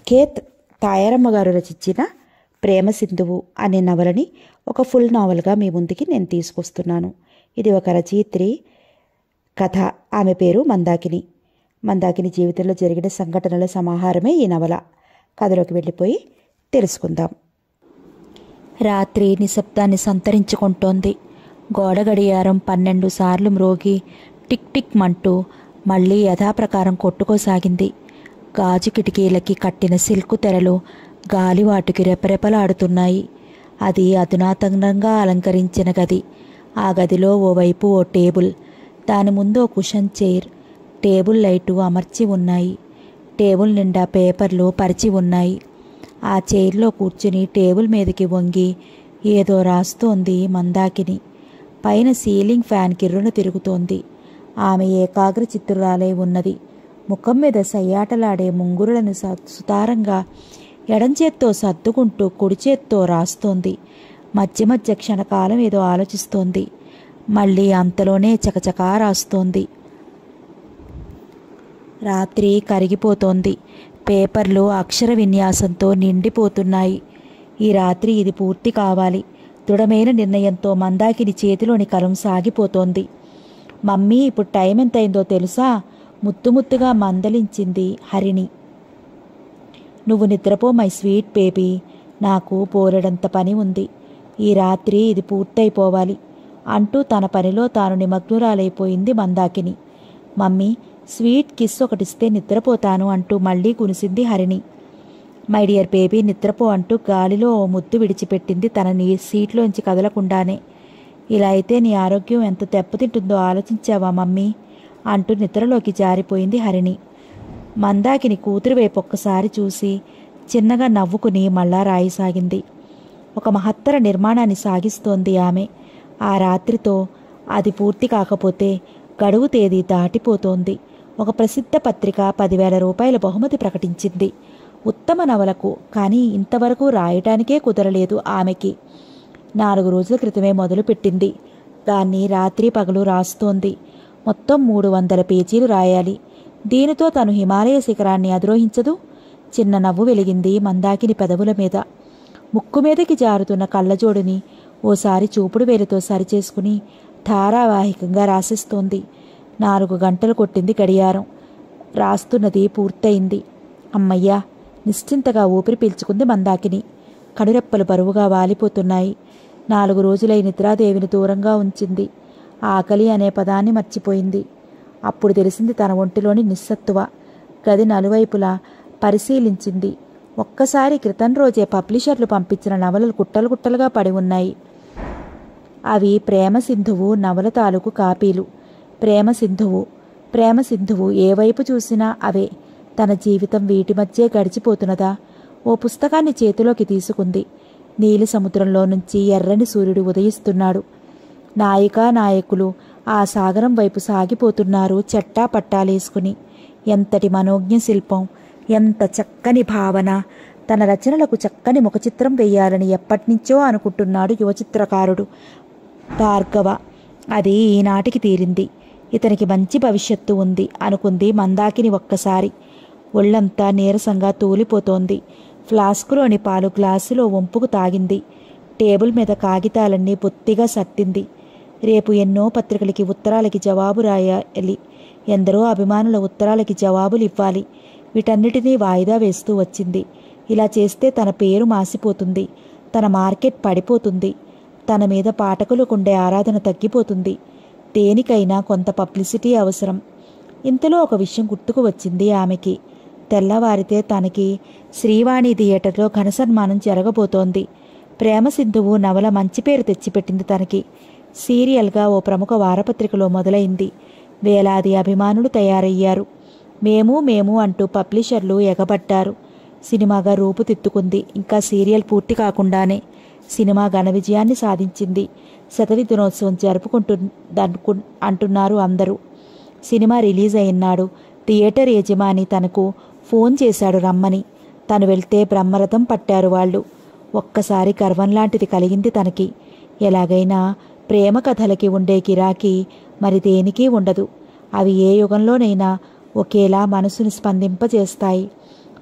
kth Tayaramma గారు రచించిన ప్రేమ సింధువు అనే నవలని ఒక ఫుల్ నావల్గా మీ ముందుకి నేను తీసుకొస్తున్నాను ఇది ఒక రచయిత్రి కథ ఆమె పేరు మందాకిని మందాకిని జీవితంలో జరిగిన సంఘటనల సమాహారమే ఈ నవల కథలోకి వెళ్ళిపోయి తెలుసుకుందాం రాత్రి నిశ్శబ్దాన్ని సంతరించుకుంటోంది గోడ గడియారం పన్నెండు సార్లు మ్రోగి టిక్ టిక్ మంటూ మళ్ళీ యథాప్రకారం కొట్టుకోసాగింది గాజు కిటికీలకి కట్టిన సిల్కు తెరలు గాలివాటుకి రెపరెపలాడుతున్నాయి అది అధునాతనంగా అలంకరించిన గది ఆ గదిలో ఓవైపు ఓ టేబుల్ దాని ముందు ఓ కుషన్ చైర్ టేబుల్ లైటు అమర్చి ఉన్నాయి టేబుల్ నిండా పేపర్లు పరిచి ఉన్నాయి ఆ చైర్లో కూర్చుని టేబుల్ మీదకి వంగి ఏదో రాస్తోంది మందాకిని పైన సీలింగ్ ఫ్యాన్ కిర్రున తిరుగుతోంది ఆమె ఏకాగ్ర చిత్రురాలై ఉన్నది ముఖం మీద సయ్యాటలాడే ముంగురులను స- సుతారంగా ఎడం చేత్తో సర్దుకుంటూ కుడి చేత్తో రాస్తోంది మధ్య మధ్య క్షణకాలం ఏదో ఆలోచిస్తోంది మళ్ళీ అంతలోనే చకచకా రాస్తోంది రాత్రి కరిగిపోతోంది పేపర్లు అక్షర విన్యాసంతో నిండిపోతున్నాయి ఈ రాత్రి ఇది పూర్తి కావాలి దృఢమైన నిర్ణయంతో మందాకిని చేతిలోని కలం సాగిపోతోంది మమ్మీ ఇప్పుడు టైం ఎంతైందో తెలుసా ముత్తు ముత్తుగా మందలించింది హరిణి నువ్వు నిద్రపో మై స్వీట్ బేబీ నాకు పోరెడంత పని ఉంది ఈ రాత్రి ఇది పూర్తయిపోవాలి అంటూ తన పనిలో తాను నిమగ్నురాలైపోయింది మందాకిని మమ్మీ స్వీట్ కిస్ ఒకటిస్తే నిద్రపోతాను అంటూ మళ్ళీ కునిసింది హరిణి మై డియర్ బేబీ నిద్రపో అంటూ గాలిలో ఓ ముద్దు విడిచిపెట్టింది తన నీ సీట్లోంచి కదలకుండానే ఇలా అయితే నీ ఆరోగ్యం ఎంత దెబ్బతింటుందో ఆలోచించావా మమ్మీ అంటూ నిద్రలోకి జారిపోయింది హరిణి మందాకిని కూతురు వైపు ఒక్కసారి చూసి చిన్నగా నవ్వుకుని మళ్ళా రాయసాగింది ఒక మహత్తర నిర్మాణాన్ని సాగిస్తోంది ఆమె ఆ రాత్రితో అది పూర్తి కాకపోతే గడువు తేదీ దాటిపోతోంది ఒక ప్రసిద్ధ పత్రిక పదివేల రూపాయల బహుమతి ప్రకటించింది ఉత్తమ నవలకు కానీ ఇంతవరకు రాయటానికే కుదరలేదు ఆమెకి నాలుగు రోజుల క్రితమే మొదలుపెట్టింది దాన్ని రాత్రి పగలు రాస్తోంది మొత్తం మూడు వందల పేజీలు రాయాలి దీనితో తను హిమాలయ శిఖరాన్ని అధిరోహించదు చిన్న నవ్వు వెలిగింది మందాకిని పెదవుల మీద ముక్కు మీదకి జారుతున్న కళ్ళజోడుని ఓసారి చూపుడు వేలుతో సరిచేసుకుని ధారావాహికంగా రాసిస్తోంది నాలుగు గంటలు కొట్టింది గడియారం రాస్తున్నది పూర్తయింది అమ్మయ్యా నిశ్చింతగా ఊపిరి పీల్చుకుంది మందాకిని కనురెప్పలు బరువుగా వాలిపోతున్నాయి నాలుగు రోజులై నిద్రాదేవిని దూరంగా ఉంచింది ఆకలి అనే పదాన్ని మర్చిపోయింది అప్పుడు తెలిసింది తన ఒంటిలోని నిస్సత్తువ గది నలువైపులా పరిశీలించింది ఒక్కసారి క్రితం రోజే పబ్లిషర్లు పంపించిన నవలలు కుట్టలు కుట్టలుగా పడి ఉన్నాయి అవి ప్రేమ సింధువు నవల తాలూకు కాపీలు ప్రేమ సింధువు ప్రేమ సింధువు ఏ వైపు చూసినా అవే తన జీవితం వీటి మధ్యే గడిచిపోతున్నదా ఓ పుస్తకాన్ని చేతిలోకి తీసుకుంది నీలి సముద్రంలో నుంచి ఎర్రని సూర్యుడు ఉదయిస్తున్నాడు నాయికా నాయకులు ఆ సాగరం వైపు సాగిపోతున్నారు చెట్టా పట్టాలేసుకుని ఎంతటి మనోజ్ఞ శిల్పం ఎంత చక్కని భావన తన రచనలకు చక్కని ముఖచిత్రం వేయాలని ఎప్పటినుంచో అనుకుంటున్నాడు యువ చిత్రకారుడు భార్గవ అది ఈనాటికి తీరింది ఇతనికి మంచి భవిష్యత్తు ఉంది అనుకుంది మందాకిని ఒక్కసారి ఒళ్ళంతా నీరసంగా తూలిపోతోంది ఫ్లాస్కులోని పాలు గ్లాసులో వంపుకు తాగింది టేబుల్ మీద కాగితాలన్నీ బొత్తిగా సర్దింది రేపు ఎన్నో పత్రికలకి ఉత్తరాలకి జవాబు రాయాలి ఎందరో అభిమానుల ఉత్తరాలకి జవాబులు ఇవ్వాలి వీటన్నిటినీ వాయిదా వేస్తూ వచ్చింది ఇలా చేస్తే తన పేరు మాసిపోతుంది తన మార్కెట్ పడిపోతుంది తన మీద పాఠకులకుండే ఆరాధన తగ్గిపోతుంది దేనికైనా కొంత పబ్లిసిటీ అవసరం ఇంతలో ఒక విషయం గుర్తుకు వచ్చింది ఆమెకి తెల్లవారితే తనకి శ్రీవాణి థియేటర్లో ఘన సన్మానం జరగబోతోంది ప్రేమ సింధువు నవల మంచి పేరు తెచ్చిపెట్టింది తనకి సీరియల్గా ఓ ప్రముఖ వారపత్రికలో మొదలైంది వేలాది అభిమానులు తయారయ్యారు మేము మేము అంటూ పబ్లిషర్లు ఎగబడ్డారు సినిమాగా రూపుదిద్దుకుంది ఇంకా సీరియల్ పూర్తి కాకుండానే సినిమా ఘన విజయాన్ని సాధించింది శతవి దినోత్సవం జరుపుకుంటుందనుకు అంటున్నారు అందరూ సినిమా రిలీజ్ అయినాడు థియేటర్ యజమాని తనకు ఫోన్ చేశాడు రమ్మని తను వెళ్తే బ్రహ్మరథం పట్టారు వాళ్ళు ఒక్కసారి గర్వం లాంటిది కలిగింది తనకి ఎలాగైనా ప్రేమ కథలకి ఉండే గిరాకీ మరి దేనికి ఉండదు అవి ఏ యుగంలోనైనా ఒకేలా మనసుని స్పందింపజేస్తాయి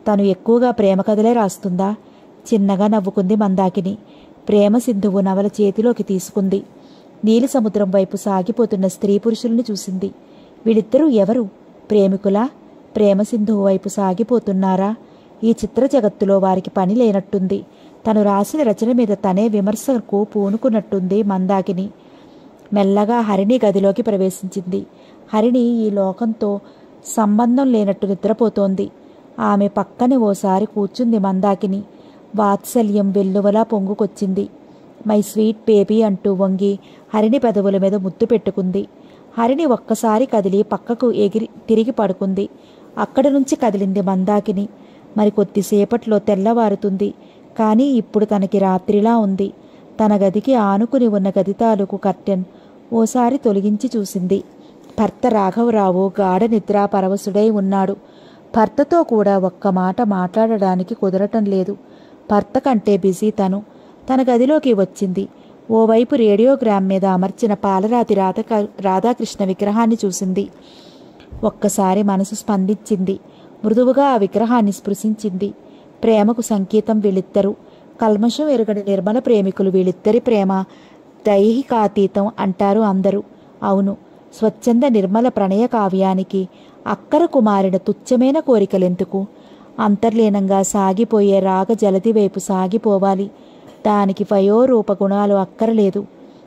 తను ఎక్కువగా ప్రేమ కథలే రాస్తుందా చిన్నగా నవ్వుకుంది మందాకిని ప్రేమ సింధువు నవల చేతిలోకి తీసుకుంది నీలి సముద్రం వైపు సాగిపోతున్న స్త్రీ పురుషుల్ని చూసింది వీళ్ళిద్దరూ ఎవరు ప్రేమికులా ప్రేమ సింధువు వైపు సాగిపోతున్నారా ఈ చిత్ర జగత్తులో వారికి పని లేనట్టుంది తను రాసిన రచన మీద తనే విమర్శకు పూనుకున్నట్టుంది మందాకిని మెల్లగా హరిణి గదిలోకి ప్రవేశించింది హరిణి ఈ లోకంతో సంబంధం లేనట్టు నిద్రపోతోంది ఆమె పక్కనే ఓసారి కూర్చుంది మందాకిని వాత్సల్యం వెల్లువలా పొంగుకొచ్చింది మై స్వీట్ బేబీ అంటూ వంగి హరిణి పెదవుల మీద ముద్దు పెట్టుకుంది హరిణి ఒక్కసారి కదిలి పక్కకు ఎగిరి తిరిగి పడుకుంది అక్కడి నుంచి కదిలింది మందాకిని మరి కొద్దిసేపట్లో తెల్లవారుతుంది కానీ ఇప్పుడు తనకి రాత్రిలా ఉంది తన గదికి ఆనుకుని ఉన్న గది తాలూకు కర్టెన్ ఓసారి తొలగించి చూసింది భర్త రాఘవరావు గాఢ నిద్రా పరవశుడై ఉన్నాడు భర్తతో కూడా ఒక్క మాట మాట్లాడడానికి కుదరటం లేదు భర్త కంటే బిజీ తను తన గదిలోకి వచ్చింది ఓవైపు రేడియోగ్రామ్ మీద అమర్చిన పాలరాతి రాధ రాధాకృష్ణ విగ్రహాన్ని చూసింది ఒక్కసారి మనసు స్పందించింది మృదువుగా ఆ విగ్రహాన్ని స్పృశించింది ప్రేమకు సంకేతం వీళ్ళిద్దరు కల్మషం ఎరుగని నిర్మల ప్రేమికులు వీళ్ళిద్దరి ప్రేమ దైహికాతీతం అంటారు అందరూ అవును స్వచ్ఛంద నిర్మల ప్రణయ కావ్యానికి అక్కర కుమారిన తుచ్చమైన కోరికలెందుకు అంతర్లీనంగా సాగిపోయే రాగ జలది వైపు సాగిపోవాలి దానికి వయోరూప గుణాలు అక్కరలేదు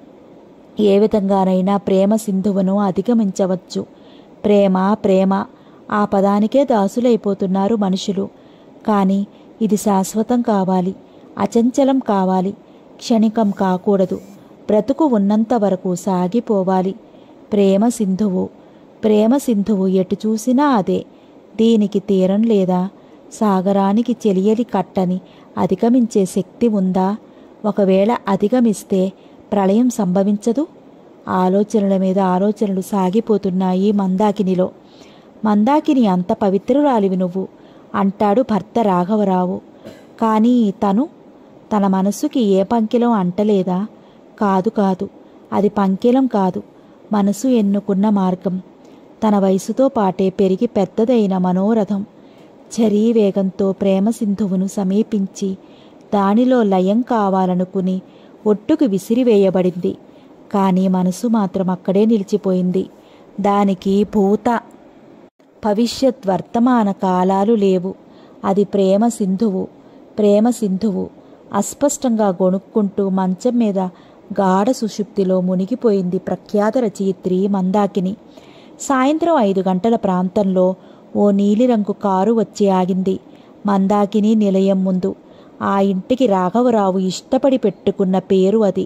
ఏ విధంగానైనా ప్రేమ సింధువును అధిగమించవచ్చు ప్రేమ ప్రేమ ఆ పదానికే దాసులైపోతున్నారు మనుషులు కానీ ఇది శాశ్వతం కావాలి అచంచలం కావాలి క్షణికం కాకూడదు బ్రతుకు ఉన్నంత వరకు సాగిపోవాలి ప్రేమ సింధువు ప్రేమ సింధువు ఎటు చూసినా అదే దీనికి తీరం లేదా సాగరానికి చెలియలి కట్టని అధిగమించే శక్తి ఉందా ఒకవేళ అధిగమిస్తే ప్రళయం సంభవించదు ఆలోచనల మీద ఆలోచనలు సాగిపోతున్నాయి మందాకినిలో మందాకిని అంత పవిత్రురాలివి నువ్వు అంటాడు భర్త రాఘవరావు కానీ తను తన మనసుకి ఏ పంకిలం అంటలేదా కాదు కాదు అది పంకిలం కాదు మనసు ఎన్నుకున్న మార్గం తన వయసుతో పాటే పెరిగి పెద్దదైన మనోరథం చరీ వేగంతో ప్రేమ సింధువును సమీపించి దానిలో లయం కావాలనుకుని ఒట్టుకు విసిరివేయబడింది కానీ మనసు మాత్రం అక్కడే నిలిచిపోయింది దానికి భూత భవిష్యత్ వర్తమాన కాలాలు లేవు అది ప్రేమ సింధువు ప్రేమ సింధువు అస్పష్టంగా గొణుక్కుంటూ మంచం మీద గాఢ సుషుప్తిలో మునిగిపోయింది ప్రఖ్యాత రచయిత్రి మందాకిని సాయంత్రం ఐదు గంటల ప్రాంతంలో ఓ నీలిరంగు కారు వచ్చి ఆగింది మందాకిని నిలయం ముందు ఆ ఇంటికి రాఘవరావు ఇష్టపడి పెట్టుకున్న పేరు అది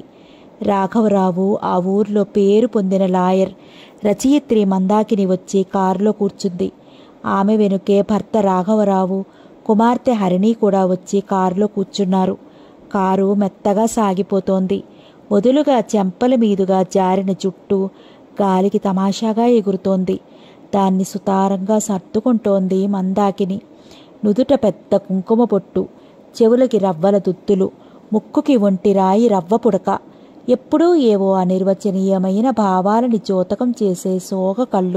రాఘవరావు ఆ ఊర్లో పేరు పొందిన లాయర్ రచయిత్రి మందాకిని వచ్చి కారులో కూర్చుంది ఆమె వెనుకే భర్త రాఘవరావు కుమార్తె హరిణి కూడా వచ్చి కారులో కూర్చున్నారు కారు మెత్తగా సాగిపోతోంది వదులుగా చెంపల మీదుగా జారిన జుట్టు గాలికి తమాషాగా ఎగురుతోంది దాన్ని సుతారంగా సర్దుకుంటోంది మందాకిని నుదుట పెద్ద కుంకుమ పొట్టు చెవులకి రవ్వల దుత్తులు ముక్కుకి ఒంటి రాయి రవ్వ పుడక ఎప్పుడూ ఏవో అనిర్వచనీయమైన భావాలని చోతకం చేసే సోగ కళ్ళు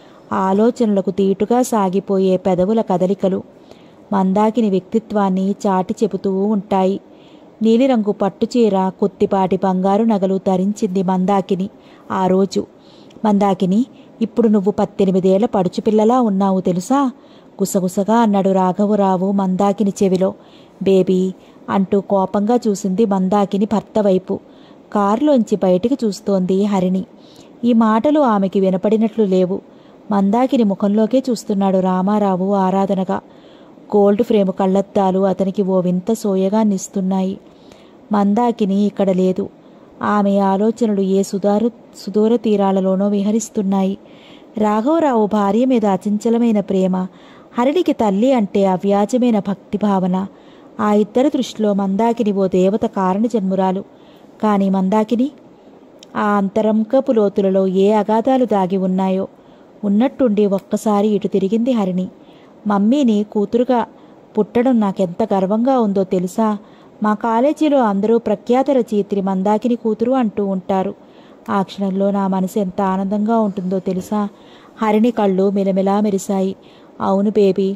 ఆలోచనలకు తీటుగా సాగిపోయే పెదవుల కదలికలు మందాకిని వ్యక్తిత్వాన్ని చాటి చెబుతూ ఉంటాయి నీలిరంగు పట్టుచీర కొత్తిపాటి బంగారు నగలు ధరించింది మందాకిని ఆ రోజు మందాకిని ఇప్పుడు నువ్వు పద్దెనిమిదేళ్ల పడుచుపిల్లలా ఉన్నావు తెలుసా గుసగుసగా అన్నాడు రాఘవరావు మందాకిని చెవిలో బేబీ అంటూ కోపంగా చూసింది మందాకిని భర్త వైపు కారులోంచి బయటికి చూస్తోంది హరిణి ఈ మాటలు ఆమెకి వినపడినట్లు లేవు మందాకిని ముఖంలోకే చూస్తున్నాడు రామారావు ఆరాధనగా గోల్డ్ ఫ్రేమ్ కళ్ళద్దాలు అతనికి ఓ వింత సోయగాన్నిస్తున్నాయి మందాకిని ఇక్కడ లేదు ఆమె ఆలోచనలు ఏ సుదారు సుదూర తీరాలలోనో విహరిస్తున్నాయి రాఘవరావు భార్య మీద అచంచలమైన ప్రేమ హరిణికి తల్లి అంటే అవ్యాజమైన భక్తి భావన ఆ ఇద్దరి దృష్టిలో మందాకిని ఓ దేవత కారణ జన్మురాలు కానీ మందాకిని ఆ అంతరంకపు లోతులలో ఏ అగాధాలు దాగి ఉన్నాయో ఉన్నట్టుండి ఒక్కసారి ఇటు తిరిగింది హరిణి మమ్మీని కూతురుగా పుట్టడం నాకెంత గర్వంగా ఉందో తెలుసా మా కాలేజీలో అందరూ ప్రఖ్యాత రచయిత్రి మందాకిని కూతురు అంటూ ఉంటారు ఆ క్షణంలో నా మనసు ఎంత ఆనందంగా ఉంటుందో తెలుసా హరిణి కళ్ళు మిలమిలా మెరిశాయి అవును బేబీ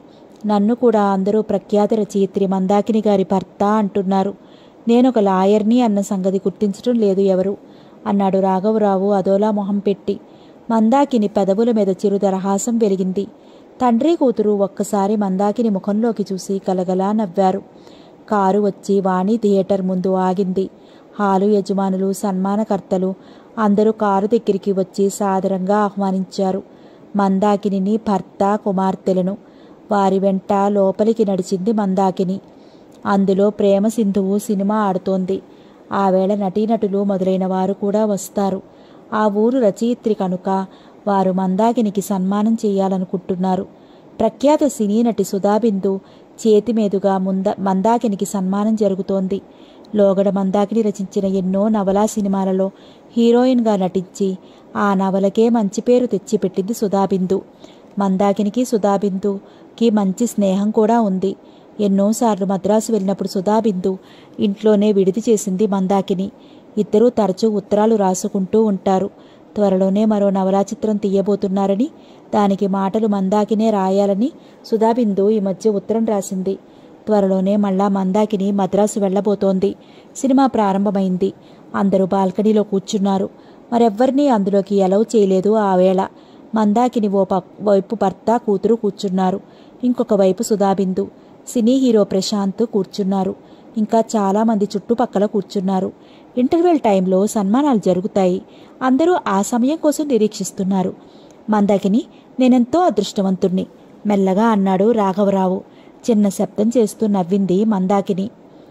నన్ను కూడా అందరూ ప్రఖ్యాత రచయిత్రి మందాకిని గారి భర్త అంటున్నారు నేను ఒక లాయర్ని అన్న సంగతి గుర్తించడం లేదు ఎవరు అన్నాడు రాఘవరావు అదోలా మొహం పెట్టి మందాకిని పెదవుల మీద చిరు దరహాసం వెలిగింది తండ్రి కూతురు ఒక్కసారి మందాకిని ముఖంలోకి చూసి కలగలా నవ్వారు కారు వచ్చి వాణి థియేటర్ ముందు ఆగింది హాలు యజమానులు సన్మానకర్తలు అందరూ కారు దగ్గరికి వచ్చి సాదరంగా ఆహ్వానించారు మందాకిని భర్త కుమార్తెలను వారి వెంట లోపలికి నడిచింది మందాకిని అందులో ప్రేమ సింధువు సినిమా ఆడుతోంది ఆ వేళ నటీనటులు మొదలైన వారు కూడా వస్తారు ఆ ఊరు రచయిత్రి కనుక వారు మందాకినికి సన్మానం చేయాలనుకుంటున్నారు ప్రఖ్యాత సినీ నటి సుధాబిందు చేతి మీదుగా ముంద మందాకినికి సన్మానం జరుగుతోంది లోగడ మందాకిని రచించిన ఎన్నో నవలా సినిమాలలో హీరోయిన్గా నటించి ఆ నవలకే మంచి పేరు తెచ్చిపెట్టింది సుధాబిందు మందాకినికి సుధాబిందుకి మంచి స్నేహం కూడా ఉంది ఎన్నోసార్లు మద్రాసు వెళ్ళినప్పుడు సుధాబిందు ఇంట్లోనే విడిది చేసింది మందాకిని ఇద్దరూ తరచూ ఉత్తరాలు రాసుకుంటూ ఉంటారు త్వరలోనే మరో నవలా చిత్రం తీయబోతున్నారని దానికి మాటలు మందాకినే రాయాలని సుధాబిందు ఈ మధ్య ఉత్తరం రాసింది త్వరలోనే మళ్ళా మందాకిని మద్రాసు వెళ్ళబోతోంది సినిమా ప్రారంభమైంది అందరూ బాల్కనీలో కూర్చున్నారు మరెవ్వరినీ అందులోకి ఎలవ్ చేయలేదు ఆ వేళ మందాకిని ఓ పక్- వైపు భర్త కూతురు కూర్చున్నారు ఇంకొక వైపు సుధాబిందు సినీ హీరో ప్రశాంత్ కూర్చున్నారు ఇంకా చాలా మంది చుట్టుపక్కల కూర్చున్నారు ఇంటర్వెల్ టైంలో సన్మానాలు జరుగుతాయి అందరూ ఆ సమయం కోసం నిరీక్షిస్తున్నారు మందాకిని నేనెంతో అదృష్టవంతుణ్ణి మెల్లగా అన్నాడు రాఘవరావు చిన్న శబ్దం చేస్తూ నవ్వింది మందాకిని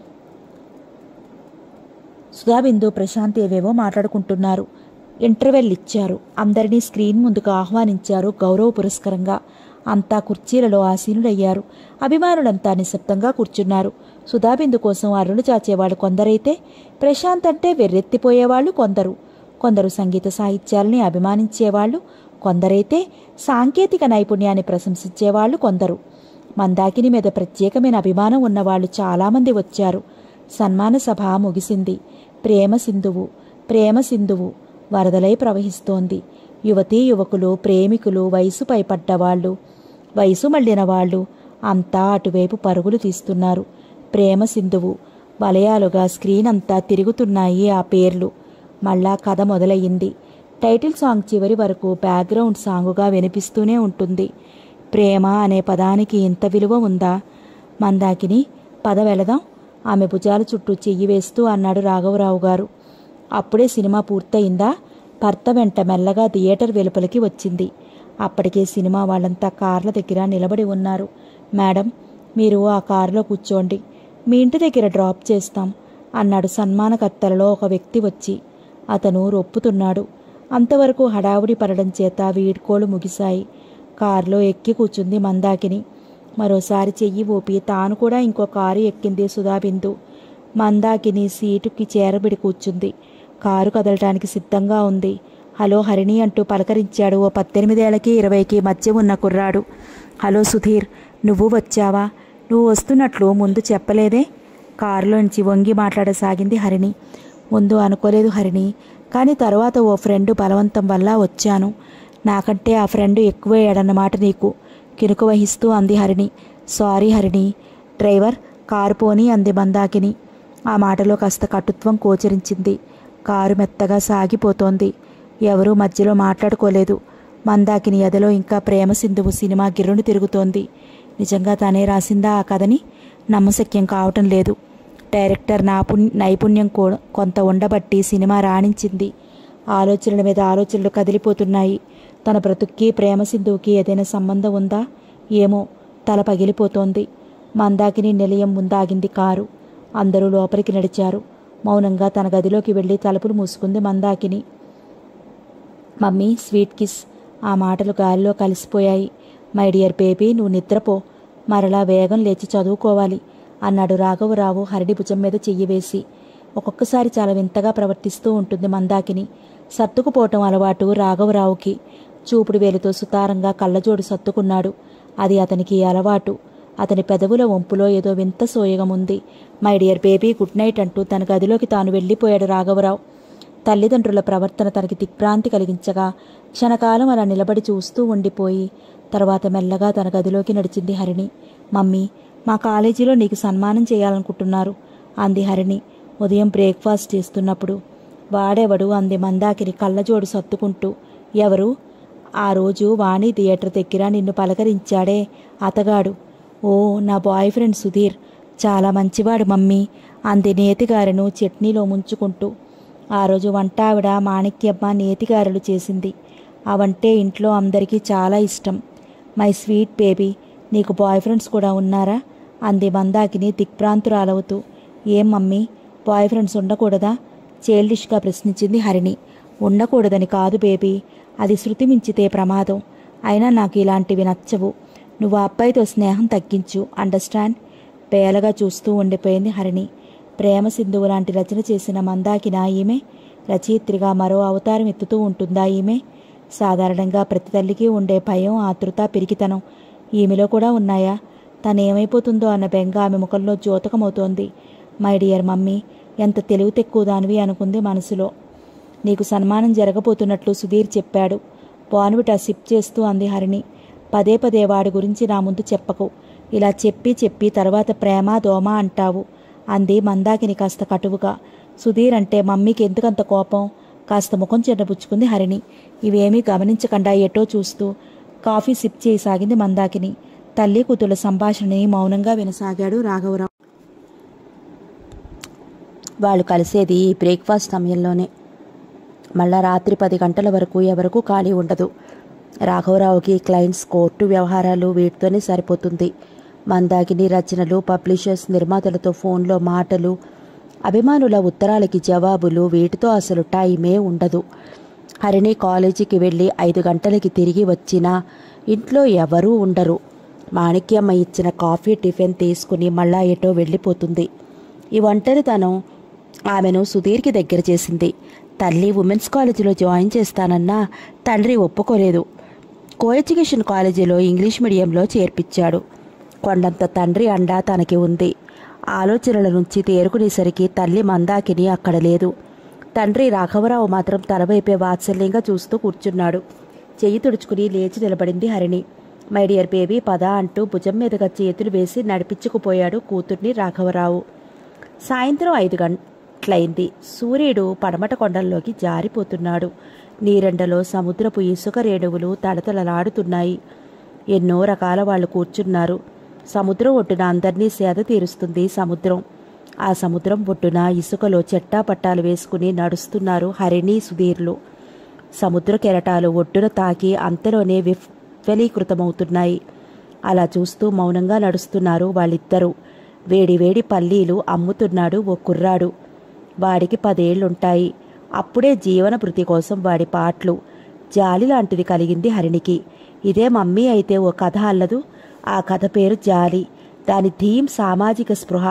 సుధాబిందు ప్రశాంత్ ఏవేవో మాట్లాడుకుంటున్నారు ఇంటర్వెల్ ఇచ్చారు అందరినీ స్క్రీన్ ముందుకు ఆహ్వానించారు గౌరవ పురస్కరంగా అంతా కుర్చీలలో ఆసీనులయ్యారు అభిమానులంతా నిశ్శబ్దంగా కూర్చున్నారు సుధాబిందు కోసం అరులు చాచేవాళ్ళు కొందరైతే ప్రశాంత్ అంటే వెర్రెత్తిపోయేవాళ్ళు కొందరు కొందరు సంగీత సాహిత్యాల్ని అభిమానించేవాళ్ళు కొందరైతే సాంకేతిక నైపుణ్యాన్ని ప్రశంసించేవాళ్ళు కొందరు మందాకిని మీద ప్రత్యేకమైన అభిమానం ఉన్నవాళ్ళు చాలామంది వచ్చారు సన్మాన సభ ముగిసింది ప్రేమ సింధువు ప్రేమ సింధువు వరదలై ప్రవహిస్తోంది యువతీ యువకులు ప్రేమికులు వయసు పైపడ్డవాళ్ళు వయసు మళ్ళిన వాళ్ళు అంతా అటువైపు పరుగులు తీస్తున్నారు ప్రేమ సింధువు వలయాలుగా స్క్రీన్ అంతా తిరుగుతున్నాయి ఆ పేర్లు మళ్ళా కథ మొదలయ్యింది టైటిల్ సాంగ్ చివరి వరకు బ్యాక్గ్రౌండ్ సాంగుగా వినిపిస్తూనే ఉంటుంది ప్రేమ అనే పదానికి ఇంత విలువ ఉందా మందాకిని పద వెళదాం ఆమె భుజాల చుట్టూ చెయ్యి వేస్తూ అన్నాడు రాఘవరావు గారు అప్పుడే సినిమా పూర్తయిందా భర్త వెంట మెల్లగా థియేటర్ వెలుపలికి వచ్చింది అప్పటికే సినిమా వాళ్ళంతా కార్ల దగ్గర నిలబడి ఉన్నారు మేడం మీరు ఆ కారులో కూర్చోండి మీ ఇంటి దగ్గర డ్రాప్ చేస్తాం అన్నాడు సన్మానకర్తలలో ఒక వ్యక్తి వచ్చి అతను రొప్పుతున్నాడు అంతవరకు హడావుడి పడడం చేత వీడ్కోలు ముగిశాయి కారులో ఎక్కి కూర్చుంది మందాకిని మరోసారి చెయ్యి ఊపి తాను కూడా ఇంకో కారు ఎక్కింది సుధాబిందు మందాకిని సీటుకి చేరబిడి కూర్చుంది కారు కదలటానికి సిద్ధంగా ఉంది హలో హరిణి అంటూ పలకరించాడు ఓ పద్దెనిమిదేళ్లకి ఇరవైకి మధ్య ఉన్న కుర్రాడు హలో సుధీర్ నువ్వు వచ్చావా నువ్వు వస్తున్నట్లు ముందు చెప్పలేదే కారులోంచి వంగి మాట్లాడసాగింది హరిణి ముందు అనుకోలేదు హరిణి కానీ తరువాత ఓ ఫ్రెండ్ బలవంతం వల్ల వచ్చాను నాకంటే ఆ ఫ్రెండ్ ఎక్కువయ్యాడన్నమాట నీకు కినుక వహిస్తూ అంది Harini sorry Harini driver car పోని అంది మందాకిని ఆ మాటలో కాస్త కటుత్వం గోచరించింది కారు మెత్తగా సాగిపోతోంది ఎవరూ మధ్యలో మాట్లాడుకోలేదు మందాకిని ఎదలో ఇంకా ప్రేమ సింధువు సినిమా గిర్రును తిరుగుతోంది నిజంగా తనే రాసిందా ఆ కథని నమ్మశక్యం కావటం లేదు డైరెక్టర్ నాపుణ్ నైపుణ్యం కో- కొంత ఉండబట్టి సినిమా రాణించింది ఆలోచనల మీద ఆలోచనలు కదిలిపోతున్నాయి తన బ్రతుక్కి ప్రేమ సింధువుకి ఏదైనా సంబంధం ఉందా ఏమో తల పగిలిపోతోంది మందాకిని నిలయం ముందాగింది కారు అందరూ లోపలికి నడిచారు మౌనంగా తన గదిలోకి వెళ్ళి తలుపులు మూసుకుంది మందాకిని మమ్మీ స్వీట్ కిస్ ఆ మాటలు గాలిలో కలిసిపోయాయి మై డియర్ బేబీ నువ్వు నిద్రపో మరలా వేగం లేచి చదువుకోవాలి అన్నాడు రాఘవరావు హరిడి భుజం మీద చెయ్యి వేసి ఒక్కొక్కసారి చాలా వింతగా ప్రవర్తిస్తూ ఉంటుంది మందాకిని సర్దుకుపోవటం అలవాటు రాఘవరావుకి చూపుడు వేలుతో సుతారంగా కళ్ళజోడు సర్దుకున్నాడు అది అతనికి అలవాటు అతని పెదవుల వంపులో ఏదో వింత సోయగం ఉంది my dear baby good night అంటూ తన గదిలోకి తాను వెళ్ళిపోయాడు రాఘవరావు తల్లిదండ్రుల ప్రవర్తన తనకి దిగ్భ్రాంతి కలిగించగా క్షణకాలం అలా నిలబడి చూస్తూ ఉండిపోయి తర్వాత మెల్లగా తన గదిలోకి నడిచింది హరిణి మమ్మీ మా కాలేజీలో నీకు సన్మానం చేయాలనుకుంటున్నారు అంది హరిణి ఉదయం బ్రేక్ఫాస్ట్ చేస్తున్నప్పుడు వాడెవడు అంది మందాకిని కళ్ళజోడు సత్తుకుంటూ ఎవరు ఆ రోజు వాణి థియేటర్ దగ్గర నిన్ను పలకరించాడే అతగాడు ఓ నా బాయ్ ఫ్రెండ్ సుధీర్ చాలా మంచివాడు మమ్మీ అంది నేతిగారెను చట్నీలో ముంచుకుంటూ ఆ రోజు వంట ఆవిడ మాణిక్యమ్మ నేతిగారెలు చేసింది అవంటే ఇంట్లో అందరికీ చాలా ఇష్టం మై స్వీట్ బేబీ నీకు బాయ్ ఫ్రెండ్స్ కూడా ఉన్నారా అంది మందాకిని దిక్భ్రాంతురాలవుతూ ఏం మమ్మీ బాయ్ ఫ్రెండ్స్ ఉండకూడదా చైల్డిష్గా ప్రశ్నించింది హరిణి ఉండకూడదని కాదు బేబీ అది శృతి మించితే ప్రమాదం అయినా నాకు ఇలాంటివి నచ్చవు నువ్వు ఆ అబ్బాయితో స్నేహం తగ్గించు అండర్స్టాండ్ పేలగా చూస్తూ ఉండిపోయింది హరిణి ప్రేమ సింధువు లాంటి రచన చేసిన మందాకిన ఈమె రచయిత్రిగా మరో అవతారం ఎత్తుతూ ఉంటుందా ఈమె సాధారణంగా ప్రతి తల్లికి ఉండే భయం ఆతృత పిరికితనం ఈమెలో కూడా ఉన్నాయా తనేమైపోతుందో అన్న బెంగ ఆమె ముఖంలో ద్యోతకమవుతోంది మై డియర్ మమ్మీ ఎంత తెలివి తెక్కువ దానివి అనుకుంది మనసులో నీకు సన్మానం జరగబోతున్నట్లు సుధీర్ చెప్పాడు బాన్విటా సిప్ చేస్తూ అంది హరిణి పదే పదే వాడి గురించి నా ముందు చెప్పకు ఇలా చెప్పి చెప్పి తర్వాత ప్రేమ దోమ అంటావు అంది మందాకిని కాస్త కటువుగా సుధీర్ అంటే మమ్మీకి ఎందుకంత కోపం కాస్త ముఖం చెన్నబుచ్చుకుంది హరిణి ఇవేమీ గమనించకుండా ఎటో చూస్తూ కాఫీ సిప్ చేయసాగింది మందాకిని తల్లి కూతుల సంభాషణని మౌనంగా వినసాగాడు రాఘవరావు వాళ్ళు కలిసేది బ్రేక్ఫాస్ట్ సమయంలోనే మళ్ళా రాత్రి పది గంటల వరకు ఎవరకు ఖాళీ ఉండదు రాఘవరావుకి క్లయింట్స్ కోర్టు వ్యవహారాలు వీటితోనే సరిపోతుంది మందాకిని రచనలు పబ్లిషర్స్ నిర్మాతలతో ఫోన్లో మాటలు అభిమానుల ఉత్తరాలకి జవాబులు వీటితో అసలు టైమే ఉండదు హరిణి కాలేజీకి వెళ్ళి ఐదు గంటలకి తిరిగి వచ్చినా ఇంట్లో ఎవరూ ఉండరు మాణిక్యమ్మ ఇచ్చిన కాఫీ టిఫిన్ తీసుకుని మళ్ళా ఎటో వెళ్ళిపోతుంది ఈ ఒంటరితనం ఆమెను సుధీర్కి దగ్గర చేసింది తల్లి ఉమెన్స్ కాలేజీలో జాయిన్ చేస్తానన్నా తండ్రి ఒప్పుకోలేదు కో ఎడ్యుకేషన్ కాలేజీలో ఇంగ్లీష్ మీడియంలో చేర్పించాడు కొండంత తండ్రి అండ తనకి ఉంది ఆలోచనల నుంచి తేరుకునేసరికి తల్లి మందాకిని అక్కడ లేదు తండ్రి రాఘవరావు మాత్రం తలవైపే వాత్సల్యంగా చూస్తూ కూర్చున్నాడు చెయ్యి తుడుచుకుని లేచి నిలబడింది హరిణి మై డియర్ బేబీ పద అంటూ భుజం మీదుగా చేతులు వేసి నడిపించుకుపోయాడు కూతుర్ని రాఘవరావు సాయంత్రం ఐదు గంటలైంది సూర్యుడు పడమట కొండల్లోకి జారిపోతున్నాడు నీరెండలో సముద్రపు ఇసుక రేణువులు తడతలలాడుతున్నాయి ఎన్నో రకాల వాళ్ళు కూర్చున్నారు సముద్రం ఒడ్డున అందరినీ సేద తీరుస్తుంది సముద్రం ఆ సముద్రం ఒడ్డున ఇసుకలో చెట్టా పట్టాలు వేసుకుని నడుస్తున్నారు హరిణి సుధీర్లు సముద్ర కెరటాలు ఒడ్డున తాకి అంతలోనే విఫలీకృతమవుతున్నాయి అలా చూస్తూ మౌనంగా నడుస్తున్నారు వాళ్ళిద్దరూ వేడివేడి పల్లీలు అమ్ముతున్నాడు ఓ కుర్రాడు వాడికి పదేళ్లుంటాయి అప్పుడే జీవన భృతి కోసం వాడి పాటలు జాలి లాంటిది కలిగింది హరిణికి ఇదే మమ్మీ అయితే ఓ కథ అల్లదు ఆ కథ పేరు జాలి దాని థీమ్ సామాజిక స్పృహ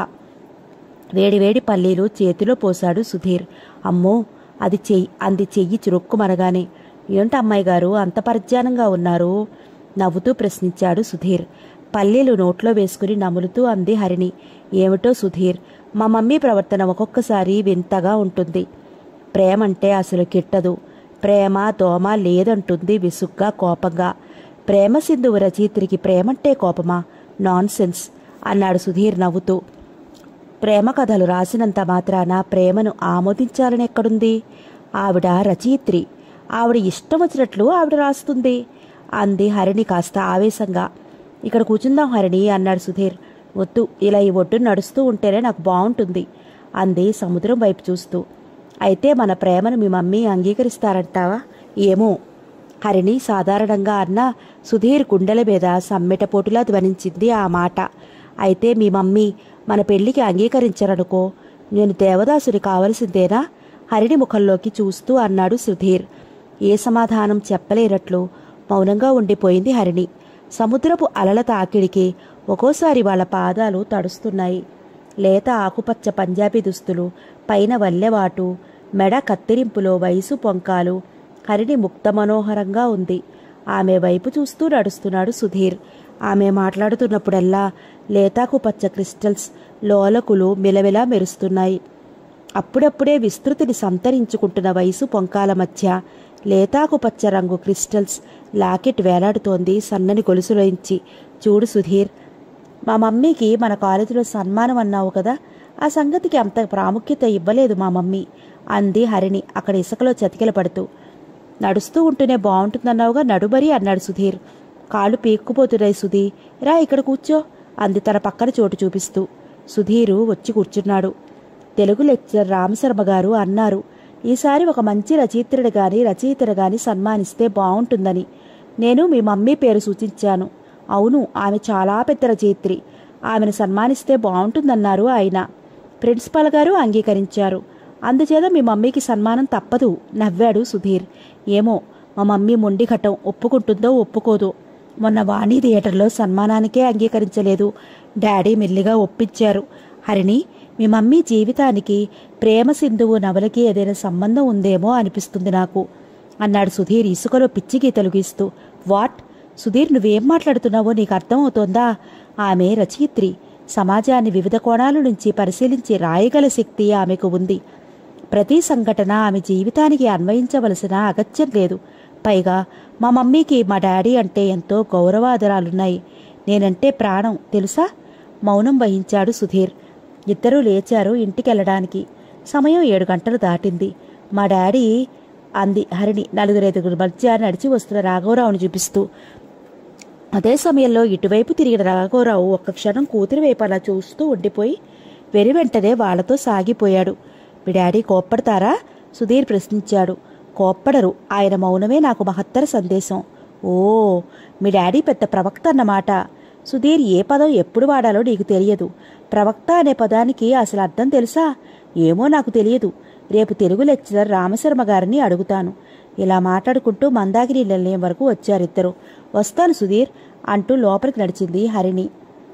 వేడివేడి పల్లీలు చేతిలో పోశాడు సుధీర్ అమ్మో అది చెయ్యి అంది చెయ్యి చురుక్కుమనగానే ఏంటి అమ్మాయి గారు అంత పరిజ్ఞానంగా ఉన్నారు నవ్వుతూ ప్రశ్నించాడు సుధీర్ పల్లీలు నోట్లో వేసుకుని నములుతూ అంది హరిణి ఏమిటో సుధీర్ మా మమ్మీ ప్రవర్తన ఒక్కొక్కసారి వింతగా ఉంటుంది ప్రేమంటే అసలు కిట్టదు ప్రేమ దోమ లేదంటుంది విసుగ్గా కోపంగా ప్రేమ సింధువు రచయిత్రికి ప్రేమంటే కోపమా నాన్ సెన్స్ అన్నాడు సుధీర్ నవ్వుతూ ప్రేమ కథలు రాసినంత మాత్రాన ప్రేమను ఆమోదించాలని ఎక్కడుంది ఆవిడ రచయిత్రి ఆవిడ ఇష్టం వచ్చినట్లు ఆవిడ రాస్తుంది అంది హరిణి కాస్త ఆవేశంగా ఇక్కడ కూర్చుందాం హరిణి అన్నాడు సుధీర్ వద్దు ఇలా ఈ ఒడ్డు నడుస్తూ ఉంటేనే నాకు బాగుంటుంది అంది సముద్రం వైపు చూస్తూ అయితే మన ప్రేమను మీ మమ్మీ అంగీకరిస్తారంటావా ఏమో హరిణి సాధారణంగా అన్న సుధీర్ గుండెల మీద సమ్మెటపోటులా ధ్వనించింది ఆ మాట అయితే మీ మమ్మీ మన పెళ్లికి అంగీకరించరనుకో నేను దేవదాసుని కావలసిందేనా హరిణి ముఖంలోకి చూస్తూ అన్నాడు సుధీర్ ఏ సమాధానం చెప్పలేనట్లు మౌనంగా ఉండిపోయింది హరిణి సముద్రపు అలల తాకిడికి ఒక్కోసారి వాళ్ళ పాదాలు తడుస్తున్నాయి లేత ఆకుపచ్చ పంజాబీ దుస్తులు పైన వల్లెవాటు మెడ కత్తిరింపులో వయసు పొంకాలు హరిణి ముక్త మనోహరంగా ఉంది ఆమె వైపు చూస్తూ నడుస్తున్నాడు సుధీర్ ఆమె మాట్లాడుతున్నప్పుడల్లా లేతాకు పచ్చ క్రిస్టల్స్ లోలకులు మిలమిలా మెరుస్తున్నాయి అప్పుడప్పుడే విస్తృతిని సంతరించుకుంటున్న వయసు పొంకాల మధ్య లేతాకు పచ్చ రంగు క్రిస్టల్స్ లాకెట్ వేలాడుతోంది సన్నని గొలుసులోంచి చూడు సుధీర్ మా మమ్మీకి మన కాలేజీలో సన్మానం అన్నావు కదా ఆ సంగతికి అంత ప్రాముఖ్యత ఇవ్వలేదు మా మమ్మీ అంది హరిణి అక్కడ ఇసుకలో చతికిల పడుతూ నడుస్తూ ఉంటేనే బాగుంటుందన్నావుగా నడుబరి అన్నాడు సుధీర్ కాళ్ళు పీక్కుపోతున్నాయి సుధీ రా ఇక్కడ కూర్చో అంది తన పక్కన చోటు చూపిస్తూ సుధీరు వచ్చి కూర్చున్నాడు తెలుగు లెక్చరర్ రామశర్మ గారు అన్నారు ఈసారి ఒక మంచి రచయిత్రుడు గాని రచయితను గాని సన్మానిస్తే బాగుంటుందని నేను మీ మమ్మీ పేరు సూచించాను అవును ఆమె చాలా పెద్ద రచయిత్రి ఆమెను సన్మానిస్తే బాగుంటుందన్నారు ఆయన ప్రిన్సిపాల్ గారు అంగీకరించారు అందుచేత మీ మమ్మీకి సన్మానం తప్పదు నవ్వాడు సుధీర్ ఏమో మా మమ్మీ మొండి ఘటం ఒప్పుకుంటుందో ఒప్పుకోదో మొన్న వాణి థియేటర్లో సన్మానానికే అంగీకరించలేదు డాడీ మెల్లిగా ఒప్పించారు హరిణి మీ మమ్మీ జీవితానికి ప్రేమ సింధువు నవలకి ఏదైనా సంబంధం ఉందేమో అనిపిస్తుంది నాకు అన్నాడు సుధీర్ ఇసుకలో పిచ్చి గీతలు గీస్తూ వాట్ సుధీర్ నువ్వేం మాట్లాడుతున్నావో నీకు అర్థమవుతోందా ఆమె రచయిత్రి సమాజాన్ని వివిధ కోణాల నుంచి పరిశీలించి రాయగల శక్తి ఆమెకు ఉంది ప్రతి సంఘటన ఆమె జీవితానికి అన్వయించవలసిన అగత్యం లేదు పైగా మా మమ్మీకి మా డాడీ అంటే ఎంతో గౌరవాదరాలున్నాయి నేనంటే ప్రాణం తెలుసా మౌనం వహించాడు సుధీర్ ఇద్దరూ లేచారు ఇంటికెళ్ళడానికి సమయం ఏడు గంటలు దాటింది మా డాడీ అంది హరిణి నలుగురైదుగురు మధ్య నడిచి వస్తున్న రాఘవరావుని చూపిస్తూ అదే సమయంలో ఇటువైపు తిరిగిన రాఘవరావు ఒక్క క్షణం కూతురి వైపు అలా చూస్తూ ఉండిపోయి వెరి వెంటనే వాళ్లతో సాగిపోయాడు మీ డాడీ కోప్పడతారా సుధీర్ ప్రశ్నించాడు కోప్పడరు ఆయన మౌనమే నాకు మహత్తర సందేశం ఓ మీ డాడీ పెద్ద ప్రవక్త అన్నమాట సుధీర్ ఏ పదం ఎప్పుడు వాడాలో నీకు తెలియదు ప్రవక్త అనే పదానికి అసలు అర్థం తెలుసా ఏమో నాకు తెలియదు రేపు తెలుగు లెక్చరర్ రామశర్మ గారిని అడుగుతాను ఇలా మాట్లాడుకుంటూ మందాగిరి నిలయం వరకు వచ్చారిద్దరు వస్తాను సుధీర్ అంటూ లోపలికి నడిచింది హరిణి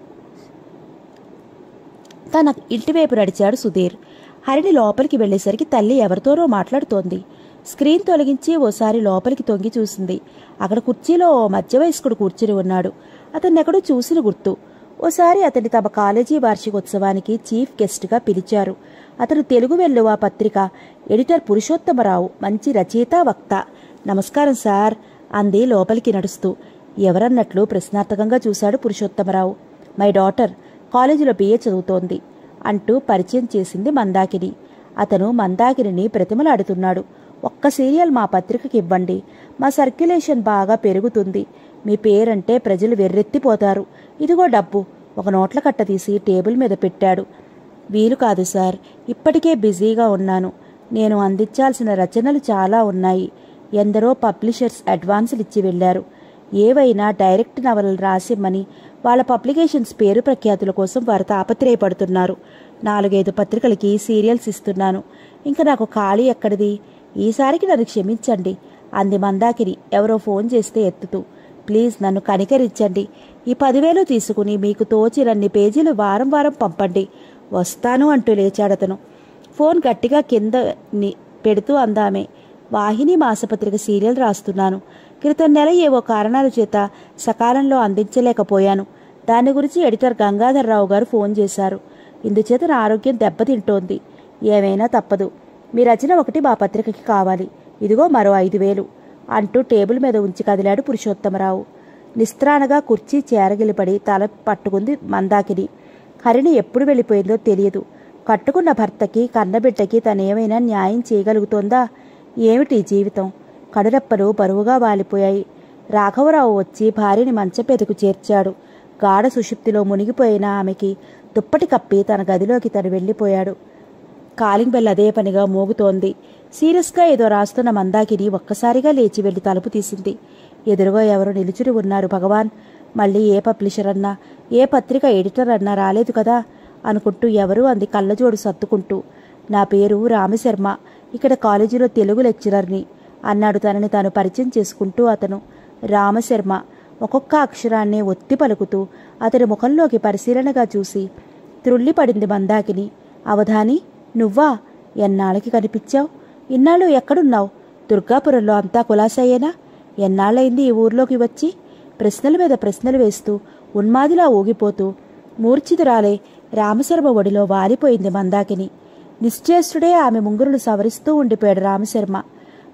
తన ఇంటివైపు నడిచాడు సుధీర్ హరిణి లోపలికి వెళ్ళేసరికి తల్లి ఎవరితోనో మాట్లాడుతోంది స్క్రీన్ తొలగించి ఓసారి లోపలికి తొంగి చూసింది అక్కడ కుర్చీలో ఓ మధ్య వయస్కుడు కూర్చుని ఉన్నాడు అతన్ని ఎక్కడో చూసిన గుర్తు ఓసారి అతన్ని తమ కాలేజీ వార్షికోత్సవానికి చీఫ్ గెస్ట్గా పిలిచారు అతను తెలుగు వెల్లువ పత్రిక ఎడిటర్ పురుషోత్తమరావు మంచి రచయిత వక్త నమస్కారం సార్ అంది లోపలికి నడుస్తూ ఎవరన్నట్లు ప్రశ్నార్థకంగా చూశాడు పురుషోత్తమరావు మై డాటర్ కాలేజీలో బిఏ చదువుతోంది అంటూ పరిచయం చేసింది మందాకిని అతను మందాకిని ప్రతిమలాడుతున్నాడు ఒక్క సీరియల్ మా పత్రికకి ఇవ్వండి మా సర్క్యులేషన్ బాగా పెరుగుతుంది మీ పేరంటే ప్రజలు వెర్రెత్తిపోతారు ఇదిగో డబ్బు ఒక నోట్ల కట్ట తీసి టేబుల్ మీద పెట్టాడు వీలు కాదు సార్ ఇప్పటికే బిజీగా ఉన్నాను నేను అందించాల్సిన రచనలు చాలా ఉన్నాయి ఎందరో పబ్లిషర్స్ అడ్వాన్సులు ఇచ్చి వెళ్లారు ఏవైనా డైరెక్ట్ నవలలు రాసిమ్మని వాళ్ళ పబ్లికేషన్స్ పేరు ప్రఖ్యాతుల కోసం వారు తాపత్రయపడుతున్నారు నాలుగైదు పత్రికలకి సీరియల్స్ ఇస్తున్నాను ఇంకా నాకు ఖాళీ ఎక్కడిది ఈసారికి నన్ను క్షమించండి అంది మందాకిని ఎవరో ఫోన్ చేస్తే ఎత్తుతూ ప్లీజ్ నన్ను కనికరించండి ఈ పదివేలు తీసుకుని మీకు తోచినన్ని పేజీలు వారం వారం పంపండి వస్తాను అంటూ లేచాడతను ఫోన్ గట్టిగా కింద ని- పెడుతూ అందామే వాహిని మాసపత్రిక సీరియల్ రాస్తున్నాను క్రితం నెల ఏవో కారణాల చేత సకాలంలో అందించలేకపోయాను దాని గురించి ఎడిటర్ గంగాధర్రావు గారు ఫోన్ చేశారు ఇందుచేత నా ఆరోగ్యం దెబ్బతింటోంది ఏమైనా తప్పదు మీ రచన ఒకటి మా పత్రికకి కావాలి ఇదిగో మరో ఐదు వేలు అంటూ టేబుల్ మీద ఉంచి కదిలాడు పురుషోత్తమరావు నిస్త్రాణగా కుర్చీ చేరగిలిపడి తల పట్టుకుంది మందాకిని హరిణి ఎప్పుడు వెళ్ళిపోయిందో తెలియదు కట్టుకున్న భర్తకి కన్నబిడ్డకి తనేమైనా న్యాయం చేయగలుగుతోందా ఏమిటి ఈ జీవితం కడురెప్పలు బరువుగా వాలిపోయాయి రాఘవరావు వచ్చి భార్యని మంచపెదకు చేర్చాడు గాఢ సుషుప్తిలో మునిగిపోయిన ఆమెకి దుప్పటి కప్పి తన గదిలోకి తను వెళ్ళిపోయాడు కాలింగ్ బెల్ అదే పనిగా మోగుతోంది సీరియస్గా ఏదో రాస్తున్న మందాకిని ఒక్కసారిగా లేచి వెళ్లి తలుపు తీసింది ఎదురుగా ఎవరో నిలుచుని ఉన్నారు భగవాన్ మళ్ళీ ఏ పబ్లిషర్ అన్నా ఏ పత్రిక ఎడిటర్ అన్నా రాలేదు కదా అనుకుంటూ ఎవరు అంది కళ్ళజోడు సర్దుకుంటూ నా పేరు రామశర్మ ఇక్కడ కాలేజీలో తెలుగు లెక్చరర్ని అన్నాడు తనని తాను పరిచయం చేసుకుంటూ అతను రామశర్మ ఒక్కొక్క అక్షరాన్ని ఒత్తి పలుకుతూ అతని ముఖంలోకి పరిశీలనగా చూసి త్రుళ్ళిపడింది మందాకిని అవధాని నువ్వా ఎన్నాళ్ళకి కనిపించావు ఇన్నాళ్ళు ఎక్కడున్నావు దుర్గాపురంలో అంతా కులాసయ్యేనా ఎన్నాళ్ళైంది ఈ ఊర్లోకి వచ్చి ప్రశ్నల మీద ప్రశ్నలు వేస్తూ ఉన్మాదిలా ఊగిపోతూ మూర్ఛితురాలే రామశర్మ ఒడిలో వాలిపోయింది మందాకిని నిశ్చేష్టుడే ఆమె ముంగురులు సవరిస్తూ ఉండిపోయాడు రామశర్మ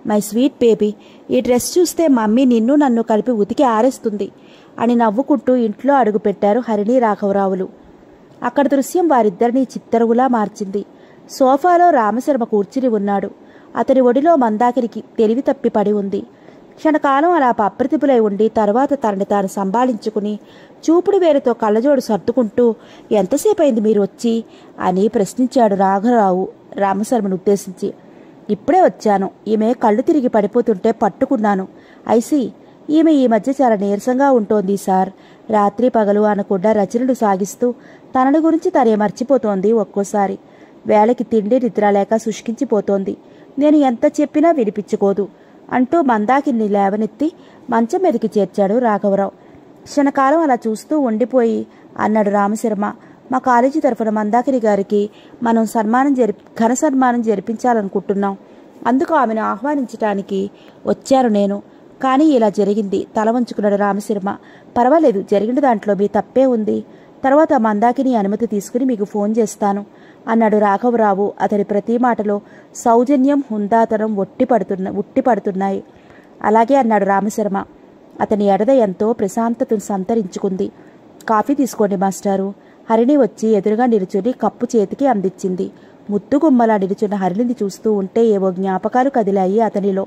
మై స్వీట్ బేబీ ఈ డ్రెస్ చూస్తే మమ్మీ నిన్ను నన్ను కలిపి ఉతికి ఆరేస్తుంది అని నవ్వుకుంటూ ఇంట్లో అడుగుపెట్టారు హరిణి రాఘవరావులు అక్కడ దృశ్యం వారిద్దరినీ చిత్తరువులా మార్చింది సోఫాలో రామశర్మ కూర్చుని ఉన్నాడు అతని ఒడిలో మందాకినికి తెలివి తప్పి పడి ఉంది క్షణకాలం అలా అప్రతిభులై ఉండి తర్వాత తనని తాను సంభాళించుకుని చూపుడు వేలుతో కళ్ళజోడు సర్దుకుంటూ ఎంతసేపు అయింది మీరు వచ్చి అని ప్రశ్నించాడు రాఘరావు రామశర్మను ఉద్దేశించి ఇప్పుడే వచ్చాను ఈమె కళ్ళు తిరిగి పడిపోతుంటే పట్టుకున్నాను ఐసి ఈమె ఈ మధ్య చాలా నీరసంగా ఉంటోంది సార్ రాత్రి పగలు అనకుండా రచనలు సాగిస్తూ తనని గురించి తనే మర్చిపోతోంది ఒక్కోసారి వేళకి తిండి నిద్ర లేక శుష్కించిపోతోంది నేను ఎంత చెప్పినా వినిపించుకోదు అంటూ మందాకిని లేవనెత్తి మంచం మీదకి చేర్చాడు రాఘవరావు క్షణకాలం అలా చూస్తూ ఉండిపోయి అన్నాడు రామశర్మ మా కాలేజీ తరఫున మందాకిని గారికి మనం సన్మానం జరిపి ఘన సన్మానం జరిపించాలనుకుంటున్నాం అందుకు ఆమెను ఆహ్వానించటానికి వచ్చాను నేను కానీ ఇలా జరిగింది తల వంచుకున్నాడు రామశర్మ పర్వాలేదు జరిగిన దాంట్లో మీ తప్పే ఉంది తర్వాత మందాకిని అనుమతి తీసుకుని మీకు ఫోన్ చేస్తాను అన్నాడు రాఘవరావు అతని ప్రతి మాటలో సౌజన్యం హుందాతనం ఒట్టి పడుతున్న ఉట్టి పడుతున్నాయి అలాగే అన్నాడు రామశర్మ అతని ఎడద ఎంతో ప్రశాంతతను సంతరించుకుంది కాఫీ తీసుకోండి మాస్టారు హరిణి వచ్చి ఎదురుగా నిలుచుని కప్పు చేతికి అందించింది ముద్దుగుమ్మలా నిలుచున్న హరిణిని చూస్తూ ఉంటే ఏవో జ్ఞాపకాలు కదిలాయి అతనిలో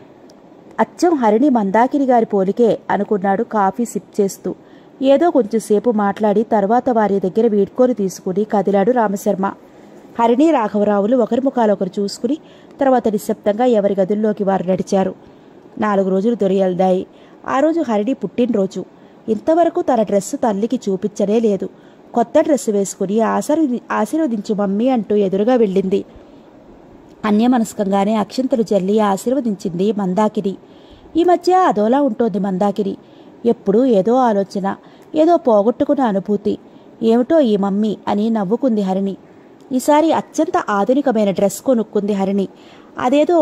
అచ్చం హరిణి మందాకిని గారి పోలికే అనుకున్నాడు కాఫీ సిప్ చేస్తూ ఏదో కొంచెంసేపు మాట్లాడి తర్వాత వారి దగ్గర వీడ్కోలు తీసుకుని కదిలాడు రామశర్మ హరిణి రాఘవరావులు ఒకరి ముఖాలు ఒకరు చూసుకుని తర్వాత నిశ్శబ్దంగా ఎవరి గదుల్లోకి వారు నడిచారు నాలుగు రోజులు దొరియల్దాయి ఆ రోజు హరిణి పుట్టినరోజు ఇంతవరకు తన డ్రెస్సు తల్లికి చూపించనే లేదు కొత్త డ్రెస్సు వేసుకుని ఆశీర్వది ఆశీర్వదించు మమ్మీ అంటూ ఎదురుగా వెళ్ళింది అన్యమనస్కంగానే అక్షంతలు జల్లి ఆశీర్వదించింది మందాకిని ఈ మధ్య అదోలా ఉంటోంది మందాకిని ఎప్పుడూ ఏదో ఆలోచన ఏదో పోగొట్టుకున్న అనుభూతి ఏమిటో ఈ మమ్మీ అని నవ్వుకుంది హరిణి ఈసారి అత్యంత ఆధునికమైన డ్రెస్ కొనుక్కుంది హరిణి అదేదో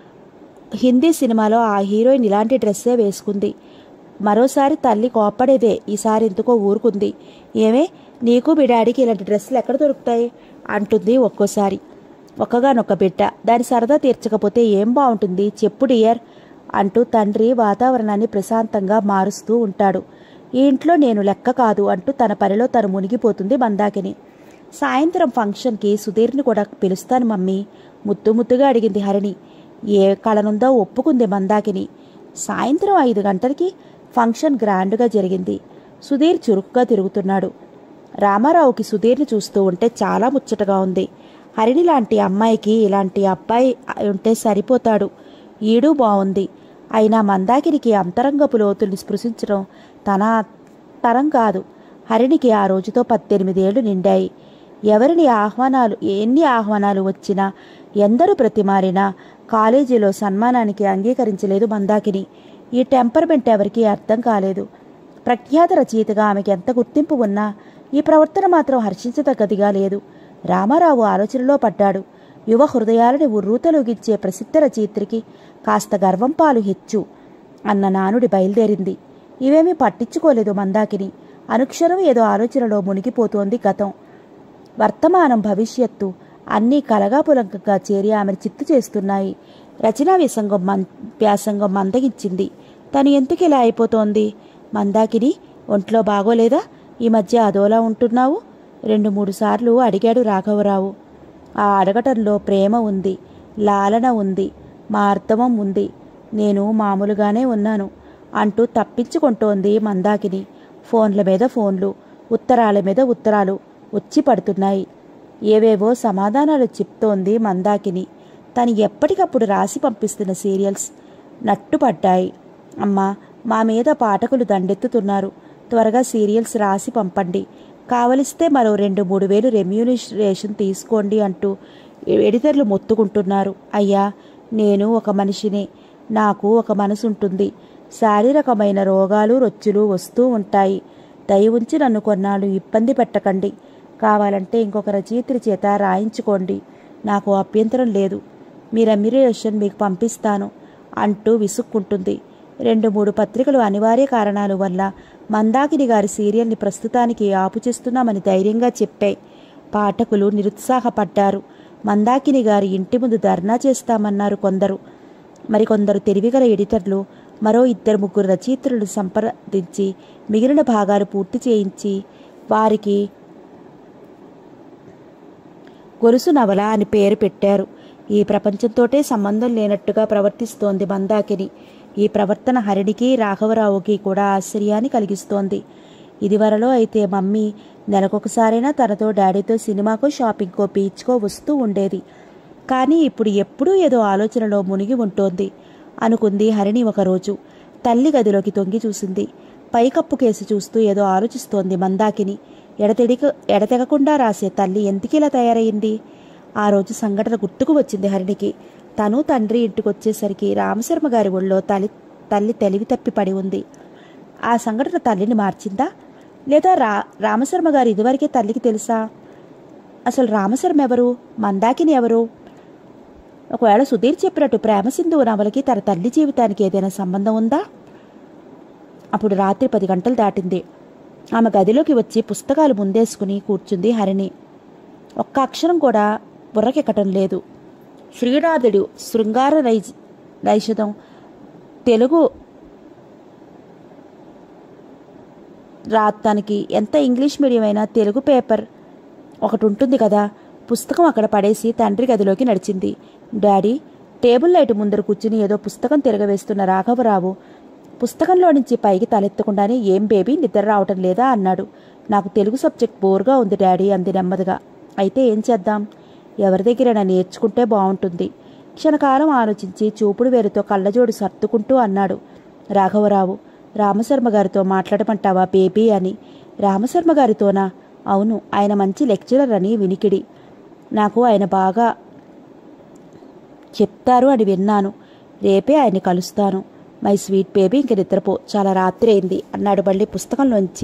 హిందీ సినిమాలో ఆ హీరోయిన్ ఇలాంటి డ్రెస్సే వేసుకుంది మరోసారి తల్లి కోప్పడేదే ఈసారి ఎందుకో ఊరుకుంది ఏమే నీకు మీ డాడీకి ఇలాంటి డ్రెస్సులు ఎక్కడ దొరుకుతాయి అంటుంది ఒక్కోసారి ఒక్కగానొక్క బిడ్డ దాని సరదా తీర్చకపోతే ఏం బాగుంటుంది చెప్పు డియర్ అంటూ తండ్రి వాతావరణాన్ని ప్రశాంతంగా మారుస్తూ ఉంటాడు ఈ ఇంట్లో నేను లెక్క కాదు అంటూ తన పనిలో తను మునిగిపోతుంది మందాకిని సాయంత్రం ఫంక్షన్కి సుధీర్ని కూడా పిలుస్తాను మమ్మీ ముద్దు ముద్దుగా అడిగింది హరిణి ఏ కళనుందో ఒప్పుకుంది మందాకిని సాయంత్రం ఐదు గంటలకి ఫంక్షన్ గ్రాండ్గా జరిగింది సుధీర్ చురుకుగా తిరుగుతున్నాడు రామారావుకి సుధీర్ని చూస్తూ ఉంటే చాలా ముచ్చటగా ఉంది హరిణి లాంటి అమ్మాయికి ఇలాంటి అబ్బాయి ఉంటే సరిపోతాడు ఈడు బాగుంది అయినా మందాకినికి అంతరంగపు లోతుల్ని స్పృశించడం తన తరం కాదు హరిణికి ఆ రోజుతో పద్దెనిమిదేళ్లు నిండాయి ఎవరిని ఆహ్వానాలు ఎన్ని ఆహ్వానాలు వచ్చినా ఎందరూ ప్రతిమారినా కాలేజీలో సన్మానానికి అంగీకరించలేదు మందాకిని ఈ టెంపర్మెంట్ ఎవరికీ అర్థం కాలేదు ప్రఖ్యాత రచయితగా ఆమెకి ఎంత గుర్తింపు ఉన్నా ఈ ప్రవర్తన మాత్రం హర్షించదగ్గదిగా లేదు రామారావు ఆలోచనలో పడ్డాడు యువ హృదయాలని ఉర్రూతలూగించే ప్రసిద్ధ రచయిత్రికి కాస్త గర్వం పాలు హెచ్చు అన్న నానుడి బయలుదేరింది ఇవేమీ పట్టించుకోలేదు మందాకిని అనుక్షణం ఏదో ఆలోచనలో మునిగిపోతోంది గతం వర్తమానం భవిష్యత్తు అన్నీ కలగాపులంకగా చేరి ఆమెను చిత్తు చేస్తున్నాయి రచనా వ్యాసంగం మన్ వ్యాసంగం మందగించింది తను ఎందుకు ఇలా అయిపోతోంది మందాకిని ఒంట్లో బాగోలేదా ఈ మధ్య అదోలా ఉంటున్నావు రెండు మూడు సార్లు అడిగాడు రాఘవరావు ఆ అడగటంలో ప్రేమ ఉంది లాలన ఉంది మార్దవం ఉంది నేను మామూలుగానే ఉన్నాను అంటూ తప్పించుకుంటోంది మందాకిని ఫోన్ల మీద ఫోన్లు ఉత్తరాల మీద ఉత్తరాలు వచ్చి పడుతున్నాయి ఏవేవో సమాధానాలు చెప్తోంది మందాకిని తను ఎప్పటికప్పుడు రాసి పంపిస్తున్న సీరియల్స్ నట్టుపడ్డాయి అమ్మా మా మీద పాఠకులు దండెత్తుతున్నారు త్వరగా సీరియల్స్ రాసి పంపండి కావలిస్తే మరో రెండు మూడు వేలు రెమ్యూనరేషన్ తీసుకోండి అంటూ ఎడిటర్లు మొత్తుకుంటున్నారు అయ్యా నేను ఒక మనిషినే నాకు ఒక మనసు ఉంటుంది శారీరకమైన రోగాలు రొచ్చులు వస్తూ ఉంటాయి దయ ఉంచి నన్ను కొన్నాళ్ళు ఇబ్బంది పెట్టకండి కావాలంటే ఇంకొక రచయిత్రి చేత రాయించుకోండి నాకు అభ్యంతరం లేదు మీ రెమ్యురేషన్ మీకు పంపిస్తాను అంటూ విసుక్కుంటుంది రెండు మూడు పత్రికలు అనివార్య కారణాల వల్ల మందాకిని గారి సీరియల్ని ప్రస్తుతానికి ఆపు చేస్తున్నామని ధైర్యంగా చెప్పాయి పాఠకులు నిరుత్సాహపడ్డారు మందాకిని గారి ఇంటి ముందు ధర్నా చేస్తామన్నారు కొందరు మరికొందరు తెలివిగల ఎడిటర్లు మరో ఇద్దరు ముగ్గురు రచయిత్రులను సంప్రదించి మిగిలిన భాగాలు పూర్తి చేయించి వారికి గొలుసు నవల అని పేరు పెట్టారు ఈ ప్రపంచంతోటే సంబంధం లేనట్టుగా ప్రవర్తిస్తోంది మందాకిని ఈ ప్రవర్తన హరిణికి రాఘవరావుకి కూడా ఆశ్చర్యాన్ని కలిగిస్తోంది ఇదివరలో అయితే మమ్మీ నెలకొకసారైనా తనతో డాడీతో సినిమాకో షాపింగ్కో బీచ్కో వస్తూ ఉండేది కానీ ఇప్పుడు ఎప్పుడూ ఏదో ఆలోచనలో మునిగి ఉంటోంది అనుకుంది హరిణి ఒకరోజు తల్లి గదిలోకి తొంగి చూసింది పైకప్పు కేసు చూస్తూ ఏదో ఆలోచిస్తోంది మందాకిని ఎడతెడిక ఎడతెగకుండా రాసే తల్లి ఎందుకిలా తయారయింది ఆ రోజు సంఘటన గుర్తుకు వచ్చింది హరిణికి తను తండ్రి ఇంటికొచ్చేసరికి రామశర్మ గారి ఒళ్ళో తల్లి తల్లి తెలివి తప్పి పడి ఉంది ఆ సంఘటన తల్లిని మార్చిందా లేదా రా రామశర్మ గారు ఇదివరకే తల్లికి తెలుసా అసలు రామశర్మ ఎవరు మందాకిని ఎవరు ఒకవేళ సుధీర్ చెప్పినట్టు ప్రేమసింధు నవలకి తన తల్లి జీవితానికి ఏదైనా సంబంధం ఉందా అప్పుడు రాత్రి పది గంటలు దాటింది ఆమె గదిలోకి వచ్చి పుస్తకాలు ముందేసుకుని కూర్చుంది హరిణి ఒక్క అక్షరం కూడా బుర్రకెక్కటం లేదు శ్రీనాథుడు శృంగార నైజ నైషధం తెలుగు రాత్తానికి ఎంత ఇంగ్లీష్ మీడియం అయినా తెలుగు పేపర్ ఒకటి ఉంటుంది కదా పుస్తకం అక్కడ పడేసి తండ్రి గదిలోకి నడిచింది డాడీ టేబుల్ లైట్ ముందర కూర్చుని ఏదో పుస్తకం తిరగవేస్తున్న రాఘవరావు పుస్తకంలో నుంచి పైకి తలెత్తకుండానే ఏం బేబీ నిద్ర రావటం లేదా అన్నాడు నాకు తెలుగు సబ్జెక్ట్ బోర్గా ఉంది డాడీ అంది నెమ్మదిగా అయితే ఏం చేద్దాం ఎవరి దగ్గరైనా నేర్చుకుంటే బాగుంటుంది క్షణకాలం ఆలోచించి చూపుడు వేరుతో కళ్ళజోడు సర్దుకుంటూ అన్నాడు రాఘవరావు రామశర్మ గారితో మాట్లాడమంటావా బేబీ అని రామశర్మ గారితోనా అవును ఆయన మంచి లెక్చరర్ అని వినికిడి నాకు ఆయన బాగా చెప్తారు అని విన్నాను రేపే ఆయన్ని కలుస్తాను మై స్వీట్ బేబీ ఇంక నిద్రపో చాలా రాత్రి అయింది అన్నాడు మళ్ళీ పుస్తకంలోంచి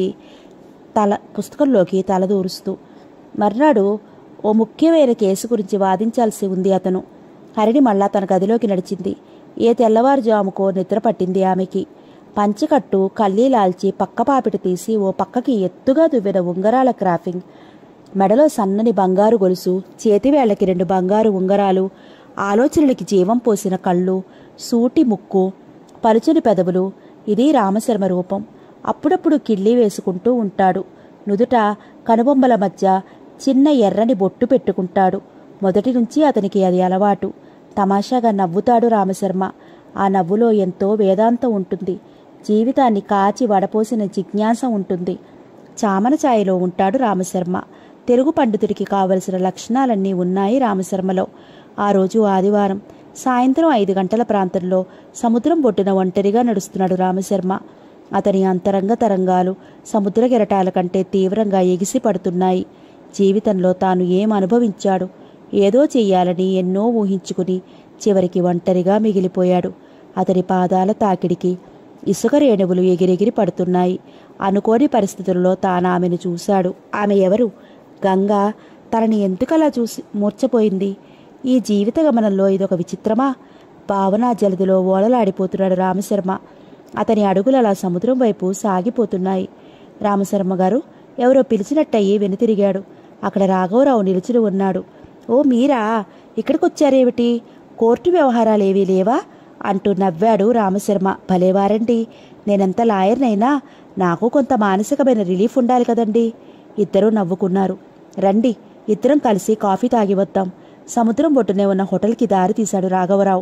తల పుస్తకంలోకి తల దూరుస్తూ మర్నాడు ఓ ముఖ్యమైన కేసు గురించి వాదించాల్సి ఉంది అతను హరిణి మళ్ళా తన గదిలోకి నడిచింది ఏ తెల్లవారుజాముకో నిద్ర పట్టింది ఆమెకి పంచకట్టు కల్లీలాల్చి పక్క పాపిట తీసి ఓ పక్కకి ఎత్తుగా దువ్విన ఉంగరాల క్రాఫింగ్ మెడలో సన్నని బంగారు గొలుసు చేతివేళ్లకి రెండు బంగారు ఉంగరాలు ఆలోచనలకి జీవం పోసిన కళ్ళు సూటి ముక్కు పలుచని పెదవులు ఇది రామశర్మ రూపం అప్పుడప్పుడు కిళ్ళి వేసుకుంటూ ఉంటాడు నుదుట కనుబొమ్మల మధ్య చిన్న ఎర్రని బొట్టు పెట్టుకుంటాడు మొదటి నుంచి అతనికి అది అలవాటు తమాషాగా నవ్వుతాడు రామశర్మ ఆ నవ్వులో ఎంతో వేదాంతం ఉంటుంది జీవితాన్ని కాచి వడపోసిన జిజ్ఞాస ఉంటుంది చామన ఛాయలో ఉంటాడు రామశర్మ తెలుగు పండితుడికి కావలసిన లక్షణాలన్నీ ఉన్నాయి రామశర్మలో ఆ రోజు ఆదివారం సాయంత్రం ఐదు గంటల ప్రాంతంలో సముద్రం బొట్టున ఒంటరిగా నడుస్తున్నాడు రామశర్మ అతని అంతరంగ తరంగాలు సముద్ర కెరటాల కంటే తీవ్రంగా ఎగిసి పడుతున్నాయి జీవితంలో తాను ఏం అనుభవించాడు ఏదో చెయ్యాలని ఎన్నో ఊహించుకుని చివరికి ఒంటరిగా మిగిలిపోయాడు అతని పాదాల తాకిడికి ఇసుక రేణువులు ఎగిరెగిరి పడుతున్నాయి అనుకోని పరిస్థితుల్లో తాను ఆమెను చూశాడు ఆమె ఎవరు గంగా తనని ఎందుకలా చూసి మూర్చపోయింది ఈ జీవిత గమనంలో ఇదొక విచిత్రమా భావనా జలదిలో ఓలలాడిపోతున్నాడు రామశర్మ అతని అడుగులు అలా సముద్రం వైపు సాగిపోతున్నాయి రామశర్మ గారు ఎవరో పిలిచినట్టయి వెనుతిరిగాడు అక్కడ రాఘవరావు నిలుచుని ఉన్నాడు ఓ మీరా ఇక్కడికొచ్చారేమిటి కోర్టు వ్యవహారాలేవీ లేవా అంటూ నవ్వాడు రామశర్మ భలేవారండి నేనెంత లాయర్నైనా నాకు కొంత మానసికమైన రిలీఫ్ ఉండాలి కదండి ఇద్దరూ నవ్వుకున్నారు రండి ఇద్దరం కలిసి కాఫీ తాగి వద్దాం సముద్రం ఒడ్డునే ఉన్న హోటల్కి దారి తీశాడు రాఘవరావు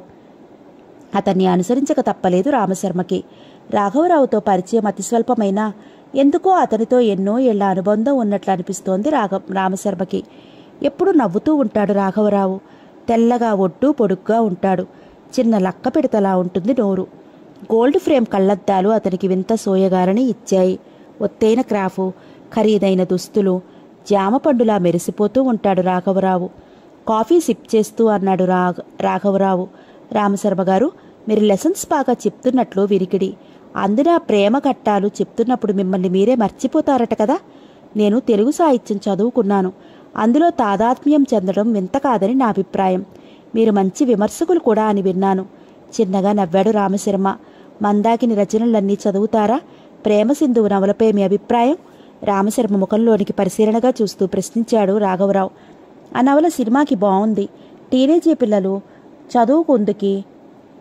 అతన్ని అనుసరించక తప్పలేదు రామశర్మకి రాఘవరావుతో పరిచయం అతి స్వల్పమైనా ఎందుకో అతనితో ఎన్నో ఏళ్ల అనుబంధం ఉన్నట్లు అనిపిస్తోంది రాఘ రామశర్మకి ఎప్పుడూ నవ్వుతూ ఉంటాడు రాఘవరావు తెల్లగా ఒడ్డు పొడుగ్గా ఉంటాడు చిన్న లక్క పిడతలా ఉంటుంది నోరు గోల్డ్ ఫ్రేమ్ కళ్ళద్దాలు అతనికి వింత సోయగారని ఇచ్చాయి ఒత్తైన క్రాఫు ఖరీదైన దుస్తులు జామ పండులా మెరిసిపోతూ ఉంటాడు రాఘవరావు కాఫీ సిప్ చేస్తూ అన్నాడు రాఘ రాఘవరావు రామశర్మ గారు మీరు లెసన్స్ బాగా చెప్తున్నట్లు విరికిడి అందున ప్రేమ ఘట్టాలు చెప్తున్నప్పుడు మిమ్మల్ని మీరే మర్చిపోతారట కదా నేను తెలుగు సాహిత్యం చదువుకున్నాను అందులో తాదాత్మ్యం చెందడం వింత కాదని నా అభిప్రాయం మీరు మంచి విమర్శకులు కూడా అని విన్నాను చిన్నగా నవ్వాడు రామశర్మ మందాకిని రచనలన్నీ చదువుతారా ప్రేమ సింధువు నవలపై మీ అభిప్రాయం రామశర్మ ముఖంలోనికి పరిశీలనగా చూస్తూ ప్రశ్నించాడు రాఘవరావు ఆ నవల సినిమాకి బాగుంది టీనేజీ పిల్లలు చదువుకుందుకి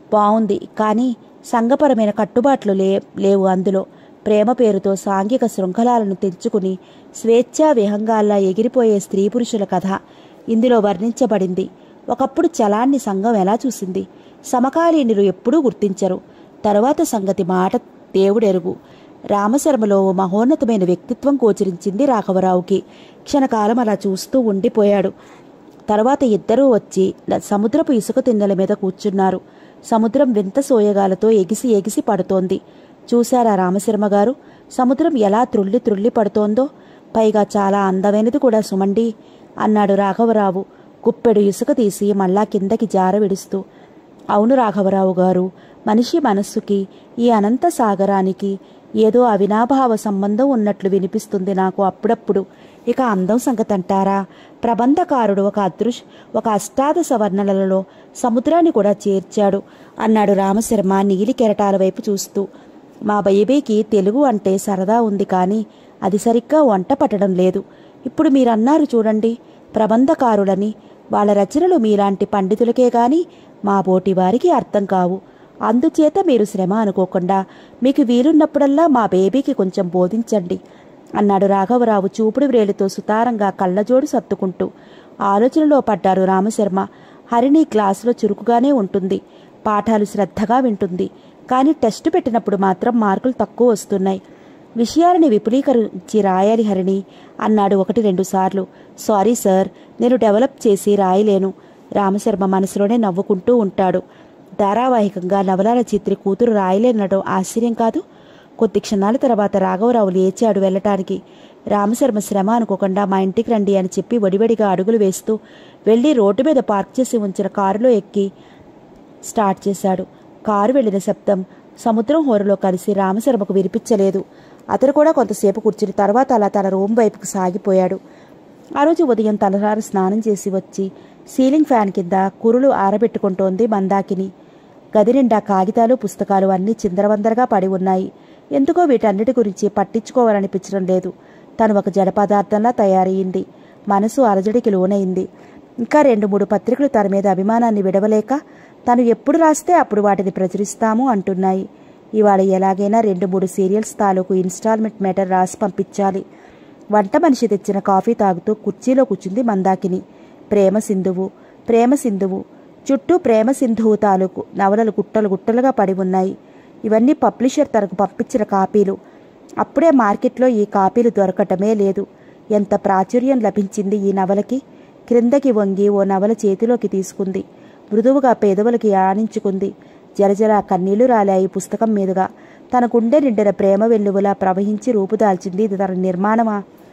బావుంది కానీ సంఘపరమైన కట్టుబాట్లు లే లేవు అందులో ప్రేమ పేరుతో సాంఘిక శృంఖలాలను తెంచుకుని స్వేచ్ఛా విహంగాల్లా ఎగిరిపోయే స్త్రీ పురుషుల కథ ఇందులో వర్ణించబడింది ఒకప్పుడు చలాన్ని సంఘం ఎలా చూసింది సమకాలీనులు ఎప్పుడూ గుర్తించరు తరువాత సంగతి మాట దేవుడెరుగు రామశర్మలో ఓ మహోన్నతమైన వ్యక్తిత్వం గోచరించింది రాఘవరావుకి క్షణకాలం అలా చూస్తూ ఉండిపోయాడు తర్వాత ఇద్దరూ వచ్చి న- సముద్రపు ఇసుక తిన్నెల మీద కూర్చున్నారు సముద్రం వింత సోయగాలతో ఎగిసి ఎగిసి పడుతోంది చూశారా రామశర్మ గారు సముద్రం ఎలా త్రుళ్ళి త్రుళ్ళి పడుతోందో పైగా చాలా అందమైనది కూడా సుమండి అన్నాడు రాఘవరావు గుప్పెడు ఇసుక తీసి మళ్ళా కిందకి జార విడుస్తూ అవును రాఘవరావు గారు మనిషి మనస్సుకి ఈ అనంత సాగరానికి ఏదో అవినాభావ సంబంధం ఉన్నట్లు వినిపిస్తుంది నాకు అప్పుడప్పుడు ఇక అందం సంగతి అంటారా ప్రబంధకారుడు ఒక అదృశ్ ఒక అష్టాదశ వర్ణనలలో సముద్రాన్ని కూడా చేర్చాడు అన్నాడు రామశర్మ నీలి కెరటాల వైపు చూస్తూ మా బైబీకి తెలుగు అంటే సరదా ఉంది కానీ అది సరిగ్గా వంట పట్టడం లేదు ఇప్పుడు మీరన్నారు చూడండి ప్రబంధకారులని వాళ్ళ రచనలు మీలాంటి పండితులకే గాని మా బోటి వారికి అర్థం కావు అందుచేత మీరు శ్రమ అనుకోకుండా మీకు వీలున్నప్పుడల్లా మా బేబీకి కొంచెం బోధించండి అన్నాడు రాఘవరావు చూపుడు వ్రేలితో సుతారంగా కళ్ళజోడు సత్తుకుంటూ ఆలోచనలో పడ్డారు రామశర్మ హరిణి క్లాసులో చురుకుగానే ఉంటుంది పాఠాలు శ్రద్ధగా వింటుంది కానీ టెస్టు పెట్టినప్పుడు మాత్రం మార్కులు తక్కువ వస్తున్నాయి విషయాలని విపులీకరించి రాయాలి హరిణి అన్నాడు ఒకటి రెండు సార్లు సారీ సార్ నేను డెవలప్ చేసి రాయలేను రామశర్మ మనసులోనే నవ్వుకుంటూ ఉంటాడు ధారావాహికంగా నవలాల చిత్రి కూతురు రాయలేనడం ఆశ్చర్యం కాదు కొద్ది క్షణాల తర్వాత రాఘవరావు లేచాడు వెళ్ళటానికి రామశర్మ శ్రమ అనుకోకుండా మా ఇంటికి రండి అని చెప్పి వడివడిగా అడుగులు వేస్తూ వెళ్ళి రోడ్డు మీద పార్క్ చేసి ఉంచిన కారులో ఎక్కి స్టార్ట్ చేశాడు కారు వెళ్ళిన శబ్దం సముద్రం హోరులో కలిసి రామశర్మకు వినిపించలేదు అతను కూడా కొంతసేపు కూర్చుని తర్వాత అలా తన రూమ్ వైపుకు సాగిపోయాడు ఆ రోజు ఉదయం తలరారు స్నానం చేసి వచ్చి సీలింగ్ ఫ్యాన్ కింద కురులు ఆరబెట్టుకుంటోంది మందాకిని గది నిండా కాగితాలు పుస్తకాలు అన్నీ చిందరవందరగా పడి ఉన్నాయి ఎందుకో వీటన్నిటి గురించి పట్టించుకోవాలనిపించడం లేదు తను ఒక జడ పదార్థంలా తయారయ్యింది మనసు అలజడికి లోనైంది ఇంకా రెండు మూడు పత్రికలు తన మీద అభిమానాన్ని విడవలేక తను ఎప్పుడు రాస్తే అప్పుడు వాటిని ప్రచురిస్తాము అంటున్నాయి ఇవాళ ఎలాగైనా రెండు మూడు సీరియల్స్ తాలూకు ఇన్స్టాల్మెంట్ మేటర్ రాసి పంపించాలి వంట మనిషి తెచ్చిన కాఫీ తాగుతూ కుర్చీలో కూర్చుంది మందాకిని ప్రేమ సింధువు ప్రేమ సింధువు చుట్టూ ప్రేమ సింధువు తాలూకు నవలలు గుట్టలు గుట్టలుగా పడి ఉన్నాయి ఇవన్నీ పబ్లిషర్ తనకు పంపించిన కాపీలు అప్పుడే మార్కెట్లో ఈ కాపీలు దొరకటమే లేదు ఎంత ప్రాచుర్యం లభించింది ఈ నవలకి క్రిందకి వంగి ఓ నవల చేతిలోకి తీసుకుంది మృదువుగా పేదవులకి ఆనించుకుంది జలజల కన్నీళ్లు రాలాయి పుస్తకం మీదుగా తన గుండె నిండిన ప్రేమ వెల్లువలా ప్రవహించి రూపుదాల్చింది ఇది తన నిర్మాణమా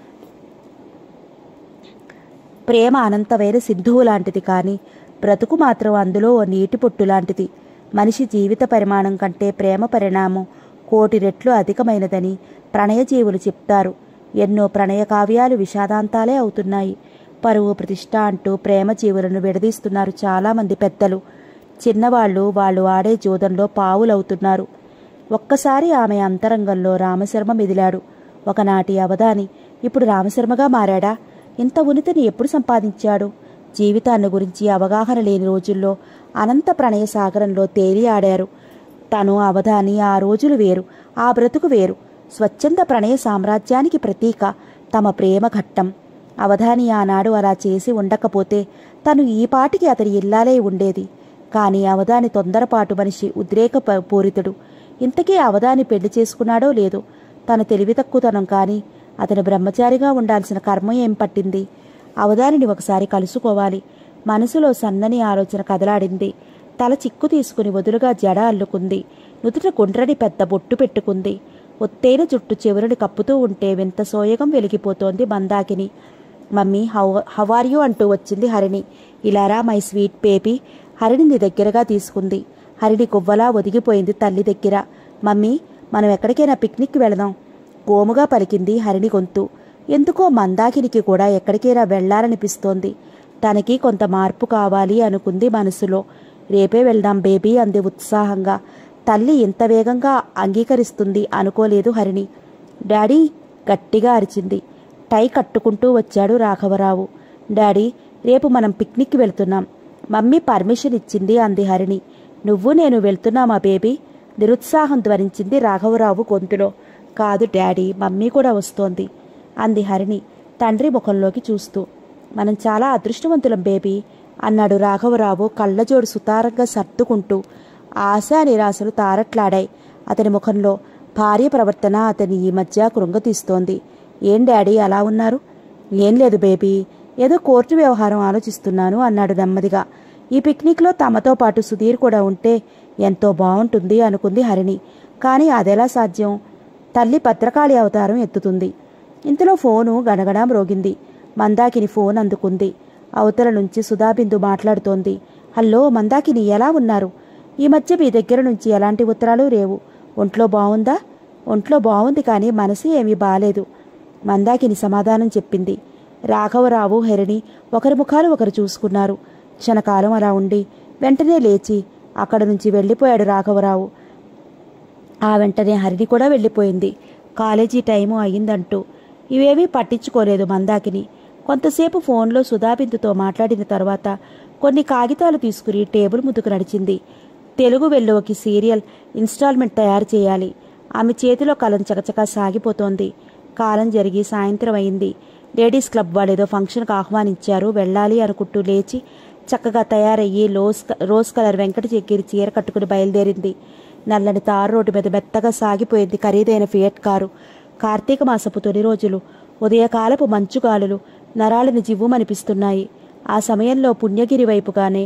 ప్రేమ అనంతమైన సింధువు లాంటిది కానీ బ్రతుకు మాత్రం అందులో ఓ నీటి పొట్టు లాంటిది మనిషి జీవిత పరిమాణం కంటే ప్రేమ పరిణామం కోటి రెట్లు అధికమైనదని ప్రణయజీవులు చెప్తారు ఎన్నో ప్రణయ కావ్యాలు విషాదాంతాలే అవుతున్నాయి పరువు ప్రతిష్ట అంటూ ప్రేమ జీవులను విడదీస్తున్నారు చాలామంది పెద్దలు చిన్నవాళ్ళు వాళ్ళు ఆడే జోదంలో పావులవుతున్నారు ఒక్కసారి ఆమె అంతరంగంలో రామశర్మ మెదిలాడు ఒకనాటి అవధాని ఇప్పుడు రామశర్మగా మారాడా ఇంత ఉనితిని ఎప్పుడు సంపాదించాడు జీవితాన్ని గురించి అవగాహన లేని రోజుల్లో అనంత ప్రణయ సాగరంలో తేలి ఆడారు తను అవధాని ఆ రోజులు వేరు ఆ బ్రతుకు వేరు స్వచ్ఛంద ప్రణయ సామ్రాజ్యానికి ప్రతీక తమ ప్రేమ ఘట్టం అవధాని ఆనాడు అలా చేసి ఉండకపోతే తను ఈ పాటికి అతని ఇల్లాలే ఉండేది కాని అవధాని తొందరపాటు మనిషి ఉద్రేక ప- పూరితుడు ఇంతకీ అవధాని పెళ్లి చేసుకున్నాడో లేదో తన తెలివి తక్కువతనం కాని అతను బ్రహ్మచారిగా ఉండాల్సిన కర్మ ఏం పట్టింది అవధానిని ఒకసారి కలుసుకోవాలి మనసులో సన్నని ఆలోచన కదలాడింది తల చిక్కు తీసుకుని వదులుగా జడ అల్లుకుంది నుదుట గుండ్రని పెద్ద బొట్టు పెట్టుకుంది ఒత్తైన జుట్టు చెవులని కప్పుతూ ఉంటే వింత సోయగం వెలిగిపోతోంది Mandakini mummy how are you అంటూ వచ్చింది హరిణి ఇలారా మై స్వీట్ బేబీ హరిణిని దగ్గరగా తీసుకుంది హరిణి కొవ్వలా ఒదిగిపోయింది తల్లి దగ్గర మమ్మీ మనం ఎక్కడికైనా పిక్నిక్ వెళదాం గోముగా పలికింది హరిణి గొంతు ఎందుకో మందాకినికి కూడా ఎక్కడికైనా వెళ్లాలనిపిస్తోంది తనకి కొంత మార్పు కావాలి అనుకుంది మనసులో రేపే వెళ్దాం బేబీ అంది ఉత్సాహంగా తల్లి ఇంత వేగంగా అంగీకరిస్తుంది అనుకోలేదు హరిణి డాడీ గట్టిగా అరిచింది టై కట్టుకుంటూ వచ్చాడు రాఘవరావు డాడీ రేపు మనం పిక్నిక్కి వెళ్తున్నాం మమ్మీ పర్మిషన్ ఇచ్చింది అంది హరిణి నువ్వు నేను వెళ్తున్నామా బేబీ నిరుత్సాహం ధ్వనించింది రాఘవరావు గొంతులో కాదు డాడీ మమ్మీ కూడా వస్తోంది అంది హరిణి తండ్రి ముఖంలోకి చూస్తూ మనం చాలా అదృష్టవంతులం బేబీ అన్నాడు రాఘవరావు కళ్ళజోడు సుతారంగా సర్దుకుంటూ ఆశా నిరాశలు తారట్లాడాయి అతని ముఖంలో భార్య ప్రవర్తన అతని ఈ మధ్య కృంగతీస్తోంది ఏం డాడీ అలా ఉన్నారు ఏం లేదు బేబీ ఏదో కోర్టు వ్యవహారం ఆలోచిస్తున్నాను అన్నాడు నెమ్మదిగా ఈ పిక్నిక్లో తమతో పాటు సుధీర్ కూడా ఉంటే ఎంతో బాగుంటుంది అనుకుంది హరిణి కానీ అదెలా సాధ్యం తల్లి భద్రకాళి అవతారం ఎత్తుతుంది ఇంతలో ఫోను గణగణ మ్రోగింది మందాకిని ఫోన్ అందుకుంది అవతల నుంచి సుధాబిందు మాట్లాడుతోంది హలో మందాకిని ఎలా ఉన్నారు ఈ మధ్య మీ దగ్గర నుంచి ఎలాంటి ఉత్తరాలు లేవు ఒంట్లో బావుందా ఒంట్లో బావుంది కానీ మనసు ఏమీ బాలేదు మందాకిని సమాధానం చెప్పింది రాఘవరావు హరిణి ఒకరి ముఖాలు ఒకరు చూసుకున్నారు క్షణకాలం అలా ఉండి వెంటనే లేచి అక్కడ నుంచి వెళ్ళిపోయాడు రాఘవరావు ఆ వెంటనే హరిణి కూడా వెళ్ళిపోయింది కాలేజీ టైము అయిందంటూ ఇవేమీ పట్టించుకోలేదు మందాకిని కొంతసేపు ఫోన్లో సుధాబిందుతో మాట్లాడిన తర్వాత కొన్ని కాగితాలు తీసుకుని టేబుల్ ముందుకు నడిచింది తెలుగు వెల్లువకి సీరియల్ ఇన్స్టాల్మెంట్ తయారు చేయాలి ఆమె చేతిలో కలం చకచకా సాగిపోతోంది కాలం జరిగి సాయంత్రం అయింది లేడీస్ క్లబ్ వాళ్ళేదో ఫంక్షన్కి ఆహ్వానించారు వెళ్ళాలి అనుకుంటూ లేచి చక్కగా తయారయ్యి లోస్ రోజ్ కలర్ వెంకట చెక్కిరి చీర కట్టుకుని బయలుదేరింది నల్లని తారు రోడ్డు మీద మెత్తగా సాగిపోయింది ఖరీదైన ఫియట్ కారు కార్తీక మాసపు తొలి రోజులు ఉదయకాలపు మంచుగాలులు నరాలను జివ్వుమనిపిస్తున్నాయి ఆ సమయంలో పుణ్యగిరి వైపుగానే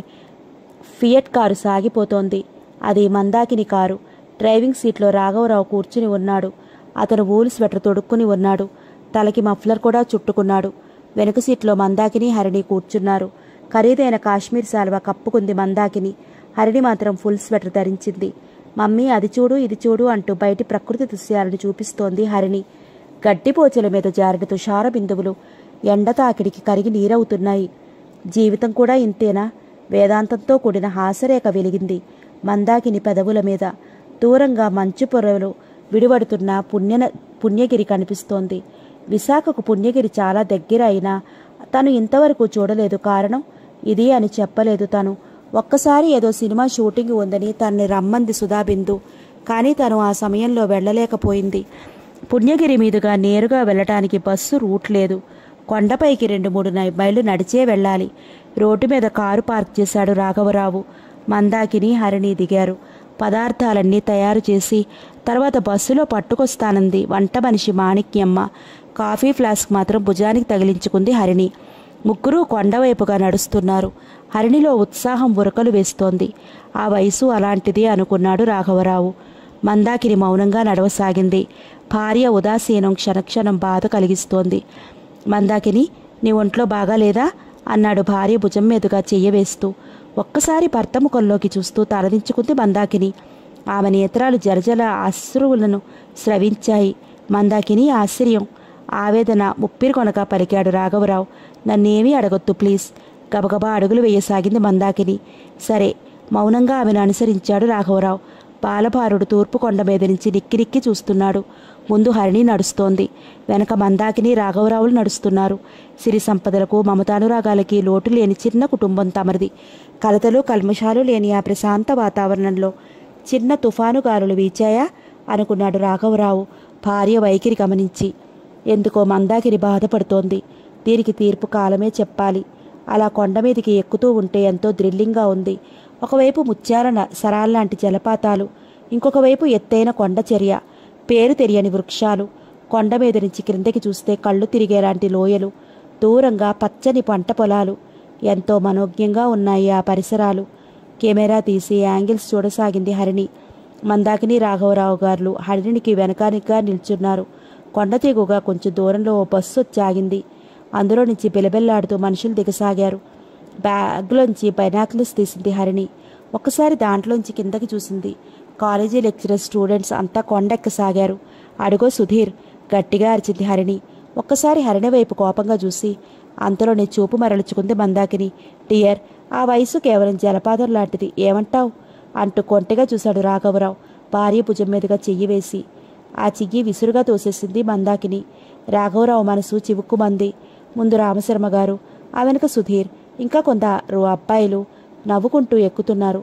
ఫియట్ కారు సాగిపోతోంది అది మందాకిని కారు డ్రైవింగ్ సీట్లో రాఘవరావు కూర్చుని ఉన్నాడు అతను ఊలు స్వెటర్ తొడుక్కుని ఉన్నాడు తలకి మఫ్లర్ కూడా చుట్టుకున్నాడు వెనుక సీట్లో మందాకిని హరిణి కూర్చున్నారు ఖరీదైన కాశ్మీర్ శాలువా కప్పుకుంది మందాకిని హరిణి మాత్రం ఫుల్ స్వెటర్ ధరించింది మమ్మీ అది చూడు ఇది చూడు అంటూ బయటి ప్రకృతి దృశ్యాలను చూపిస్తోంది హరిణి గడ్డిపోచల మీద జారిన తుషార బిందువులు ఎండ తాకిడికి కరిగి నీరవుతున్నాయి జీవితం కూడా ఇంతేనా వేదాంతంతో కూడిన హాసరేఖ వెలిగింది మందాకిని పెదవుల మీద దూరంగా మంచు పొరలు విడివడుతున్న పుణ్యన పుణ్యగిరి కనిపిస్తోంది విశాఖకు పుణ్యగిరి చాలా దగ్గర అయినా తను ఇంతవరకు చూడలేదు కారణం ఇది అని చెప్పలేదు తను ఒక్కసారి ఏదో సినిమా షూటింగ్ ఉందని తనని రమ్మంది సుధాబిందు కానీ తను ఆ సమయంలో వెళ్ళలేకపోయింది పుణ్యగిరి మీదుగా నేరుగా వెళ్ళటానికి బస్సు రూట్ లేదు కొండపైకి రెండు మూడు నై- మైళ్ళు నడిచే వెళ్ళాలి రోడ్డు మీద కారు పార్క్ చేశాడు రాఘవరావు మందాకిని హరిణి దిగారు పదార్థాలన్నీ తయారు చేసి తర్వాత బస్సులో పట్టుకొస్తానంది వంట మనిషి మాణిక్యమ్మ కాఫీ ఫ్లాస్క్ మాత్రం భుజానికి తగిలించుకుంది హరిణి ముగ్గురు కొండవైపుగా నడుస్తున్నారు హరిణిలో ఉత్సాహం ఉరకలు వేస్తోంది ఆ వయసు అలాంటిది అనుకున్నాడు రాఘవరావు మందాకిని మౌనంగా నడవసాగింది భార్య ఉదాసీనం క్షణక్షణం బాధ కలిగిస్తోంది మందాకిని నీ ఒంట్లో బాగాలేదా అన్నాడు భార్య భుజం మీదుగా చెయ్యవేస్తూ ఒక్కసారి భర్త ముఖంలోకి చూస్తూ తలదించుకుంది మందాకిని ఆమె నేత్రాలు జలజల అశ్రువులను స్రవించాయి మందాకిని ఆశ్చర్యం ఆవేదన ముప్పిరి కొనక పలికాడు రాఘవరావు నన్నేమీ అడగొద్దు ప్లీజ్ గబగబా అడుగులు వేయసాగింది మందాకిని సరే మౌనంగా ఆమెను అనుసరించాడు రాఘవరావు బాలభారుడు తూర్పు కొండ మీద నుంచి నిక్కి నిక్కి చూస్తున్నాడు ముందు హరిణి నడుస్తోంది వెనక మందాకిని రాఘవరావులు నడుస్తున్నారు సిరి సంపదలకు మమతానురాగాలకి లోటు లేని చిన్న కుటుంబం తమరిది కలతలు కల్మషాలు లేని ఆ ప్రశాంత వాతావరణంలో చిన్న తుఫాను గాలులు వీచాయా అనుకున్నాడు రాఘవరావు భార్య వైఖరి గమనించి ఎందుకో మందాకిని బాధపడుతోంది దీనికి తీర్పు కాలమే చెప్పాలి అలా కొండ మీదికి ఎక్కుతూ ఉంటే ఎంతో థ్రిల్లింగ్గా ఉంది ఒకవైపు ముత్యాల న- సరాల్లాంటి జలపాతాలు ఇంకొక వైపు ఎత్తైన కొండ చర్య పేరు తెలియని వృక్షాలు కొండ మీద నుంచి క్రిందకి చూస్తే కళ్ళు తిరిగేలాంటి లోయలు దూరంగా పచ్చని పంట పొలాలు ఎంతో మనోజ్ఞంగా ఉన్నాయి ఆ పరిసరాలు కెమెరా తీసి యాంగిల్స్ చూడసాగింది హరిణి మందాకిని రాఘవరావు గారు హరిణికి వెనకానిగా నిల్చున్నారు కొండ తెగుగా కొంచెం దూరంలో ఓ బస్సు వచ్చి ఆగింది అందులో నుంచి బిలబెల్లాడుతూ మనుషులు దిగసాగారు బ్యాగ్లోంచి బైనాక్లెస్ తీసింది హరిణి ఒక్కసారి దాంట్లోంచి కిందకి చూసింది కాలేజీ లెక్చరర్ స్టూడెంట్స్ అంతా కొండెక్కసాగారు అడుగో సుధీర్ గట్టిగా అరిచింది హరిణి ఒక్కసారి హరిణి వైపు కోపంగా చూసి అంతలోనే చూపు మరల్చుకుంది మందాకిని డియర్ ఆ వయసు కేవలం జలపాతం లాంటిది ఏమంటావ్ అంటూ కొంటెగా చూశాడు రాఘవరావు భార్య భుజం మీదుగా చెయ్యి వేసి ఆ చెయ్యి విసురుగా తోసేసింది మందాకిని రాఘవరావు మనసు చివుక్కుమంది ముందు రామశర్మ గారు ఆ వెనుక సుధీర్ ఇంకా కొందరు అబ్బాయిలు నవ్వుకుంటూ ఎక్కుతున్నారు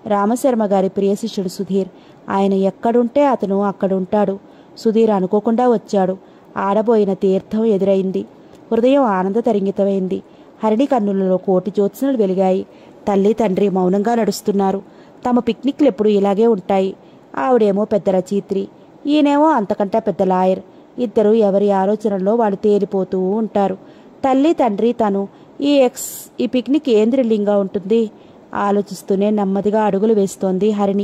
రామశర్మ గారి ప్రియ శిష్యుడు సుధీర్ ఆయన ఎక్కడుంటే అతను అక్కడుంటాడు సుధీర్ అనుకోకుండా వచ్చాడు ఆడబోయిన తీర్థం ఎదురైంది హృదయం ఆనంద తరంగితమైంది హరిణి కన్నులలో కోటి జ్యోత్సనలు వెలిగాయి తల్లి తండ్రి మౌనంగా నడుస్తున్నారు తమ పిక్నిక్లు ఎప్పుడు ఇలాగే ఉంటాయి ఆవిడేమో పెద్ద రచయిత్రి ఈయనేమో అంతకంటే పెద్ద లాయర్ ఇద్దరు ఎవరి ఆలోచనలో వాళ్ళు తేలిపోతూ ఉంటారు తల్లి తండ్రి తను ఈ ఎక్స్ ఈ పిక్నిక్ ఏం థ్రిల్లింగ్గా ఉంటుంది ఆలోచిస్తూనే నెమ్మదిగా అడుగులు వేస్తోంది హరిణి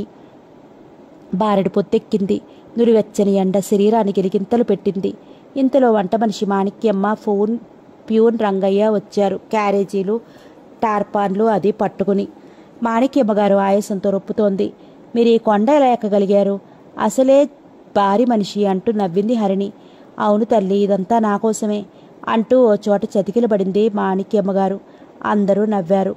బారెడు పొత్తెక్కింది నురివెచ్చని ఎండ శరీరానికి గిలిగింతలు పెట్టింది ఇంతలో వంట మనిషి మాణిక్యమ్మ ఫోన్ ప్యూన్ రంగయ్య వచ్చారు క్యారేజీలు టార్పాన్లు అది పట్టుకుని మాణిక్యమ్మ గారు ఆయాసంతో రొప్పుతోంది మీరు ఈ కొండ ఎలా ఎక్కగలిగారు అసలే భారీ మనిషి అంటూ నవ్వింది హరిణి అవును తల్లి ఇదంతా నా కోసమే అంటూ ఓ చోట చతికిలబడింది మాణిక్యమ్మ గారు అందరూ నవ్వారు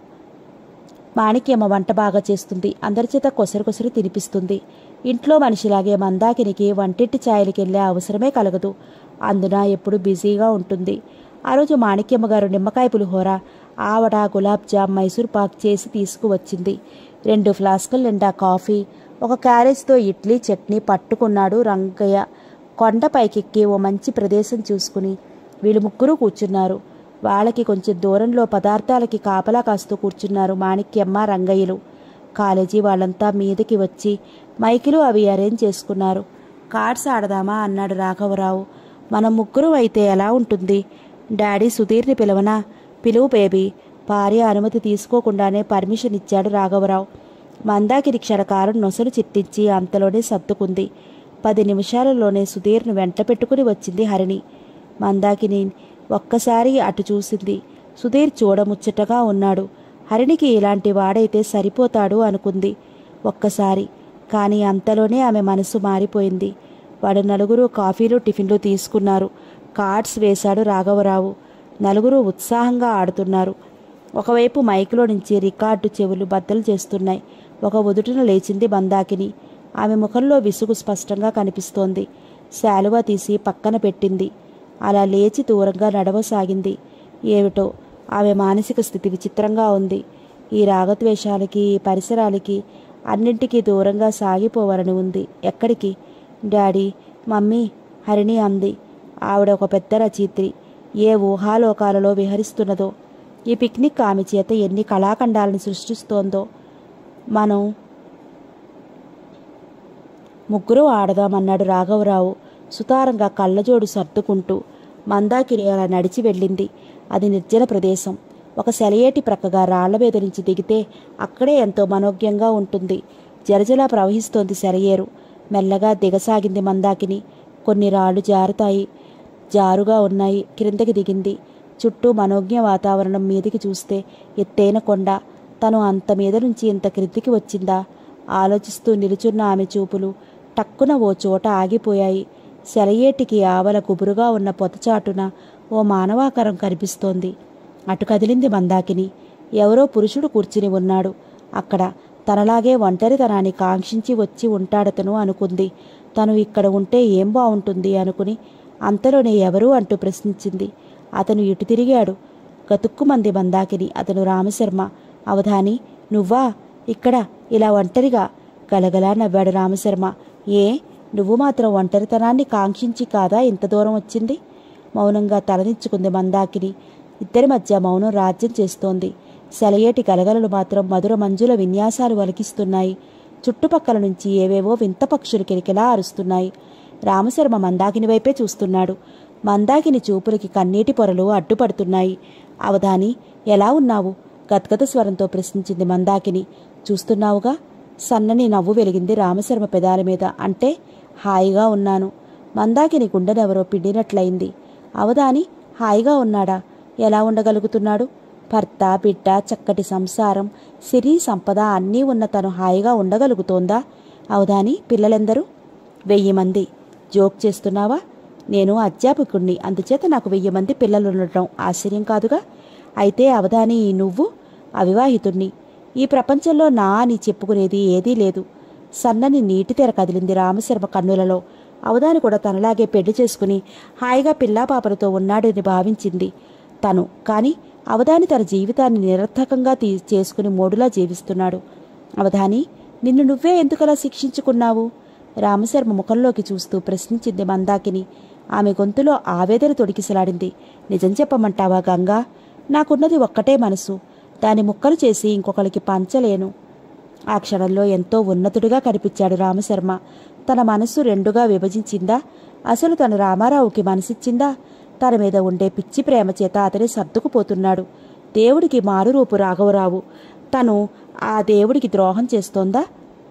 మాణిక్యమ్మ వంట బాగా చేస్తుంది అందరి చేత కొసరు కొసరు తినిపిస్తుంది ఇంట్లో మనిషిలాగే మందాకినికి వంటింటి ఛాయలకి వెళ్ళే అవసరమే కలగదు అందున ఎప్పుడు బిజీగా ఉంటుంది ఆ రోజు మాణిక్యమ్మ గారు నిమ్మకాయ పులిహోర ఆవడ గులాబ్ జామ్ మైసూర్ పాక్ చేసి తీసుకువచ్చింది రెండు ఫ్లాస్కుల నిండా కాఫీ ఒక క్యారేజ్తో ఇడ్లీ చట్నీ పట్టుకున్నాడు రంగయ్య కొండ పైకెక్కి ఓ మంచి ప్రదేశం చూసుకుని వీళ్ళు ముగ్గురు కూర్చున్నారు వాళ్ళకి కొంచెం దూరంలో పదార్థాలకి కాపలా కాస్తూ కూర్చున్నారు మాణిక్యమ్మ రంగయ్యలు కాలేజీ వాళ్ళంతా మీదకి వచ్చి మైకులు అవి అరేంజ్ చేసుకున్నారు కార్డ్స్ ఆడదామా అన్నాడు రాఘవరావు మనం ముగ్గురు అయితే ఎలా ఉంటుంది డాడీ సుధీర్ని పిలవనా పిలువు బేబీ భార్య అనుమతి తీసుకోకుండానే పర్మిషన్ ఇచ్చాడు రాఘవరావు మందాకిని క్షణకారం నొసలు చిట్టించి అంతలోనే సర్దుకుంది పది నిమిషాలలోనే సుధీర్ను వెంట పెట్టుకుని వచ్చింది హరిణి మందాకిని ఒక్కసారి అటు చూసింది సుధీర్ చూడముచ్చటగా ఉన్నాడు హరిణికి ఇలాంటి వాడైతే సరిపోతాడు అనుకుంది ఒక్కసారి కానీ అంతలోనే ఆమె మనసు మారిపోయింది వాడు నలుగురు కాఫీలు టిఫిన్లు తీసుకున్నారు కార్డ్స్ వేశాడు రాఘవరావు నలుగురు ఉత్సాహంగా ఆడుతున్నారు ఒకవైపు మైకులో నుంచి రికార్డు చెవులు బద్దలు చేస్తున్నాయి ఒక ఉదుటిన లేచింది మందాకిని ఆమె ముఖంలో విసుగు స్పష్టంగా కనిపిస్తోంది శాలువా తీసి పక్కన పెట్టింది అలా లేచి దూరంగా నడవసాగింది ఏమిటో ఆమె మానసిక స్థితి విచిత్రంగా ఉంది ఈ రాగద్వేషాలకి ఈ పరిసరాలకి అన్నింటికీ దూరంగా సాగిపోవాలని ఉంది ఎక్కడికి డాడీ మమ్మీ హరిణి అంది ఆవిడ ఒక పెద్ద రచయిత్రి ఏ ఊహాలోకాలలో విహరిస్తున్నదో ఈ పిక్నిక్ ఆమె చేత ఎన్ని కళాఖండాలను సృష్టిస్తోందో మనం ముగ్గురు ఆడదామన్నాడు రాఘవరావు సుతారంగా కళ్ళజోడు సర్దుకుంటూ మందాకిని అలా నడిచి వెళ్ళింది అది నిర్జన ప్రదేశం ఒక సెలయేటి ప్రక్కగా రాళ్ల మీద నుంచి దిగితే అక్కడే ఎంతో మనోజ్ఞంగా ఉంటుంది జలజలా ప్రవహిస్తోంది సెలయేరు మెల్లగా దిగసాగింది మందాకిని కొన్ని రాళ్ళు జారుతాయి జారుగా ఉన్నాయి క్రిందకి దిగింది చుట్టూ మనోజ్ఞ వాతావరణం మీదికి చూస్తే ఎత్తైన కొండ తను అంత మీద నుంచి ఇంత క్రిందికి వచ్చిందా ఆలోచిస్తూ నిలుచున్న ఆమె చూపులు టక్కున ఓ చోట ఆగిపోయాయి సెలయేటికి ఆవల గుబురుగా ఉన్న పొతచాటున ఓ మానవాకారం కనిపిస్తోంది అటు కదిలింది మందాకిని ఎవరో పురుషుడు కూర్చుని ఉన్నాడు అక్కడ తనలాగే ఒంటరితనాన్ని కాంక్షించి వచ్చి ఉంటాడతను అనుకుంది తను ఇక్కడ ఉంటే ఏం బావుంటుంది అనుకుని అంతలోనే ఎవరు అంటూ ప్రశ్నించింది అతను ఇటు తిరిగాడు గతుక్కుమంది మందాకిని అతను రామశర్మ అవధాని నువ్వా ఇక్కడ ఇలా ఒంటరిగా గలగలా నవ్వాడు రామశర్మ ఏ నువ్వు మాత్రం ఒంటరితనాన్ని కాంక్షించి కాదా ఇంత దూరం వచ్చింది మౌనంగా తలదించుకుంది మందాకిని ఇద్దరి మధ్య మౌనం రాజ్యం చేస్తోంది సెలయేటి గలగలలు మాత్రం మధుర మంజుల విన్యాసాలు వలికిస్తున్నాయి చుట్టుపక్కల నుంచి ఏవేవో వింత పక్షులు కిరికిలా అరుస్తున్నాయి రామశర్మ మందాకిని వైపే చూస్తున్నాడు మందాకిని చూపులకి కన్నీటి పొరలు అడ్డుపడుతున్నాయి అవధాని ఎలా ఉన్నావు గద్గద స్వరంతో ప్రశ్నించింది మందాకిని చూస్తున్నావుగా సన్నని నవ్వు వెలిగింది రామశర్మ పెదాల మీద అంటే హాయిగా ఉన్నాను మందాకిని గుండెనెవరో పిండినట్లయింది అవధాని హాయిగా ఉన్నాడా ఎలా ఉండగలుగుతున్నాడు భర్త బిడ్డ చక్కటి సంసారం సిరి సంపద అన్నీ ఉన్న తను హాయిగా ఉండగలుగుతోందా అవధాని పిల్లలెందరూ వెయ్యి మంది జోక్ చేస్తున్నావా నేను అధ్యాపకుణ్ణి అందుచేత నాకు వెయ్యి మంది పిల్లలు ఉండటం ఆశ్చర్యం కాదుగా అయితే అవధాని నువ్వు అవివాహితుణ్ణి ఈ ప్రపంచంలో నా అని చెప్పుకునేది ఏదీ లేదు సన్నని నీటి తెర కదిలింది రామశర్మ కన్నులలో అవధాని కూడా తనలాగే పెళ్లి చేసుకుని హాయిగా పిల్లాపాపలతో ఉన్నాడని భావించింది తను కాని అవధాని తన జీవితాన్ని నిరర్థకంగా తీ చేసుకుని మోడులా జీవిస్తున్నాడు అవధాని నిన్ను నువ్వే ఎందుకలా శిక్షించుకున్నావు రామశర్మ ముఖంలోకి చూస్తూ ప్రశ్నించింది మందాకిని ఆమె గొంతులో ఆవేదన తొడికిసలాడింది నిజం చెప్పమంటావా గంగా నాకున్నది ఒక్కటే మనసు దాని ముక్కలు చేసి ఇంకొకరికి పంచలేను ఆ క్షణంలో ఎంతో ఉన్నతుడిగా కనిపించాడు రామశర్మ తన మనస్సు రెండుగా విభజించిందా అసలు తను రామారావుకి మనసిచ్చిందా తన మీద ఉండే పిచ్చి ప్రేమ చేత అతని సర్దుకుపోతున్నాడు దేవుడికి మారురూపు రాఘవరావు తను ఆ దేవుడికి ద్రోహం చేస్తోందా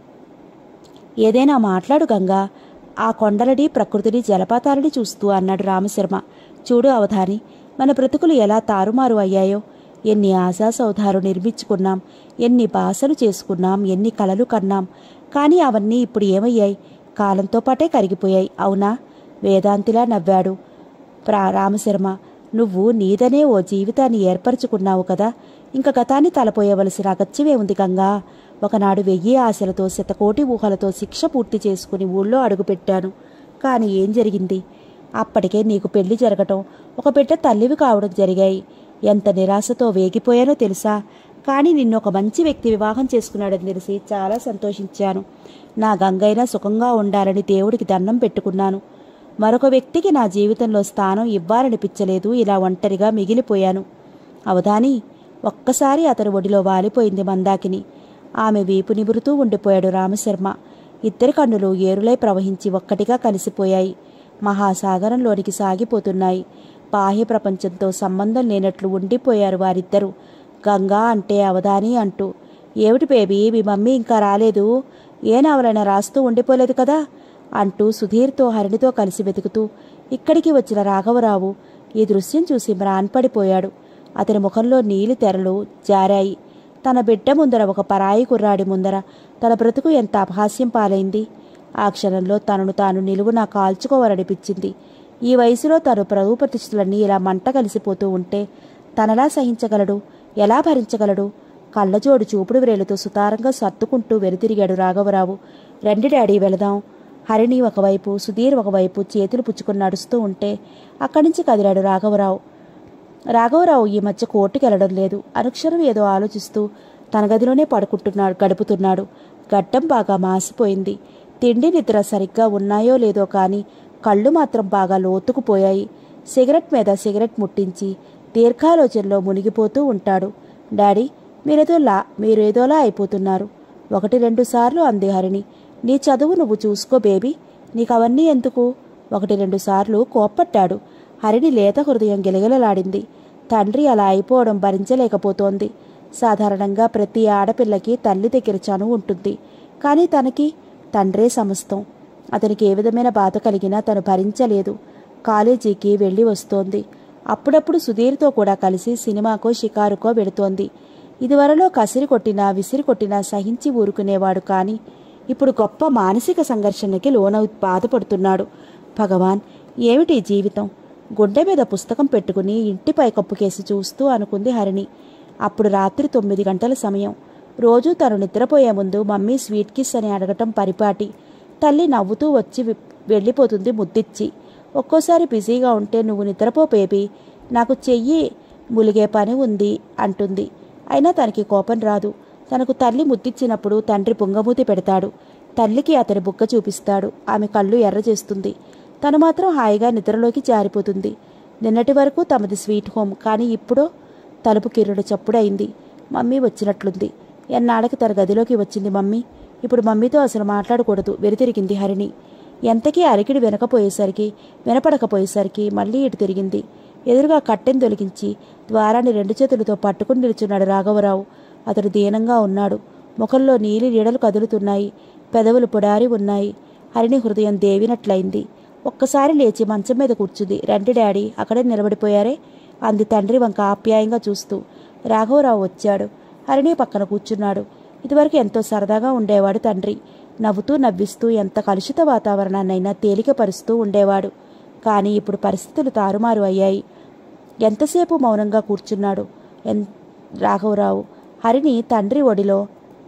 ఏదైనా మాట్లాడు గంగా ఆ కొండలని ప్రకృతిని జలపాతాలని చూస్తూ అన్నాడు రామశర్మ చూడు అవధాని మన బ్రతుకులు ఎలా తారుమారు అయ్యాయో ఎన్ని ఆశాసౌధాలు నిర్మించుకున్నాం ఎన్ని భాషలు చేసుకున్నాం ఎన్ని కలలు కన్నాం కానీ అవన్నీ ఇప్పుడు ఏమయ్యాయి కాలంతో పాటే కరిగిపోయాయి అవునా వేదాంతిలా నవ్వాడు ప్రా రామశర్మ నువ్వు నీదనే ఓ జీవితాన్ని ఏర్పరచుకున్నావు కదా ఇంక గతాన్ని తలపోయవలసిన అగత్యమే ఉంది గంగా ఒకనాడు వెయ్యి ఆశలతో శతకోటి ఊహలతో శిక్ష పూర్తి చేసుకుని ఊళ్ళో అడుగుపెట్టాను కానీ ఏం జరిగింది అప్పటికే నీకు పెళ్లి జరగటం ఒక బిడ్డ తల్లివి కావడం జరిగాయి ఎంత నిరాశతో వేగిపోయానో తెలుసా కానీ నిన్ను ఒక మంచి వ్యక్తి వివాహం చేసుకున్నాడని తెలిసి చాలా సంతోషించాను నా గంగైనా సుఖంగా ఉండాలని దేవుడికి దండం పెట్టుకున్నాను మరొక వ్యక్తికి నా జీవితంలో స్థానం ఇవ్వాలనిపించలేదు ఇలా ఒంటరిగా మిగిలిపోయాను అవధాని ఒక్కసారి అతని ఒడిలో వాలిపోయింది మందాకిని ఆమె వీపు నిబురుతూ ఉండిపోయాడు రామశర్మ ఇద్దరి కన్నులు ఏరులై ప్రవహించి ఒక్కటిగా కలిసిపోయాయి మహాసాగరంలోనికి సాగిపోతున్నాయి బాహ్య ప్రపంచంతో సంబంధం లేనట్లు ఉండిపోయారు వారిద్దరూ గంగా అంటే అవధాని అంటూ ఏమిటి బేబీ మీ మమ్మీ ఇంకా రాలేదు ఏ నవలైనా రాస్తూ ఉండిపోలేదు కదా అంటూ సుధీర్తో హరిణితో కలిసి వెతుకుతూ ఇక్కడికి వచ్చిన రాఘవరావు ఈ దృశ్యం చూసి మ్రాన్పడిపోయాడు అతని ముఖంలో నీలి తెరలు జారాయి తన బిడ్డ ముందర ఒక పరాయి కుర్రాడి ముందర తన బ్రతుకు ఎంత అపహాస్యం పాలైంది ఆ క్షణంలో తనను తాను నిలువునా కాల్చుకోవాలనిపించింది ఈ వయసులో తను ప్రభు ప్రతిష్ఠలన్నీ ఇలా మంట కలిసిపోతూ ఉంటే తనలా సహించగలడు ఎలా భరించగలడు కళ్ళజోడు చూపుడు వ్రేలుతో సుతారంగా సర్దుకుంటూ వెనుతిరిగాడు రాఘవరావు రండి డాడీ వెళదాం హరిణి ఒకవైపు సుధీర్ ఒకవైపు చేతులు పుచ్చుకుని నడుస్తూ ఉంటే అక్కడి నుంచి కదిలాడు రాఘవరావు రాఘవరావు ఈ మధ్య కోర్టుకి వెళ్ళడం లేదు అనుక్షరం ఏదో ఆలోచిస్తూ తన గదిలోనే పడుకుంటున్నాడు గడుపుతున్నాడు గడ్డం బాగా మాసిపోయింది తిండి నిద్ర సరిగ్గా ఉన్నాయో లేదో కానీ కళ్ళు మాత్రం బాగా లోతుకుపోయాయి సిగరెట్ మీద సిగరెట్ ముట్టించి దీర్ఘాలోచనలో మునిగిపోతూ ఉంటాడు డాడీ మీరేదోలా మీరేదోలా అయిపోతున్నారు ఒకటి రెండు సార్లు అంది హరిణి నీ చదువు నువ్వు చూసుకో బేబీ నీకు అవన్నీ ఎందుకు ఒకటి రెండు సార్లు కోప్పట్టాడు హరిణి లేత హృదయం గిలగిలలాడింది తండ్రి అలా అయిపోవడం భరించలేకపోతోంది సాధారణంగా ప్రతి ఆడపిల్లకి తల్లి దగ్గర చనువు ఉంటుంది కానీ తనకి తండ్రే సమస్తం అతనికి ఏ విధమైన బాధ కలిగినా తను భరించలేదు కాలేజీకి వెళ్ళి వస్తోంది అప్పుడప్పుడు సుధీర్తో కూడా కలిసి సినిమాకో షికారుకో వెళుతోంది ఇదివరలో కసిరి కొట్టినా విసిరి కొట్టినా సహించి ఊరుకునేవాడు కానీ ఇప్పుడు గొప్ప మానసిక సంఘర్షణకి లోనవు బాధపడుతున్నాడు భగవాన్ ఏమిటి ఈ జీవితం గుండె మీద పుస్తకం పెట్టుకుని ఇంటిపై కప్పుకేసి చూస్తూ అనుకుంది హరిణి అప్పుడు రాత్రి తొమ్మిది గంటల సమయం రోజూ తను నిద్రపోయే ముందు మమ్మీ స్వీట్ కిస్ అని అడగటం పరిపాటి తల్లి నవ్వుతూ వచ్చి వి- వెళ్ళిపోతుంది ముద్దిచ్చి ఒక్కోసారి బిజీగా ఉంటే నువ్వు నిద్రపో బేబీ నాకు చెయ్యి ములిగే పని ఉంది అంటుంది అయినా తనకి కోపం రాదు తనకు తల్లి ముద్దిచ్చినప్పుడు తండ్రి బుంగమూతి పెడతాడు తల్లికి అతని బుగ్గ చూపిస్తాడు ఆమె కళ్ళు ఎర్ర చేస్తుంది తను మాత్రం హాయిగా నిద్రలోకి జారిపోతుంది నిన్నటి వరకు తమది స్వీట్ హోమ్ కానీ ఇప్పుడు తలుపు కిర్రుడు చప్పుడైంది మమ్మీ వచ్చినట్లుంది ఎన్నాళ్ళకి తన గదిలోకి వచ్చింది మమ్మీ ఇప్పుడు మమ్మీతో అసలు మాట్లాడకూడదు వెనుతిరిగింది హరిణి ఎంతకీ అరికిడి వినకపోయేసరికి వినపడకపోయేసరికి మళ్ళీ ఇటు తిరిగింది ఎదురుగా కట్టెను తొలగించి ద్వారాన్ని రెండు చేతులతో పట్టుకుని నిల్చున్నాడు రాఘవరావు అతడు దీనంగా ఉన్నాడు ముఖంలో నీలి నీడలు కదులుతున్నాయి పెదవులు పొడారి ఉన్నాయి హరిణి హృదయం దేవినట్లయింది ఒక్కసారి లేచి మంచం మీద కూర్చుంది రండి డాడీ అక్కడే నిలబడిపోయారే అంది తండ్రి వంక ఆప్యాయంగా చూస్తూ రాఘవరావు వచ్చాడు హరిణి పక్కన కూర్చున్నాడు ఇదివరకు ఎంతో సరదాగా ఉండేవాడు తండ్రి నవ్వుతూ నవ్విస్తూ ఎంత కలుషిత వాతావరణాన్నైనా తేలికపరుస్తూ ఉండేవాడు కానీ ఇప్పుడు పరిస్థితులు తారుమారు అయ్యాయి ఎంతసేపు మౌనంగా కూర్చున్నాడు ఎన్ రాఘవరావు హరిని తండ్రి ఒడిలో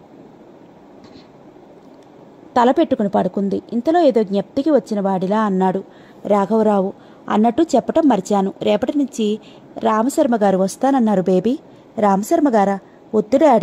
తల పెట్టుకుని పడుకుంది ఇంతలో ఏదో జ్ఞప్తికి వచ్చిన వాడిలా అన్నాడు రాఘవరావు అన్నట్టు చెప్పటం మర్చాను రేపటి నుంచి రామశర్మ గారు వస్తానన్నారు బేబీ రామశర్మ గారా వద్దు డాడీ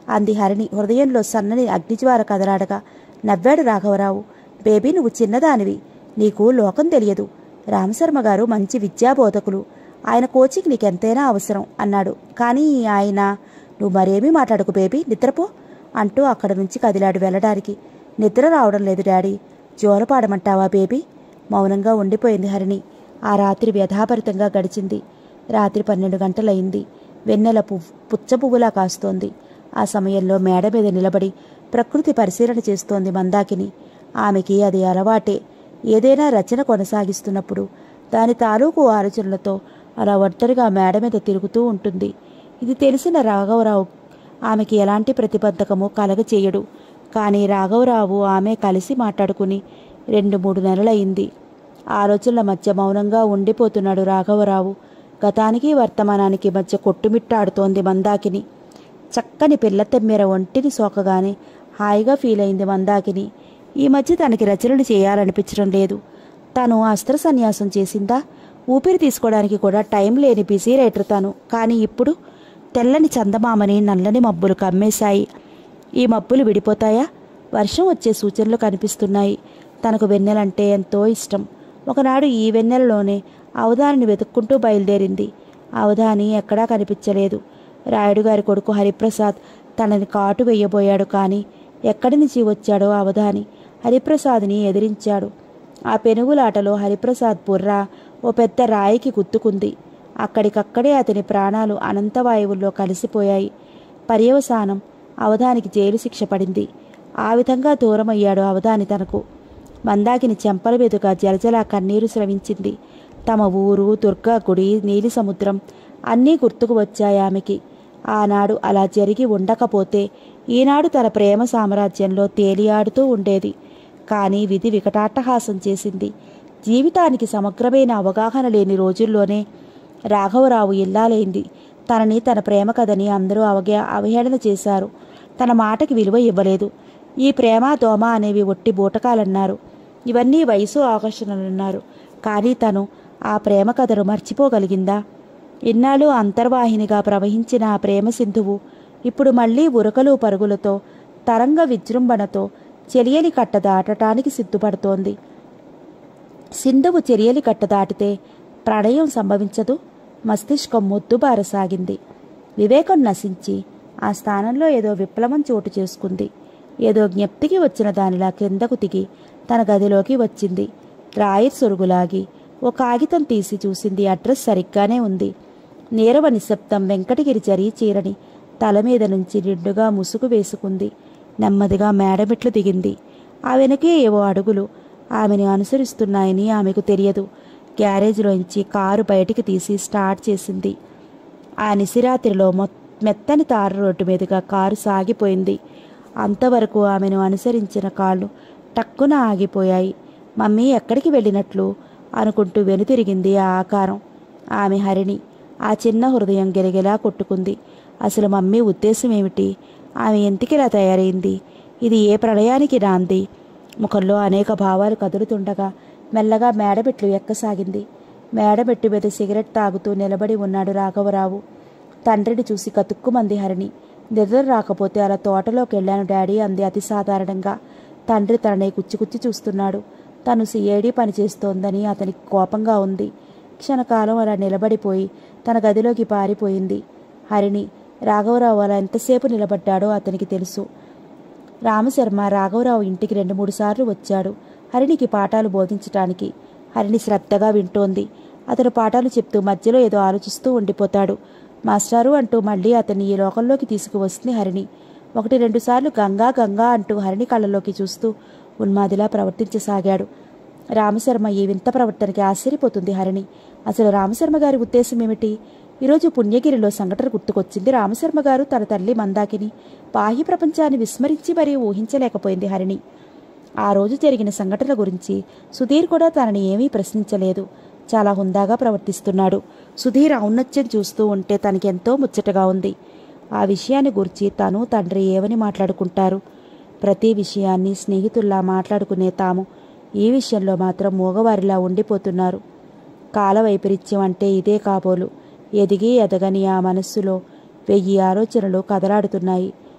అంది హరిణి హృదయంలో సన్నని అగ్నిజ్వాల కదలాడగా నవ్వాడు రాఘవరావు బేబీ నువ్వు చిన్నదానివి నీకు లోకం తెలియదు రామశర్మ గారు మంచి విద్యాబోధకులు ఆయన కోచింగ్ నీకెంతైనా అవసరం అన్నాడు కానీ ఆయన నువ్వు మరేమీ మాట్లాడకు బేబీ నిద్రపో అంటూ అక్కడి నుంచి కదిలాడు వెళ్ళడానికి నిద్ర రావడం లేదు డాడీ జోలపాడమంటావా బేబీ మౌనంగా ఉండిపోయింది హరిణి ఆ రాత్రి వ్యధాభరితంగా గడిచింది రాత్రి పన్నెండు గంటలయింది వెన్నెల పువ్వు పుచ్చ పువ్వులా కాస్తోంది ఆ సమయంలో మేడ మీద నిలబడి ప్రకృతి పరిశీలన చేస్తోంది మందాకిని ఆమెకి అది అలవాటే ఏదైనా రచన కొనసాగిస్తున్నప్పుడు దాని తాలూకు ఆలోచనలతో అలా ఒంటరిగా మేడ మీద తిరుగుతూ ఉంటుంది ఇది తెలిసిన రాఘవరావు ఆమెకి ఎలాంటి ప్రతిబంధకము కలగచేయడు కానీ రాఘవరావు ఆమె కలిసి మాట్లాడుకుని రెండు మూడు నెలలయింది ఆలోచనల మధ్య మౌనంగా ఉండిపోతున్నాడు రాఘవరావు గతానికి వర్తమానానికి మధ్య కొట్టుమిట్టాడుతోంది మందాకిని చక్కని పిల్ల తెమ్మెర ఒంటిని సోకగానే హాయిగా ఫీల్ అయింది మందాకిని ఈ మధ్య తనకి రచనలు చేయాలనిపించడం లేదు తను అస్త్ర సన్యాసం చేసిందా ఊపిరి తీసుకోవడానికి కూడా టైం లేని బిజీ రైటర్ తను కానీ ఇప్పుడు తెల్లని చందమామని నల్లని మబ్బులు కమ్మేశాయి ఈ మబ్బులు విడిపోతాయా వర్షం వచ్చే సూచనలు కనిపిస్తున్నాయి తనకు వెన్నెలంటే ఎంతో ఇష్టం ఒకనాడు ఈ వెన్నెలలోనే అవధానిని వెతుక్కుంటూ బయలుదేరింది అవధాని ఎక్కడా కనిపించలేదు రాయుడు గారి కొడుకు హరిప్రసాద్ తనని కాటు వెయ్యబోయాడు కానీ ఎక్కడి నుంచి వచ్చాడో అవధాని హరిప్రసాద్ని ఎదిరించాడు ఆ పెనుగులాటలో హరిప్రసాద్ బుర్ర ఓ పెద్ద రాయికి గుర్తుకుంది అక్కడికక్కడే అతని ప్రాణాలు అనంతవాయువుల్లో కలిసిపోయాయి పర్యవసానం అవధానికి జైలు శిక్ష పడింది ఆ విధంగా దూరమయ్యాడు అవధాని తనకు మందాకిని చెంపల మీదుగా జలజల కన్నీరు స్రవించింది తమ ఊరు దుర్గా గుడి నీలి సముద్రం అన్నీ గుర్తుకు వచ్చాయి ఆమెకి ఆనాడు అలా జరిగి ఉండకపోతే ఈనాడు తన ప్రేమ సామ్రాజ్యంలో తేలియాడుతూ ఉండేది కానీ విధి వికటాట్టహాసం చేసింది జీవితానికి సమగ్రమైన అవగాహన లేని రోజుల్లోనే రాఘవరావు ఇల్లాలైంది తనని తన ప్రేమ కథని అందరూ అవగా అవహేళన చేశారు తన మాటకి విలువ ఇవ్వలేదు ఈ ప్రేమ దోమ అనేవి ఒట్టి బూటకాలన్నారు ఇవన్నీ వయసు ఆకర్షణలన్నారు కానీ తను ఆ ప్రేమ కథను మర్చిపోగలిగిందా ఇన్నాళ్ళు అంతర్వాహినిగా ప్రవహించిన ఆ ప్రేమ సింధువు ఇప్పుడు మళ్ళీ ఉరకలు పరుగులతో తరంగ విజృంభణతో చెలియలి కట్ట దాటటానికి సిద్ధపడుతోంది సింధువు చెరియలి కట్ట దాటితే ప్రణయం సంభవించదు మస్తిష్కం మొద్దుబారసాగింది వివేకం నశించి ఆ స్థానంలో ఏదో విప్లవం చోటు చేసుకుంది ఏదో జ్ఞప్తికి వచ్చిన దానిలా క్రిందకు దిగి తన గదిలోకి వచ్చింది రాయిర్ సొరుగులాగి ఓ కాగితం తీసి చూసింది అడ్రస్ సరిగ్గానే ఉంది నీరవ నిశ్శబ్దం వెంకటగిరి జరీ చీరని తల మీద నుంచి నిండుగా ముసుగు వేసుకుంది నెమ్మదిగా మేడమెట్లు దిగింది ఆ వెనకే ఏవో అడుగులు ఆమెను అనుసరిస్తున్నాయని ఆమెకు తెలియదు గ్యారేజ్లోంచి కారు బయటికి తీసి స్టార్ట్ చేసింది ఆ నిశిరాత్రిలో మొ మెత్తని తారు రోడ్డు మీదుగా కారు సాగిపోయింది అంతవరకు ఆమెను అనుసరించిన కాళ్ళు టక్కున ఆగిపోయాయి మమ్మీ ఎక్కడికి వెళ్ళినట్లు అనుకుంటూ వెనుతిరిగింది ఆ ఆకారం ఆమె హరిణి ఆ చిన్న హృదయం గిరగిలా కొట్టుకుంది అసలు మమ్మీ ఉద్దేశం ఏమిటి ఆమె ఎంతికిలా తయారైంది ఇది ఏ ప్రళయానికి రాంది ముఖంలో అనేక భావాలు కదులుతుండగా మెల్లగా మేడబెట్లు ఎక్కసాగింది మేడబెట్టు మీద సిగరెట్ తాగుతూ నిలబడి ఉన్నాడు రాఘవరావు తండ్రిని చూసి కతుక్కుమంది హరిణి నిద్ర రాకపోతే అలా తోటలోకి వెళ్ళాను డాడీ అంది అతి సాధారణంగా తండ్రి తనని కుచ్చికుచ్చి చూస్తున్నాడు తను సిఐడి పనిచేస్తోందని అతనికి కోపంగా ఉంది క్షణకాలం అలా నిలబడిపోయి తన గదిలోకి పారిపోయింది హరిణి రాఘవరావు అలా ఎంతసేపు నిలబడ్డాడో అతనికి తెలుసు రామశర్మ రాఘవరావు ఇంటికి రెండు మూడు సార్లు వచ్చాడు హరిణికి పాఠాలు బోధించటానికి హరిణి శ్రద్ధగా వింటోంది అతను పాఠాలు చెప్తూ మధ్యలో ఏదో ఆలోచిస్తూ ఉండిపోతాడు మాస్టారు అంటూ మళ్ళీ అతన్ని ఈ లోకంలోకి తీసుకువస్తుంది హరిణి ఒకటి రెండు సార్లు గంగా గంగా అంటూ హరిణి కళ్ళలోకి చూస్తూ ఉన్మాదిలా ప్రవర్తించసాగాడు రామశర్మ ఈ వింత ప్రవర్తనకి ఆశ్చర్యపోతుంది హరిణి అసలు రామశర్మ గారి ఉద్దేశం ఏమిటి ఈరోజు పుణ్యగిరిలో సంఘటన గుర్తుకొచ్చింది రామశర్మ గారు తన తల్లి మందాకిని బాహ్య ప్రపంచాన్ని విస్మరించి మరీ ఊహించలేకపోయింది హరిణి ఆ రోజు జరిగిన సంఘటన గురించి సుధీర్ కూడా తనని ఏమీ ప్రశ్నించలేదు చాలా హుందాగా ప్రవర్తిస్తున్నాడు సుధీర్ ఔన్నత్యం చూస్తూ ఉంటే తనకెంతో ముచ్చటగా ఉంది ఆ విషయాన్ని గురించి తను తండ్రి ఏమని మాట్లాడుకుంటారు ప్రతి విషయాన్ని స్నేహితుల్లా మాట్లాడుకునే తాము ఈ విషయంలో మాత్రం మూగవారిలా ఉండిపోతున్నారు కాల వైపరీత్యం అంటే ఇదే కాబోలు ఎదిగి ఎదగని ఆ మనస్సులో వెయ్యి ఆలోచనలు కదలాడుతున్నాయి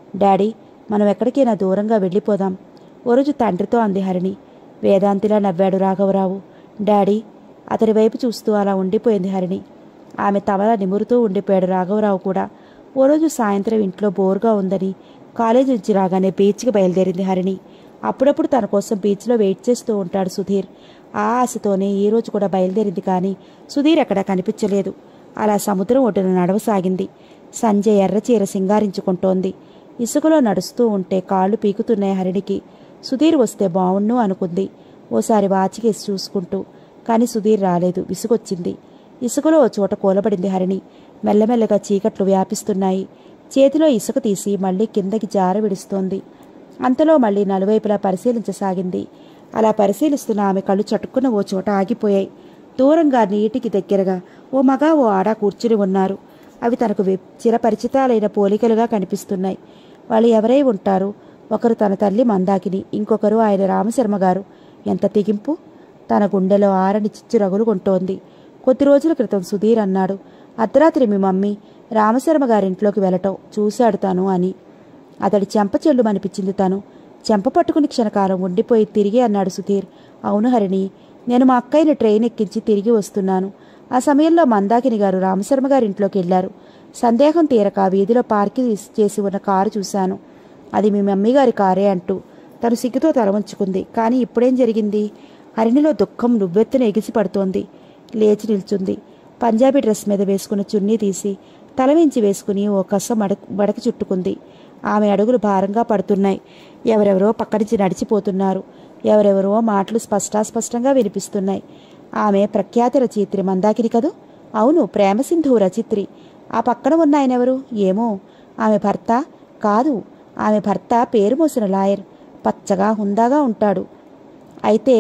డాడీ మనం ఎక్కడికైనా దూరంగా వెళ్ళిపోదాం ఓ రోజు తండ్రితో అంది హరిణి వేదాంతిలా నవ్వాడు రాఘవరావు డాడీ అతని వైపు చూస్తూ అలా ఉండిపోయింది హరిణి ఆమె తమల నిమురుతూ ఉండిపోయాడు రాఘవరావు కూడా ఓ రోజు సాయంత్రం ఇంట్లో బోర్గా ఉందని కాలేజీ నుంచి రాగానే బీచ్కి బయలుదేరింది హరిణి అప్పుడప్పుడు తన కోసం బీచ్లో వెయిట్ చేస్తూ ఉంటాడు సుధీర్ ఆ ఆశతోనే ఈ రోజు కూడా బయలుదేరింది కానీ సుధీర్ ఎక్కడా కనిపించలేదు అలా సముద్రం ఒడ్డున నడవసాగింది సంజయ్ ఎర్రచీర సింగారించుకుంటోంది ఇసుకలో నడుస్తూ ఉంటే కాళ్ళు పీకుతున్నాయి హరిణికి సుధీర్ వస్తే బావుణ్ణు అనుకుంది ఓసారి వాచికేసి చూసుకుంటూ కానీ సుధీర్ రాలేదు విసుగొచ్చింది ఇసుకలో ఓ చోట కూలబడింది హరిణి మెల్లమెల్లగా చీకట్లు వ్యాపిస్తున్నాయి చేతిలో ఇసుక తీసి మళ్ళీ కిందకి జార విడుస్తోంది అంతలో మళ్ళీ నలువైపులా పరిశీలించసాగింది అలా పరిశీలిస్తున్న ఆమె కళ్ళు చటుక్కున ఓ చోట ఆగిపోయాయి దూరంగా నీటికి దగ్గరగా ఓ మగ ఓ ఆడ కూర్చుని ఉన్నారు అవి తనకు వి- చిరపరిచితాలైన పోలికలుగా కనిపిస్తున్నాయి వాళ్ళు ఎవరై ఉంటారు ఒకరు తన తల్లి మందాకిని ఇంకొకరు ఆయన రామశర్మ గారు ఎంత తెగింపు తన గుండెలో ఆరని చిచ్చు రగులుకుంటోంది కొద్ది రోజుల క్రితం సుధీర్ అన్నాడు అర్ధరాత్రి మీ మమ్మీ రామశర్మ గారింట్లోకి వెళ్ళటం చూశాడు తను అని అతడి చెంప చెల్లుమనిపించింది తను చెంప పట్టుకుని క్షణకాలం ఉండిపోయి తిరిగి అన్నాడు సుధీర్ అవును హరిణి నేను మా అక్కయ్యని ట్రైన్ ఎక్కించి తిరిగి వస్తున్నాను ఆ సమయంలో మందాకిని గారు రామశర్మ గారింట్లోకి వెళ్ళారు సందేహం తీరక వీధిలో పార్కింగ్ చేసి ఉన్న కారు చూశాను అది మీ మమ్మీ గారి కారే అంటూ తను సిగ్గుతో తల వంచుకుంది కానీ ఇప్పుడేం జరిగింది హరిణిలో దుఃఖం నువ్వెత్తున ఎగిసి పడుతోంది లేచి నిల్చుంది పంజాబీ డ్రెస్ మీద వేసుకున్న చున్నీ తీసి తల వెంచి వేసుకుని ఓ కస మడక మడక చుట్టుకుంది ఆమె అడుగులు భారంగా పడుతున్నాయి ఎవరెవరో పక్క నుంచి నడిచిపోతున్నారు ఎవరెవరో మాటలు స్పష్టాస్పష్టంగా వినిపిస్తున్నాయి ఆమె ప్రఖ్యాత రచయిత్రి మందాకిని కదూ అవును ప్రేమసింధు రచయిత్రి ఆ పక్కన ఉన్న ఆయన ఎవరు ఏమో ఆమె భర్త కాదు ఆమె భర్త పేరు మోసిన లాయర్ పచ్చగా హుందాగా ఉంటాడు అయితే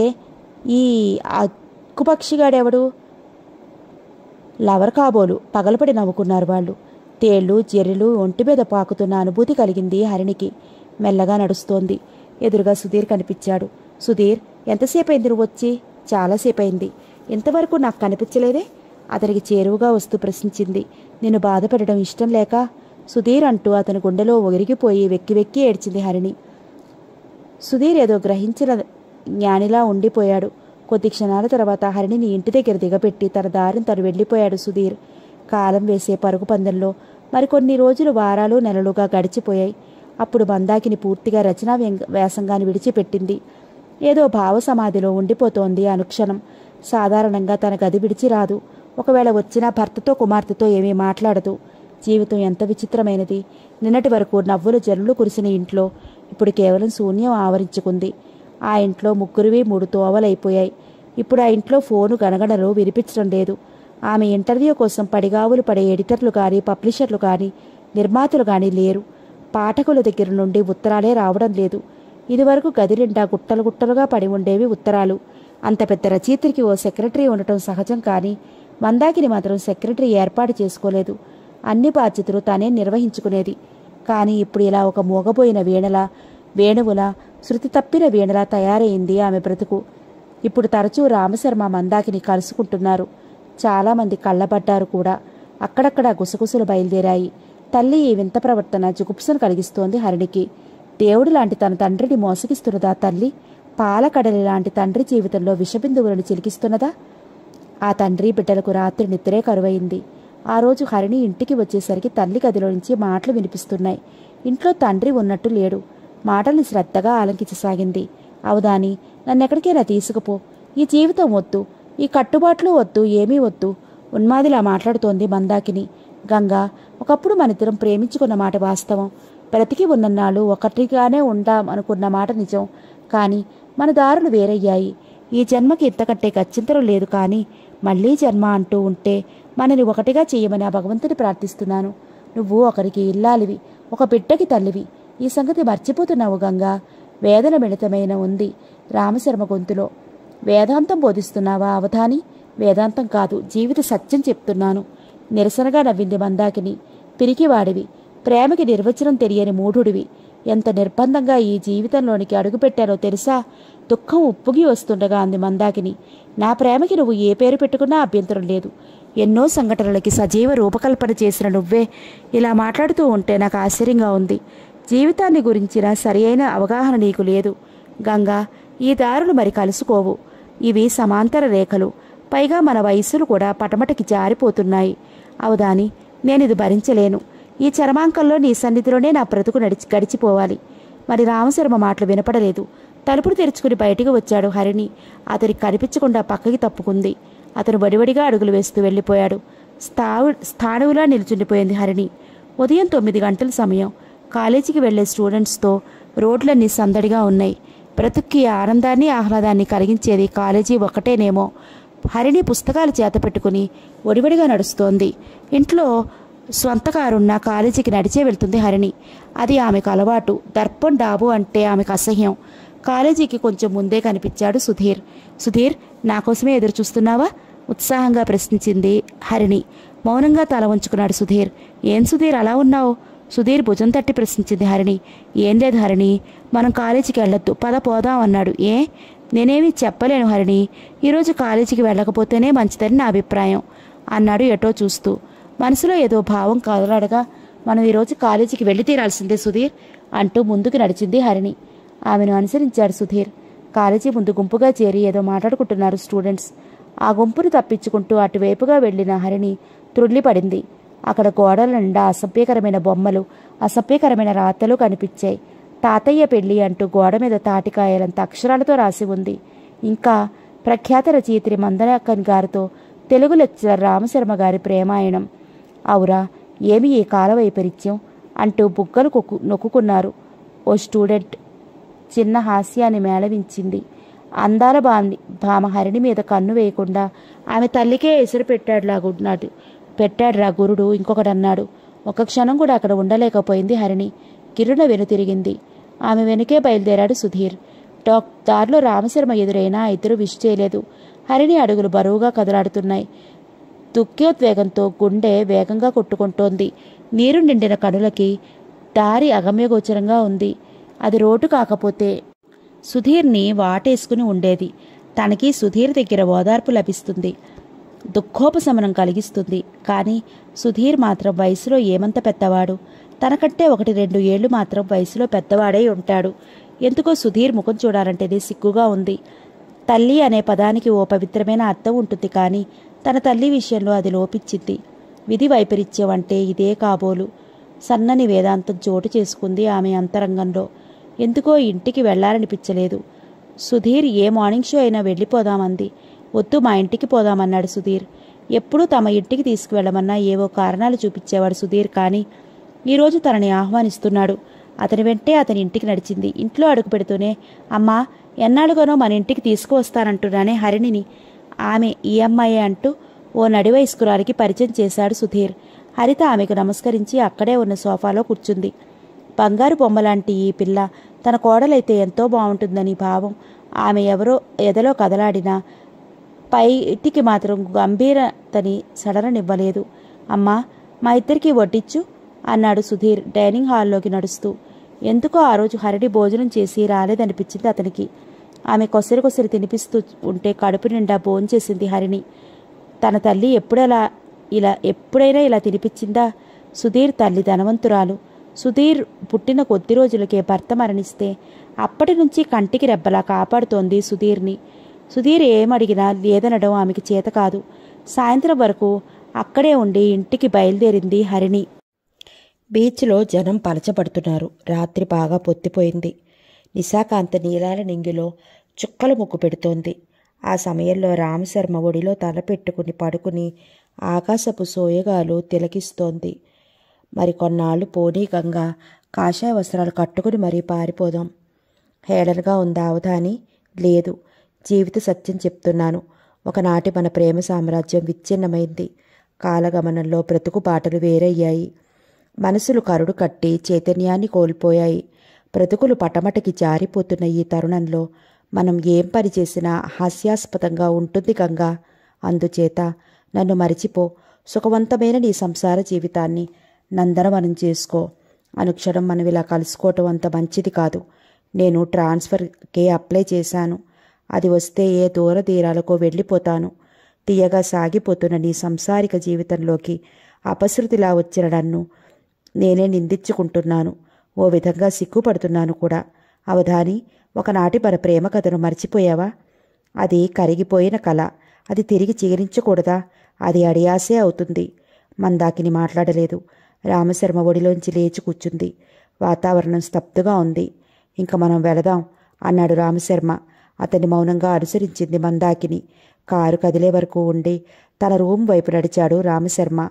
ఈ అక్కుపక్షిగాడెవడు లవర్ కాబోలు పగలపడి నవ్వుకున్నారు వాళ్ళు తేళ్లు జెర్రెలు ఒంటి మీద పాకుతున్న అనుభూతి కలిగింది హరిణికి మెల్లగా నడుస్తోంది ఎదురుగా సుధీర్ కనిపించాడు సుధీర్ ఎంతసేపు అయింది నువ్వు వచ్చి చాలాసేపు అయింది ఇంతవరకు నాకు కనిపించలేదే అతనికి చేరువుగా వస్తూ ప్రశ్నించింది నిన్ను బాధపెట్టడం ఇష్టం లేక సుధీర్ అంటూ అతని గుండెలో ఒగిరిగిపోయి వెక్కి వెక్కి ఏడ్చింది హరిణి సుధీర్ ఏదో గ్రహించిన జ్ఞానిలా ఉండిపోయాడు కొద్ది క్షణాల తర్వాత హరిణిని ఇంటి దగ్గర దిగపెట్టి తన దారిని తను వెళ్ళిపోయాడు సుధీర్ కాలం వేసే పరుగు పందెంలో మరికొన్ని రోజులు వారాలు నెలలుగా గడిచిపోయాయి అప్పుడు మందాకిని పూర్తిగా రచనా వ్యంగ- వ్యాసంగాన్ని విడిచిపెట్టింది ఏదో భావ సమాధిలో ఉండిపోతోంది అనుక్షణం సాధారణంగా తన గది విడిచి రాదు ఒకవేళ వచ్చినా భర్తతో కుమార్తెతో ఏమీ మాట్లాడదు జీవితం ఎంత విచిత్రమైనది నిన్నటి వరకు నవ్వుల జల్లులు కురిసిన ఇంట్లో ఇప్పుడు కేవలం శూన్యం ఆవరించుకుంది ఆ ఇంట్లో ముగ్గురివి మూడు తోవలైపోయాయి ఇప్పుడు ఆ ఇంట్లో ఫోను గణగణలు వినిపించడం లేదు ఆమె ఇంటర్వ్యూ కోసం పడిగావులు పడే ఎడిటర్లు కానీ పబ్లిషర్లు కానీ నిర్మాతలు కానీ లేరు పాఠకుల దగ్గర నుండి ఉత్తరాలే రావడం లేదు ఇదివరకు గది నిండా గుట్టలు గుట్టలుగా పడి ఉండేవి ఉత్తరాలు అంత పెద్ద రచయిత్రికి ఓ సెక్రటరీ ఉండటం సహజం కానీ మందాకిని మాత్రం సెక్రటరీ ఏర్పాటు చేసుకోలేదు అన్ని బాధ్యతలు తానే నిర్వహించుకునేది కానీ ఇప్పుడు ఇలా ఒక మూగబోయిన వీణలా వేణువులా శృతి తప్పిన వీణలా తయారైంది ఆమె బ్రతుకు ఇప్పుడు తరచూ రామశర్మ మందాకిని కలుసుకుంటున్నారు చాలామంది కళ్ళబడ్డారు కూడా అక్కడక్కడ గుసగుసలు బయలుదేరాయి తల్లి ఈ వింత ప్రవర్తన జుగుప్సను కలిగిస్తోంది హరిణికి దేవుడు లాంటి తన తండ్రిని మోసగిస్తున్నదా తల్లి పాలకడలి లాంటి తండ్రి జీవితంలో విషబిందువులను చిలికిస్తున్నదా ఆ తండ్రి బిడ్డలకు రాత్రి నిద్రే కరువైంది ఆ రోజు హరిణి ఇంటికి వచ్చేసరికి తల్లి గదిలో నుంచి మాటలు వినిపిస్తున్నాయి ఇంట్లో తండ్రి ఉన్నట్టు లేడు మాటల్ని శ్రద్ధగా ఆలంకించసాగింది అవుదాని నన్నెక్కడికైనా తీసుకుపో ఈ జీవితం వద్దు ఈ కట్టుబాట్లు వద్దు ఏమీ వద్దు ఉన్మాదిలా మాట్లాడుతోంది మందాకిని గంగా ఒకప్పుడు మనిద్దరం ప్రేమించుకున్న మాట వాస్తవం బ్రతికి ఉన్నన్నాళ్ళు ఒకటిగానే ఉందాం అనుకున్న మాట నిజం కానీ మన దారులు వేరయ్యాయి ఈ జన్మకి ఇంతకంటే గచ్చింతరం లేదు కానీ మళ్ళీ జన్మ అంటూ ఉంటే మనని ఒకటిగా చేయమని ఆ భగవంతుని ప్రార్థిస్తున్నాను నువ్వు ఒకరికి ఇల్లాలివి ఒక బిడ్డకి తల్లివి ఈ సంగతి మర్చిపోతున్నావు గంగా వేదన మిళితమైన ఉంది రామశర్మ గొంతులో వేదాంతం బోధిస్తున్నావా అవధాని వేదాంతం కాదు జీవిత సత్యం చెప్తున్నాను నిరసనగా నవ్వింది మందాకిని పిరికివాడివి ప్రేమకి నిర్వచనం తెలియని మూఢుడివి ఎంత నిర్బంధంగా ఈ జీవితంలోనికి అడుగుపెట్టానో తెలుసా దుఃఖం ఉప్పుగి వస్తుండగా అంది మందాకిని నా ప్రేమకి నువ్వు ఏ పేరు పెట్టుకున్నా అభ్యంతరం లేదు ఎన్నో సంఘటనలకి సజీవ రూపకల్పన చేసిన నువ్వే ఇలా మాట్లాడుతూ ఉంటే నాకు ఆశ్చర్యంగా ఉంది జీవితాన్ని గురించిన సరియైన అవగాహన నీకు లేదు గంగా ఈ దారులు మరి కలుసుకోవు ఇవి సమాంతర రేఖలు పైగా మన వయస్సులు కూడా పటమటకి జారిపోతున్నాయి అవదాని నేను ఇది భరించలేను ఈ చరమాంకంలో నీ సన్నిధిలోనే నా బ్రతుకు నడిచి గడిచిపోవాలి మరి రామశర్మ మాటలు వినపడలేదు తలుపులు తెరుచుకుని బయటికి వచ్చాడు హరిణి అతనికి కనిపించకుండా పక్కకి తప్పుకుంది అతను వడివడిగా అడుగులు వేస్తూ వెళ్ళిపోయాడు స్థావు స్థాణువులా నిల్చుండిపోయింది హరిణి ఉదయం తొమ్మిది గంటల సమయం కాలేజీకి వెళ్లే స్టూడెంట్స్తో రోడ్లన్నీ సందడిగా ఉన్నాయి బ్రతుక్కి ఆనందాన్ని ఆహ్లాదాన్ని కలిగించేది కాలేజీ ఒక్కటేనేమో హరిణి పుస్తకాలు చేత పెట్టుకుని ఒడివడిగా నడుస్తోంది ఇంట్లో స్వంత కారున్న కాలేజీకి నడిచే వెళ్తుంది హరిణి అది ఆమెకు అలవాటు దర్పం డాబు అంటే ఆమెకు అసహ్యం కాలేజీకి కొంచెం ముందే కనిపించాడు సుధీర్ సుధీర్ నా కోసమే ఎదురు చూస్తున్నావా ఉత్సాహంగా ప్రశ్నించింది హరిణి మౌనంగా తల ఉంచుకున్నాడు సుధీర్ ఏం సుధీర్ అలా ఉన్నావు సుధీర్ భుజం తట్టి ప్రశ్నించింది హరిణి ఏం లేదు హరిణి మనం కాలేజీకి వెళ్ళొద్దు పద పోదాం అన్నాడు ఏ నేనేమీ చెప్పలేను హరిణి ఈరోజు కాలేజీకి వెళ్ళకపోతేనే మంచిదని నా అభిప్రాయం అన్నాడు ఎటో చూస్తూ మనసులో ఏదో భావం కదలాడగా మనం ఈరోజు కాలేజీకి వెళ్ళి తీరాల్సిందే సుధీర్ అంటూ ముందుకు నడిచింది హరిణి ఆమెను అనుసరించాడు సుధీర్ కాలేజీ ముందు గుంపుగా చేరి ఏదో మాట్లాడుకుంటున్నారు స్టూడెంట్స్ ఆ గుంపును తప్పించుకుంటూ అటువైపుగా వెళ్లిన హరిణి త్రుళ్ళిపడింది అక్కడ గోడల నిండా అసభ్యకరమైన బొమ్మలు అసభ్యకరమైన రాతలు కనిపించాయి తాతయ్య పెళ్లి అంటూ గోడ మీద తాటికాయలంత అక్షరాలతో రాసి ఉంది ఇంకా ప్రఖ్యాత రచయిత్రి మందరాకన్ గారితో తెలుగు లెక్చరర్ రామశర్మ గారి ప్రేమాయణం అవురా ఏమి ఈ కాల వైపరీత్యం అంటూ బుగ్గలు కొక్కు నొక్కుకున్నారు ఓ స్టూడెంట్ చిన్న హాస్యాన్ని మేళవించింది అందాల బాంది భామ హరిణి మీద కన్ను వేయకుండా ఆమె తల్లికే ఎసురు పెట్టాడులాగున్నాడు పెట్టాడురా గురుడు ఇంకొకడు అన్నాడు ఒక క్షణం కూడా అక్కడ ఉండలేకపోయింది హరిణి కిరుణ వెనుతిరిగింది ఆమె వెనుకే బయలుదేరాడు సుధీర్ డాక్ దారిలో రామశర్మ ఎదురైనా ఆ ఇద్దరు విష్ చేయలేదు హరిణి అడుగులు బరువుగా కదలాడుతున్నాయి దుఃఖోద్వేగంతో గుండె వేగంగా కొట్టుకుంటోంది నీరు నిండిన కనులకి దారి అగమ్యగోచరంగా ఉంది అది రోడ్డు కాకపోతే సుధీర్ని వాటేసుకుని ఉండేది తనకి సుధీర్ దగ్గర ఓదార్పు లభిస్తుంది దుఃఖోపశమనం కలిగిస్తుంది కానీ సుధీర్ మాత్రం వయసులో ఏమంత పెద్దవాడు తనకంటే ఒకటి రెండు ఏళ్లు మాత్రం వయసులో పెద్దవాడై ఉంటాడు ఎందుకో సుధీర్ ముఖం చూడాలంటేనే సిగ్గుగా ఉంది తల్లి అనే పదానికి ఓ పవిత్రమైన అర్థం ఉంటుంది కానీ తన తల్లి విషయంలో అది లోపించింది విధి వైపరీత్యం అంటే ఇదే కాబోలు సన్నని వేదాంతం చోటు చేసుకుంది ఆమె అంతరంగంలో ఎందుకో ఇంటికి వెళ్లాలనిపించలేదు సుధీర్ ఏ మార్నింగ్ షో అయినా వెళ్ళిపోదామంది వద్దు మా ఇంటికి పోదామన్నాడు సుధీర్ ఎప్పుడూ తమ ఇంటికి తీసుకువెళ్ళమన్నా ఏవో కారణాలు చూపించేవాడు సుధీర్ కానీ ఈరోజు తనని ఆహ్వానిస్తున్నాడు అతని వెంటే అతని ఇంటికి నడిచింది ఇంట్లో అడుగు పెడుతూనే అమ్మా ఎన్నాళ్ళుగానో మన ఇంటికి తీసుకువస్తానంటున్నానే హరిణిని ఆమె ఈ అమ్మాయే అంటూ ఓ నడి వయస్కురాలికి పరిచయం చేశాడు సుధీర్ హరిత ఆమెకు నమస్కరించి అక్కడే ఉన్న సోఫాలో కూర్చుంది బంగారు బొమ్మలాంటి ఈ పిల్ల తన కోడలైతే ఎంతో బాగుంటుందని భావం ఆమె ఎవరో ఎదలో కదలాడినా పైటికి మాత్రం గంభీరతని సడలనివ్వలేదు అమ్మా మా ఇద్దరికి వడ్డిచ్చు అన్నాడు సుధీర్ డైనింగ్ హాల్లోకి నడుస్తూ ఎందుకో ఆ రోజు హరిడి భోజనం చేసి రాలేదనిపించింది అతనికి ఆమె కొసరి కొసరి తినిపిస్తూ ఉంటే కడుపు నిండా భోంచేసింది హరిణి తన తల్లి ఎప్పుడలా ఇలా ఎప్పుడైనా ఇలా తినిపించిందా సుధీర్ తల్లి ధనవంతురాలు సుధీర్ పుట్టిన కొద్ది రోజులకే భర్త మరణిస్తే అప్పటి నుంచి కంటికి రెబ్బలా కాపాడుతోంది సుధీర్ని సుధీర్ ఏమడిగినా లేదనడం ఆమెకి చేత కాదు సాయంత్రం వరకు అక్కడే ఉండి ఇంటికి బయలుదేరింది హరిణి బీచ్లో జనం పలచబడుతున్నారు రాత్రి బాగా పొత్తిపోయింది నిశాకాంత నీలాల నింగిలో చుక్కల ముగ్గు పెడుతోంది ఆ సమయంలో రామశర్మ ఒడిలో తల పెట్టుకుని పడుకుని ఆకాశపు సోయగాలు తిలకిస్తోంది మరి కొన్నాళ్ళు పోనీ గంగా కాషాయ వస్త్రాలు కట్టుకుని మరీ పారిపోదాం హేళనగా ఉందా అవధాని లేదు జీవిత సత్యం చెప్తున్నాను ఒకనాటి మన ప్రేమ సామ్రాజ్యం విచ్ఛిన్నమైంది కాలగమనంలో బ్రతుకు బాటలు వేరయ్యాయి మనసులు కరుడు కట్టి చైతన్యాన్ని కోల్పోయాయి బ్రతుకులు పటమటకి జారిపోతున్న ఈ తరుణంలో మనం ఏం పని చేసినా హాస్యాస్పదంగా ఉంటుంది గంగా అందుచేత నన్ను మరిచిపో సుఖవంతమైన నీ సంసార జీవితాన్ని నందనవనం చేసుకో అనుక్షణం మనం ఇలా కలుసుకోవటం అంత మంచిది కాదు నేను ట్రాన్స్ఫర్కే అప్లై చేశాను అది వస్తే ఏ దూర తీరాలకో వెళ్ళిపోతాను తీయగా సాగిపోతున్న నీ సంసారిక జీవితంలోకి అపశృతిలా వచ్చిన నన్ను నేనే నిందించుకుంటున్నాను ఓ విధంగా సిగ్గుపడుతున్నాను కూడా అవధాని ఒకనాటి మన ప్రేమ కథను మర్చిపోయావా అది కరిగిపోయిన కళ అది తిరిగి చిగురించకూడదా అది అడియాసే అవుతుంది మందాకిని మాట్లాడలేదు రామశర్మ ఒడిలోంచి లేచి కూర్చుంది వాతావరణం స్తబ్దుగా ఉంది ఇంక మనం వెళదాం అన్నాడు రామశర్మ అతన్ని మౌనంగా అనుసరించింది మందాకిని కారు కదిలే వరకు ఉండి తన రూమ్ వైపు నడిచాడు రామశర్మ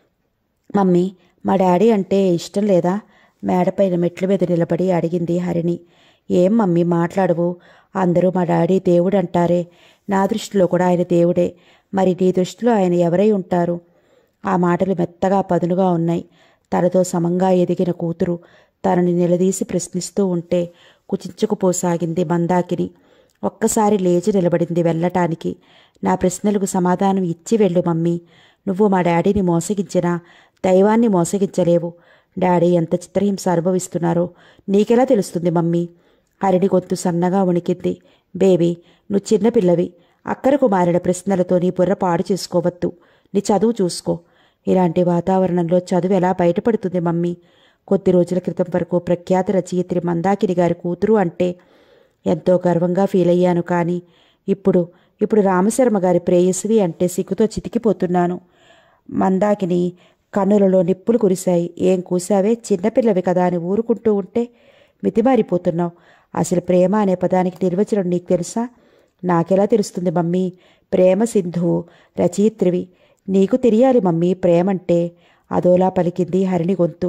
మమ్మీ మా డాడీ అంటే ఇష్టం లేదా మేడపైన మెట్ల మీద నిలబడి అడిగింది హరిణి ఏం మమ్మీ మాట్లాడవు అందరూ మా డాడీ దేవుడు అంటారే నా దృష్టిలో కూడా ఆయన దేవుడే మరి నీ దృష్టిలో ఆయన ఎవరై ఉంటారు ఆ మాటలు మెత్తగా పదునుగా ఉన్నాయి తనతో సమంగా ఎదిగిన కూతురు తనని నిలదీసి ప్రశ్నిస్తూ ఉంటే కుచించుకుపోసాగింది మందాకిని ఒక్కసారి లేచి నిలబడింది వెళ్ళటానికి నా ప్రశ్నలకు సమాధానం ఇచ్చి వెళ్ళు మమ్మీ నువ్వు మా డాడీని మోసగించినా దైవాన్ని మోసగించలేవు డాడీ ఎంత చిత్రహింస అనుభవిస్తున్నారో నీకెలా తెలుస్తుంది మమ్మీ హరిణి గొంతు సన్నగా వణికింది బేబీ నువ్వు చిన్నపిల్లవి అక్కరకు మారిన ప్రశ్నలతో నీ బుర్ర పాడు చేసుకోవద్దు నీ చదువు చూసుకో ఇలాంటి వాతావరణంలో చదువు ఎలా బయటపడుతుంది మమ్మీ కొద్ది రోజుల క్రితం వరకు ప్రఖ్యాత రచయిత్రి మందాకిని గారి కూతురు అంటే ఎంతో గర్వంగా ఫీల్ అయ్యాను కానీ ఇప్పుడు ఇప్పుడు రామశర్మ గారి ప్రేయసివి అంటే సిగ్గుతో చితికిపోతున్నాను మందాకిని కన్నులలో నిప్పులు కురిశాయి ఏం కూసావే చిన్నపిల్లవి కదా అని ఊరుకుంటూ ఉంటే మితిమారిపోతున్నావు అసలు ప్రేమ అనే పదానికి నిర్వచనం నీకు తెలుసా నాకెలా తెలుస్తుంది మమ్మీ ప్రేమ సింధువు రచయిత్రివి నీకు తెలియాలి మమ్మీ ప్రేమంటే అదోలా పలికింది హరిణి గొంతు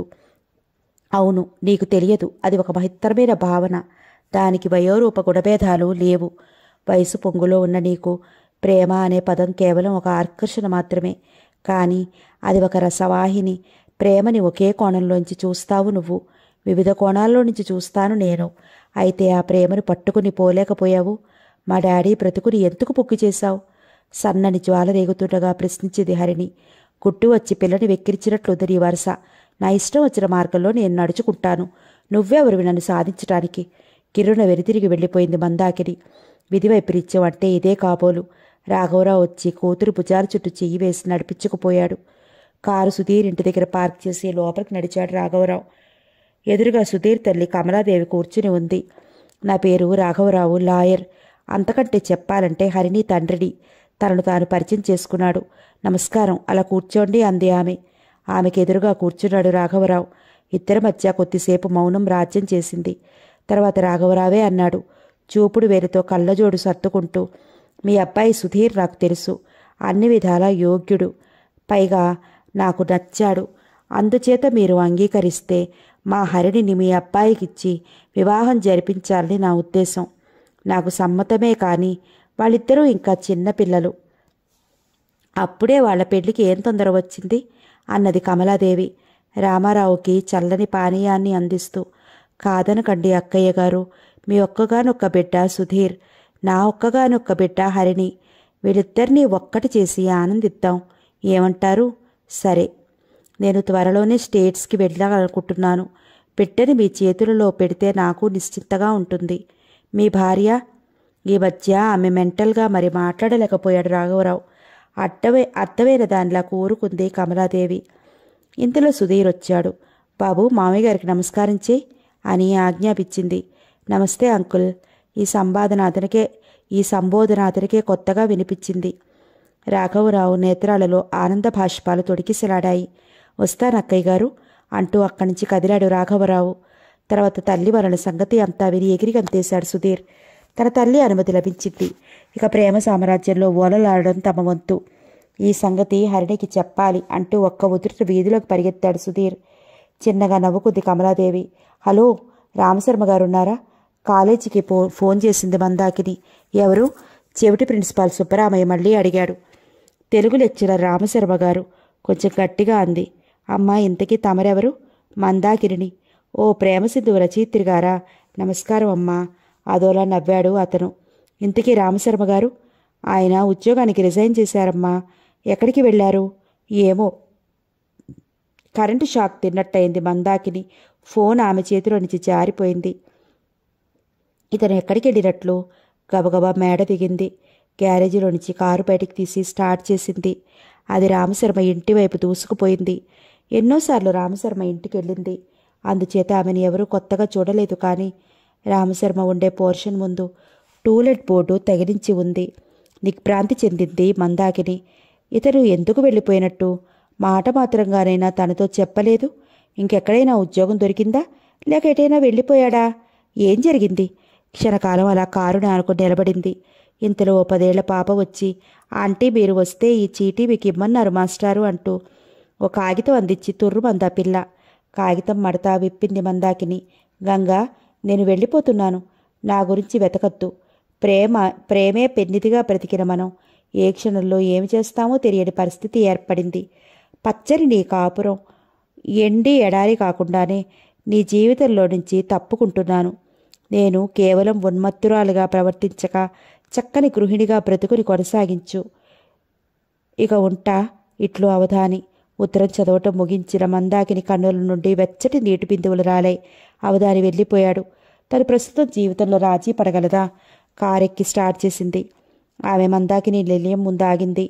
అవును నీకు తెలియదు అది ఒక మహిత్తరమైన భావన దానికి వయోరూప గుణభేదాలు లేవు వయసు పొంగులో ఉన్న నీకు ప్రేమ అనే పదం కేవలం ఒక ఆకర్షణ మాత్రమే కానీ అది ఒక రసవాహిని ప్రేమని ఒకే కోణంలోంచి చూస్తావు నువ్వు వివిధ కోణాల్లో నుంచి చూస్తాను నేను అయితే ఆ ప్రేమను పట్టుకుని పోలేకపోయావు మా డాడీ బ్రతుకుని ఎందుకు పుక్కి చేశావు సన్నని జ్వాల రేగుతుండగా ప్రశ్నించింది హరిణి గుట్టు వచ్చి పిల్లని వెక్కిరించినట్లుంది నీ వరుస నా ఇష్టం వచ్చిన మార్గంలో నేను నడుచుకుంటాను నువ్వెవరివి నన్ను సాధించటానికి కిరున వెనుతిరిగి వెళ్ళిపోయింది మందాకిని విధివైపరీత్యం అంటే ఇదే కాబోలు రాఘవరావు వచ్చి కూతురు భుజాల చుట్టూ చెయ్యి వేసి నడిపించుకుపోయాడు కారు సుధీర్ ఇంటి దగ్గర పార్క్ చేసి లోపలికి నడిచాడు రాఘవరావు ఎదురుగా సుధీర్ తల్లి కమలాదేవి కూర్చుని ఉంది నా పేరు రాఘవరావు లాయర్ అంతకంటే చెప్పాలంటే హరిణి తండ్రిని తనను తాను పరిచయం చేసుకున్నాడు నమస్కారం అలా కూర్చోండి అంది ఆమె ఆమెకి ఎదురుగా కూర్చున్నాడు రాఘవరావు ఇద్దరి మధ్య కొద్దిసేపు మౌనం రాజ్యం చేసింది తర్వాత రాఘవరావే అన్నాడు చూపుడు వేలుతో కళ్ళజోడు సర్దుకుంటూ మీ అబ్బాయి సుధీర్ నాకు తెలుసు అన్ని విధాలా యోగ్యుడు పైగా నాకు నచ్చాడు అందుచేత మీరు అంగీకరిస్తే మా హరిణిని మీ అబ్బాయికిచ్చి వివాహం జరిపించాలని నా ఉద్దేశం నాకు సమ్మతమే కానీ వాళ్ళిద్దరూ ఇంకా చిన్నపిల్లలు అప్పుడే వాళ్ళ పెళ్లికి ఏం తొందర వచ్చింది అన్నది కమలాదేవి రామారావుకి చల్లని పానీయాన్ని అందిస్తూ కాదనకండి అక్కయ్య గారు మీ ఒక్కగానొక్క బిడ్డ సుధీర్ నా ఒక్కగానొక్క బిడ్డ హరిణి వీళ్ళిద్దరినీ ఒక్కటి చేసి ఆనందిద్దాం ఏమంటారు సరే నేను త్వరలోనే స్టేట్స్కి వెళ్ళాలనుకుంటున్నాను బిడ్డని మీ చేతులలో పెడితే నాకు నిశ్చింతగా ఉంటుంది మీ భార్య ఈ మధ్య ఆమె మెంటల్గా మరి మాట్లాడలేకపోయాడు రాఘవరావు అడ్డవే అర్థమైన దానిలా కూరుకుంది కమలాదేవి ఇంతలో సుధీర్ వచ్చాడు బాబు మామయ్య గారికి నమస్కారం చేయి అని ఆజ్ఞాపించింది నమస్తే అంకుల్ ఈ సంపాదన అతనికే ఈ సంబోధన అతనికే కొత్తగా వినిపించింది రాఘవరావు నేత్రాలలో ఆనంద భాష్పాలు తొడికిసలాడాయి వస్తానక్కయ్య గారు అంటూ అక్కడి నుంచి కదిలాడు రాఘవరావు తర్వాత తల్లి వలన సంగతి అంతా విని ఎగిరి గంతేశాడు సుధీర్ తన తల్లి అనుమతి లభించింది ఇక ప్రేమ సామ్రాజ్యంలో ఓలలాడడం తమ వంతు ఈ సంగతి హరిణికి చెప్పాలి అంటూ ఒక్క ఉదురుట వీధిలోకి పరిగెత్తాడు సుధీర్ చిన్నగా నవ్వుకుంది కమలాదేవి హలో రామశర్మ గారున్నారా కాలేజీకి పో ఫోన్ చేసింది మందాకిని ఎవరు చెవిటి ప్రిన్సిపాల్ సుబ్బరామయ్య మళ్ళీ అడిగాడు తెలుగు లెక్చరర్ రామశర్మ గారు కొంచెం గట్టిగా అంది అమ్మా ఇంతకీ తమరెవరు మందాకిరిని ఓ ప్రేమసింధు రచయిత్రి గారా నమస్కారం అమ్మా అదోలా నవ్వాడు అతను ఇంతకీ రామశర్మ గారు ఆయన ఉద్యోగానికి రిజైన్ చేశారమ్మా ఎక్కడికి వెళ్ళారు ఏమో కరెంటు షాక్ తిన్నట్టయింది మందాకిని ఫోన్ ఆమె చేతిలో నుంచి జారిపోయింది ఇతను ఎక్కడికి వెళ్ళినట్లు గబగబా మేడ దిగింది గ్యారేజీలో నుంచి కారు బయటికి తీసి స్టార్ట్ చేసింది అది రామశర్మ ఇంటి వైపు దూసుకుపోయింది ఎన్నోసార్లు రామశర్మ ఇంటికి వెళ్ళింది అందుచేత ఆమెను ఎవరూ కొత్తగా చూడలేదు కానీ రామశర్మ ఉండే పోర్షన్ ముందు టూలెట్ బోర్డు తగిలించి ఉంది దిగ్భ్రాంతి చెందింది మందాకిని ఇతను ఎందుకు వెళ్ళిపోయినట్టు మాట మాత్రంగానైనా తనతో చెప్పలేదు ఇంకెక్కడైనా ఉద్యోగం దొరికిందా లేక ఎటైనా వెళ్ళిపోయాడా ఏం జరిగింది క్షణకాలం అలా కారుని ఆనుకుని నిలబడింది ఇంతలో ఓ పదేళ్ల పాప వచ్చి ఆంటీ మీరు వస్తే ఈ చీటీ మీకు ఇమ్మన్నారు మాస్టారు అంటూ ఒక కాగితం అందించి తుర్రు మందా పిల్ల కాగితం మడత విప్పింది మందాకిని గంగా నేను వెళ్ళిపోతున్నాను నా గురించి వెతకద్దు ప్రేమ ప్రేమే పెన్నిదిగా బ్రతికిన మనం ఏ క్షణంలో ఏమి చేస్తామో తెలియని పరిస్థితి ఏర్పడింది పచ్చని నీ కాపురం ఎండి ఎడారి కాకుండానే నీ జీవితంలో నుంచి తప్పుకుంటున్నాను నేను కేవలం ఉన్మత్తురాలుగా ప్రవర్తించక చక్కని గృహిణిగా బ్రతుకుని కొనసాగించు ఇక ఉంటా ఇట్లు అవధాని ఉత్తరం చదవటం ముగించిన మందాకిని కన్నుల నుండి వెచ్చటి నీటి బిందువులు రాలాయి అవధాని వెళ్ళిపోయాడు తను ప్రస్తుతం జీవితంలో రాజీ పడగలదా కారెక్కి స్టార్ట్ చేసింది ఆమె మందాకిని నిలయం ముందు ఆగింది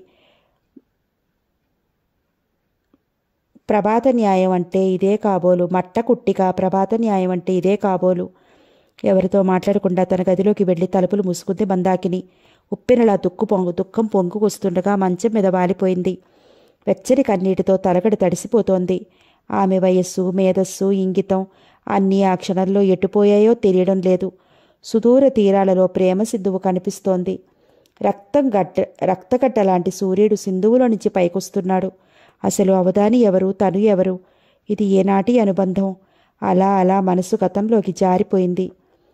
ప్రభాత న్యాయం అంటే ఇదే కాబోలు మట్ట కుట్టిగా ప్రభాత న్యాయం అంటే ఇదే కాబోలు ఎవరితో మాట్లాడకుండా తన గదిలోకి వెళ్లి తలుపులు మూసుకుంది మందాకిని ఉప్పెనలా దుక్కు పొంగు దుఃఖం పొంగుకొస్తుండగా మంచం మీద వాలిపోయింది వెచ్చని కన్నీటితో తలగడ తడిసిపోతోంది ఆమె వయస్సు మేధస్సు ఇంగితం అన్నీ ఆ క్షణంలో ఎటుపోయాయో తెలియడం లేదు సుదూర తీరాలలో ప్రేమ సింధువు కనిపిస్తోంది రక్తం గడ్డ రక్తగడ్డ లాంటి సూర్యుడు సింధువులో నుంచి పైకొస్తున్నాడు అసలు అవధాని ఎవరు తను ఎవరు ఇది ఏనాటి అనుబంధం అలా అలా మనసు గతంలోకి జారిపోయింది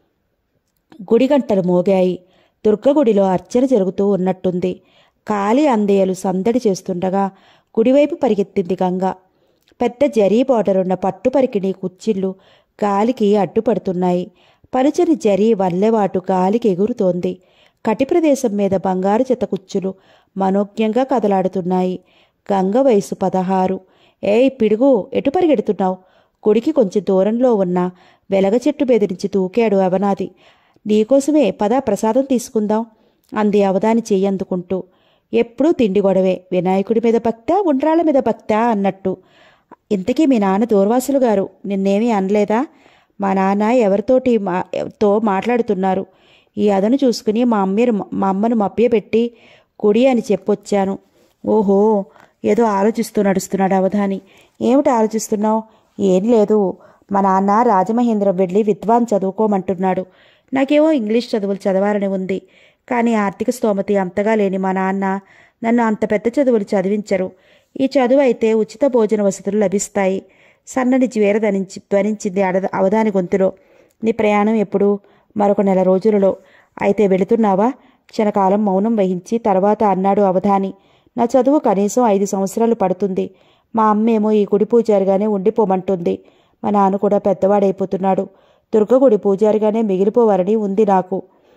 గుడి గంటలు మోగాయి దుర్గగుడిలో అర్చన జరుగుతూ ఉన్నట్టుంది కాలి అందేయలు సందడి చేస్తుండగా గుడివైపు పరిగెత్తింది గంగ పెద్ద జరీ బార్డరున్న పట్టు పరికిణి కుచ్చిళ్ళు గాలికి అడ్డుపడుతున్నాయి పలుచని జరీ వల్లెవాటు గాలికి ఎగురుతోంది కటి ప్రదేశం మీద బంగారు చెత్త కుచ్చులు మనోజ్ఞంగా కదలాడుతున్నాయి గంగ వయసు పదహారు ఏయ్ పిడుగు ఎటు పరిగెడుతున్నావు గుడికి కొంచెం దూరంలో ఉన్న వెలగ చెట్టు బెదిరించి తూకాడు అవనాది నీకోసమే పద ప్రసాదం తీసుకుందాం అంది అవదాని చెయ్యి అందుకుంటూ ఎప్పుడూ తిండి గొడవే వినాయకుడి మీద భక్తా ఉండ్రాళ్ళ మీద భక్తా అన్నట్టు ఇంతకీ మీ నాన్న దూర్వాసులు గారు నిన్నేమీ అనలేదా మా నాన్న ఎవరితోటి మా తో మాట్లాడుతున్నారు ఈ అదను చూసుకుని మా అమ్మను మా అమ్మను మభ్యపెట్టి కుడి అని చెప్పొచ్చాను ఓహో ఏదో ఆలోచిస్తూ నడుస్తున్నాడు అవధాని ఏమిటి ఆలోచిస్తున్నావు ఏం లేదు మా నాన్న రాజమహేంద్రం వెళ్ళి విద్వాన్ చదువుకోమంటున్నాడు నాకేమో ఇంగ్లీష్ చదువులు చదవాలని ఉంది కానీ ఆర్థిక స్తోమతి అంతగా లేని మా నాన్న నన్ను అంత పెద్ద చదువులు చదివించరు ఈ చదువు అయితే ఉచిత భోజన వసతులు లభిస్తాయి సన్నని జ్వేర ధనించి ధ్వనించింది అడ అవధాని గొంతులో నీ ప్రయాణం ఎప్పుడు మరొక నెల రోజులలో అయితే వెళుతున్నావా క్షణకాలం మౌనం వహించి తర్వాత అన్నాడు అవధాని నా చదువు కనీసం ఐదు సంవత్సరాలు పడుతుంది మా అమ్మేమో ఈ గుడి పూజారిగానే ఉండిపోమంటుంది మా నాన్న కూడా పెద్దవాడైపోతున్నాడు దుర్గగుడి పూజారిగానే మిగిలిపోవాలని ఉంది నాకు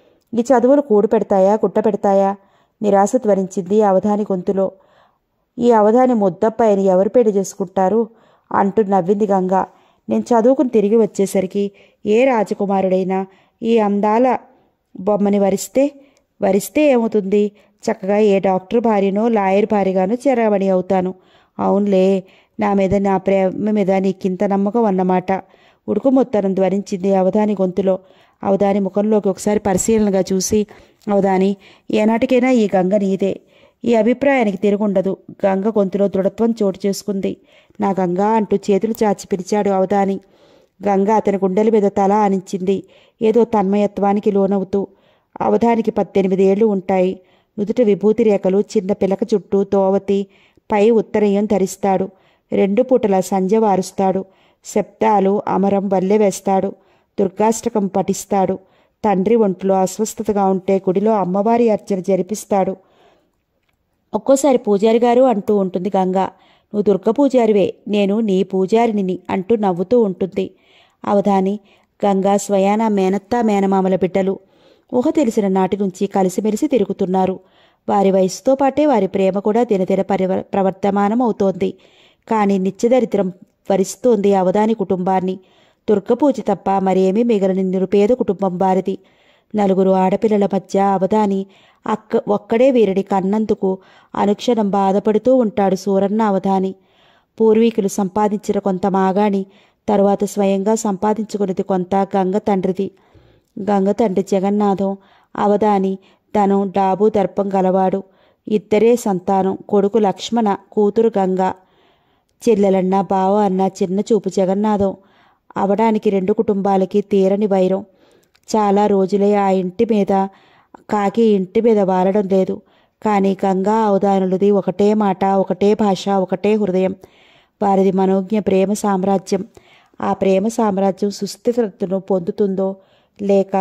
ఈ చదువులు కూడు పెడతాయా గుట్ట పెడతాయా నిరాశ ధ్వనించింది అవధాని గొంతులో ఈ అవధాని ముద్దప్పయ్యని ఎవరు పెళ్లి చేసుకుంటారు అంటూ నవ్వింది గంగ నేను చదువుకుని తిరిగి వచ్చేసరికి ఏ రాజకుమారుడైనా ఈ అందాల బొమ్మని వరిస్తే వరిస్తే ఏమవుతుంది చక్కగా ఏ డాక్టర్ భార్యనో లాయర్ భార్యగానో చెరమణి అవుతాను అవునులే నా మీద నా ప్రేమ మీద నీకింత నమ్మకం అన్నమాట ఉడుకుమొత్తనం ధ్వనించింది అవధాని గొంతులో అవధాని ముఖంలోకి ఒకసారి పరిశీలనగా చూసి అవధాని ఏనాటికైనా ఈ గంగ నీదే ఈ అభిప్రాయానికి తిరుగుండదు గంగ గొంతులో దృఢత్వం చోటు చేసుకుంది నా గంగా అంటూ చేతులు చాచి పిలిచాడు అవధాని గంగ అతని గుండెల మీద తల ఆనించింది ఏదో తన్మయత్వానికి లోనవుతూ అవధానికి పద్దెనిమిది ఏళ్లు ఉంటాయి నుదుట విభూతి రేఖలు చిన్న పిలక చుట్టూ తోవతి పై ఉత్తరయం ధరిస్తాడు రెండు పూటల సంధ్య వారుస్తాడు శబ్దాలు అమరం వల్లె వేస్తాడు దుర్గాష్టకం పఠిస్తాడు తండ్రి ఒంట్లో అస్వస్థతగా ఉంటే గుడిలో అమ్మవారి అర్చన జరిపిస్తాడు ఒక్కోసారి పూజారి గారు అంటూ ఉంటుంది గంగ నువ్వు దుర్గ పూజారివే నేను నీ పూజారిని అంటూ నవ్వుతూ ఉంటుంది అవధాని గంగా స్వయాన మేనత్తా మేనమామల బిడ్డలు ఊహ తెలిసిన నాటి నుంచి కలిసిమెలిసి తిరుగుతున్నారు వారి వయసుతో పాటే వారి ప్రేమ కూడా దినదిన పరివ ప్రవర్తమానం అవుతోంది కానీ నిత్యదరిద్రం వరిస్తోంది అవధాని కుటుంబాన్ని దుర్గపూజ తప్ప మరేమీ మిగలని నిరుపేద కుటుంబం వారిది నలుగురు ఆడపిల్లల మధ్య అవధాని అక్క ఒక్కడే వీరిని కన్నందుకు అనుక్షణం బాధపడుతూ ఉంటాడు సూరన్న అవధాని పూర్వీకులు సంపాదించిన కొంత మాగాని తరువాత స్వయంగా సంపాదించుకున్నది కొంత గంగ తండ్రిది గంగ తండ్రి జగన్నాథం అవధాని ధనం డాబు దర్పం గలవాడు ఇద్దరే సంతానం కొడుకు లక్ష్మణ కూతురు గంగ చెల్లెలన్న బావ అన్న చిన్న చూపు జగన్నాథం అవడానికి రెండు కుటుంబాలకి తీరని వైరం చాలా రోజులే ఆ ఇంటి మీద కాకి ఇంటి మీద వాలడం లేదు కానీ గంగా అవధానులది ఒకటే మాట ఒకటే భాష ఒకటే హృదయం వారిది మనోజ్ఞ ప్రేమ సామ్రాజ్యం ఆ ప్రేమ సామ్రాజ్యం సుస్థిరతను పొందుతుందో లేక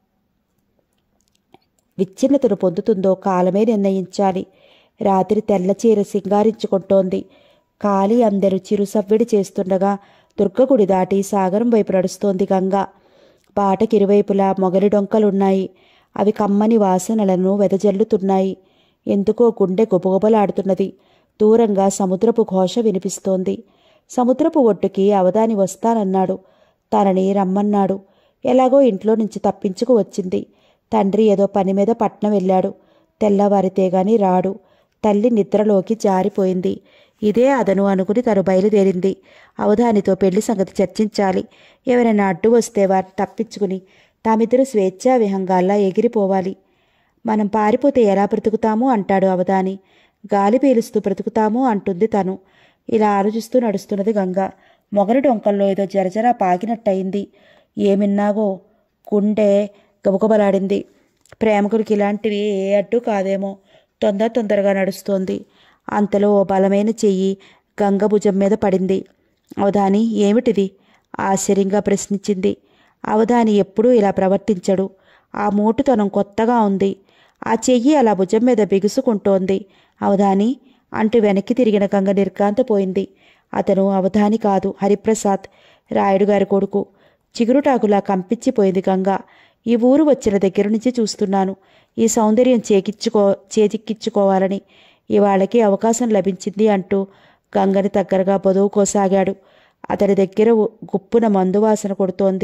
విచ్ఛిన్నతను పొందుతుందో కాలమే నిర్ణయించాలి రాత్రి తెల్ల చీర సింగారించుకుంటోంది కాలి అందరూ చిరుసవ్విడి చేస్తుండగా దుర్గగుడి దాటి సాగరం వైపు నడుస్తోంది గంగ బాటకి ఇరువైపులా మొగలి డొంకలున్నాయి అవి కమ్మని వాసనలను వెదజల్లుతున్నాయి ఎందుకో గుండె గుబగుబలాడుతున్నది దూరంగా సముద్రపు ఘోష వినిపిస్తోంది సముద్రపు ఒడ్డుకి అవధాని వస్తానన్నాడు తనని రమ్మన్నాడు ఎలాగో ఇంట్లో నుంచి తప్పించుకు వచ్చింది తండ్రి ఏదో పని మీద పట్నం వెళ్ళాడు తెల్లవారితే గాని రాడు తల్లి నిద్రలోకి జారిపోయింది ఇదే అదను అనుకుని తను బయలుదేరింది అవధానితో పెళ్లి సంగతి చర్చించాలి ఎవరైనా అడ్డు వస్తే వారిని తప్పించుకుని తామిద్దరూ స్వేచ్ఛా విహంగాల్లా ఎగిరిపోవాలి మనం పారిపోతే ఎలా బ్రతుకుతాము అంటాడు అవధాని గాలి పీలుస్తూ బ్రతుకుతాము అంటుంది తను ఇలా ఆలోచిస్తూ నడుస్తున్నది గంగ మొగలి డొంకల్లో ఏదో జరజరా పాకినట్టయింది ఏమిన్నాగో గుండె గబగబలాడింది ప్రేమకుడికి ఇలాంటివి ఏ అడ్డు కాదేమో తొందర తొందరగా నడుస్తోంది అంతలో ఓ బలమైన చెయ్యి గంగ భుజం మీద పడింది అవధాని ఏమిటిది ఆశ్చర్యంగా ప్రశ్నించింది అవధాని ఎప్పుడూ ఇలా ప్రవర్తించడు ఆ మూటుతనం కొత్తగా ఉంది ఆ చెయ్యి అలా భుజం మీద బిగుసుకుంటోంది అవధాని అంటూ వెనక్కి తిరిగిన గంగ నిర్గాంతపోయింది అతను అవధాని కాదు హరిప్రసాద్ రాయుడు గారి కొడుకు చిగురుటాకులా కంపించిపోయింది గంగ ఈ ఊరు వచ్చిన దగ్గర నుంచి చూస్తున్నాను ఈ సౌందర్యం చేకిచ్చుకో చేజిక్కించుకోవాలని ఇవాళకి అవకాశం లభించింది అంటూ గంగని దగ్గరగా బదువుకోసాగాడు అతడి దగ్గర గుప్పున మందు వాసన కొడుతోంది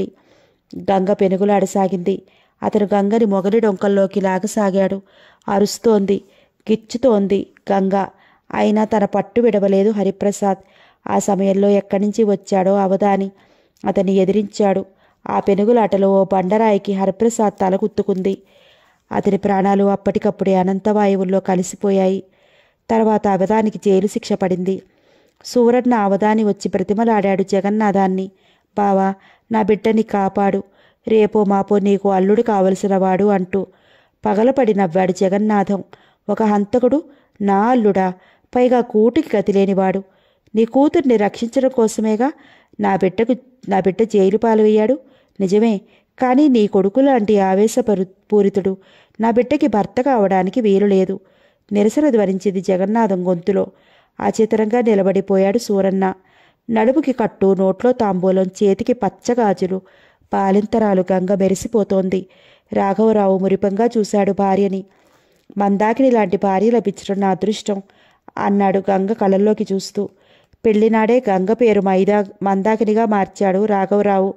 గంగ పెనుగులాడసాగింది అతను గంగని మొగలి డొంకల్లోకి లాగసాగాడు అరుస్తోంది గిచ్చుతోంది గంగ అయినా తన పట్టు విడవలేదు హరిప్రసాద్ ఆ సమయంలో ఎక్కడి నుంచి వచ్చాడో అవధాని అతన్ని ఎదిరించాడు ఆ పెనుగులాటలో ఓ బండరాయికి హరిప్రసాద్ తల గుత్తుకుంది అతని ప్రాణాలు అప్పటికప్పుడే అనంతవాయువుల్లో కలిసిపోయాయి తర్వాత అవధానికి జైలు శిక్ష పడింది సూరన్న అవధాని వచ్చి ప్రతిమలాడాడు జగన్నాథాన్ని బావా నా బిడ్డని కాపాడు రేపో మాపో నీకు అల్లుడు కావలసిన వాడు అంటూ పగలపడి నవ్వాడు జగన్నాథం ఒక హంతకుడు నా అల్లుడా పైగా కూటికి గతిలేనివాడు నీ కూతుర్ని రక్షించడం కోసమేగా నా బిడ్డకు నా బిడ్డ జైలు పాలయ్యాడు నిజమే కానీ నీ కొడుకు లాంటి ఆవేశపరు పూరితుడు నా బిడ్డకి భర్త కావడానికి వీలు లేదు నిరసన ధ్వనించింది జగన్నాథం గొంతులో ఆచిత్రంగా నిలబడిపోయాడు సూరన్న నడుముకి కట్టు నోట్లో తాంబూలం చేతికి పచ్చగాజులు పాలింతరాలు గంగ మెరిసిపోతోంది రాఘవరావు మురిపంగా చూశాడు భార్యని మందాకిని లాంటి భార్య లభించడం నా అదృష్టం అన్నాడు గంగ కళ్ళల్లోకి చూస్తూ పెళ్లినాడే గంగ పేరు మైదా మందాకినిగా మార్చాడు రాఘవరావు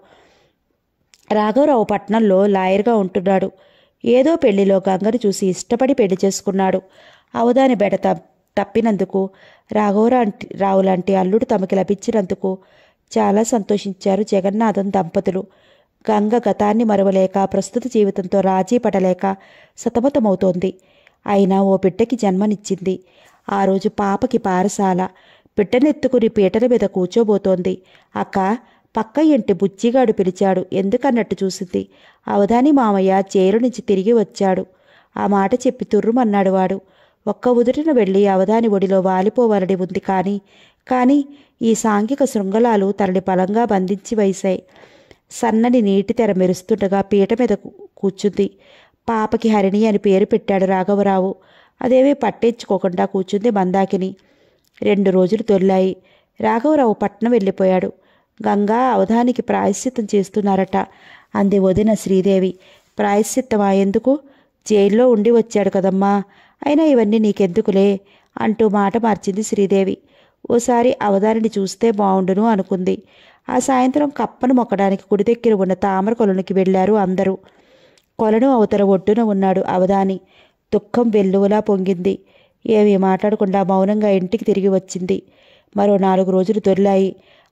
రాఘవరావు పట్నంలో లాయర్గా ఉంటున్నాడు ఏదో పెళ్లిలో గంగను చూసి ఇష్టపడి పెళ్లి చేసుకున్నాడు అవదాని బెడ త- తప్పినందుకు రాఘవరా రావు లాంటి అల్లుడు తమకి లభించినందుకు చాలా సంతోషించారు జగన్నాథం దంపతులు గంగ గతాన్ని మరవలేక ప్రస్తుత జీవితంతో రాజీ పడలేక సతమతమవుతోంది అయినా ఓ బిడ్డకి జన్మనిచ్చింది ఆ రోజు పాపకి పారసాల బిడ్డనెత్తుకుని పీటల మీద కూర్చోబోతోంది అక్క పక్క ఇంటి బుజ్జిగాడు పిలిచాడు ఎందుకన్నట్టు చూసింది అవధాని మామయ్య జైలు నుంచి తిరిగి వచ్చాడు ఆ మాట చెప్పి తుర్రుమన్నాడు వాడు ఒక్క ఉదుటిన వెళ్ళి అవధాని ఒడిలో వాలిపోవాలని ఉంది కానీ కానీ ఈ సాంఘిక శృంగలాలు తనని బలంగా బంధించి వేశాయి సన్నని నీటి తెర మెరుస్తుండగా పీట మీద కూ- కూర్చుంది పాపకి హరిణి అని పేరు పెట్టాడు రాఘవరావు అదేమీ పట్టించుకోకుండా కూర్చుంది మందాకిని రెండు రోజులు తొల్లాయి రాఘవరావు పట్నం వెళ్ళిపోయాడు గంగా అవధానికి ప్రాయశ్చిత్తం చేస్తున్నారట అంది వదిన శ్రీదేవి ప్రాయశ్చిత్తమా ఎందుకు జైల్లో ఉండి వచ్చాడు కదమ్మా అయినా ఇవన్నీ నీకెందుకులే అంటూ మాట మార్చింది శ్రీదేవి ఓసారి అవధానిని చూస్తే బావుండును అనుకుంది ఆ సాయంత్రం కప్పను మొక్కడానికి కుడి దగ్గర ఉన్న తామర కొలనుకి వెళ్లారు అందరూ కొలను అవతల ఒడ్డున ఉన్నాడు అవధాని దుఃఖం వెల్లువలా పొంగింది ఏమీ మాట్లాడకుండా మౌనంగా ఇంటికి తిరిగి వచ్చింది మరో నాలుగు రోజులు దొర్లాయి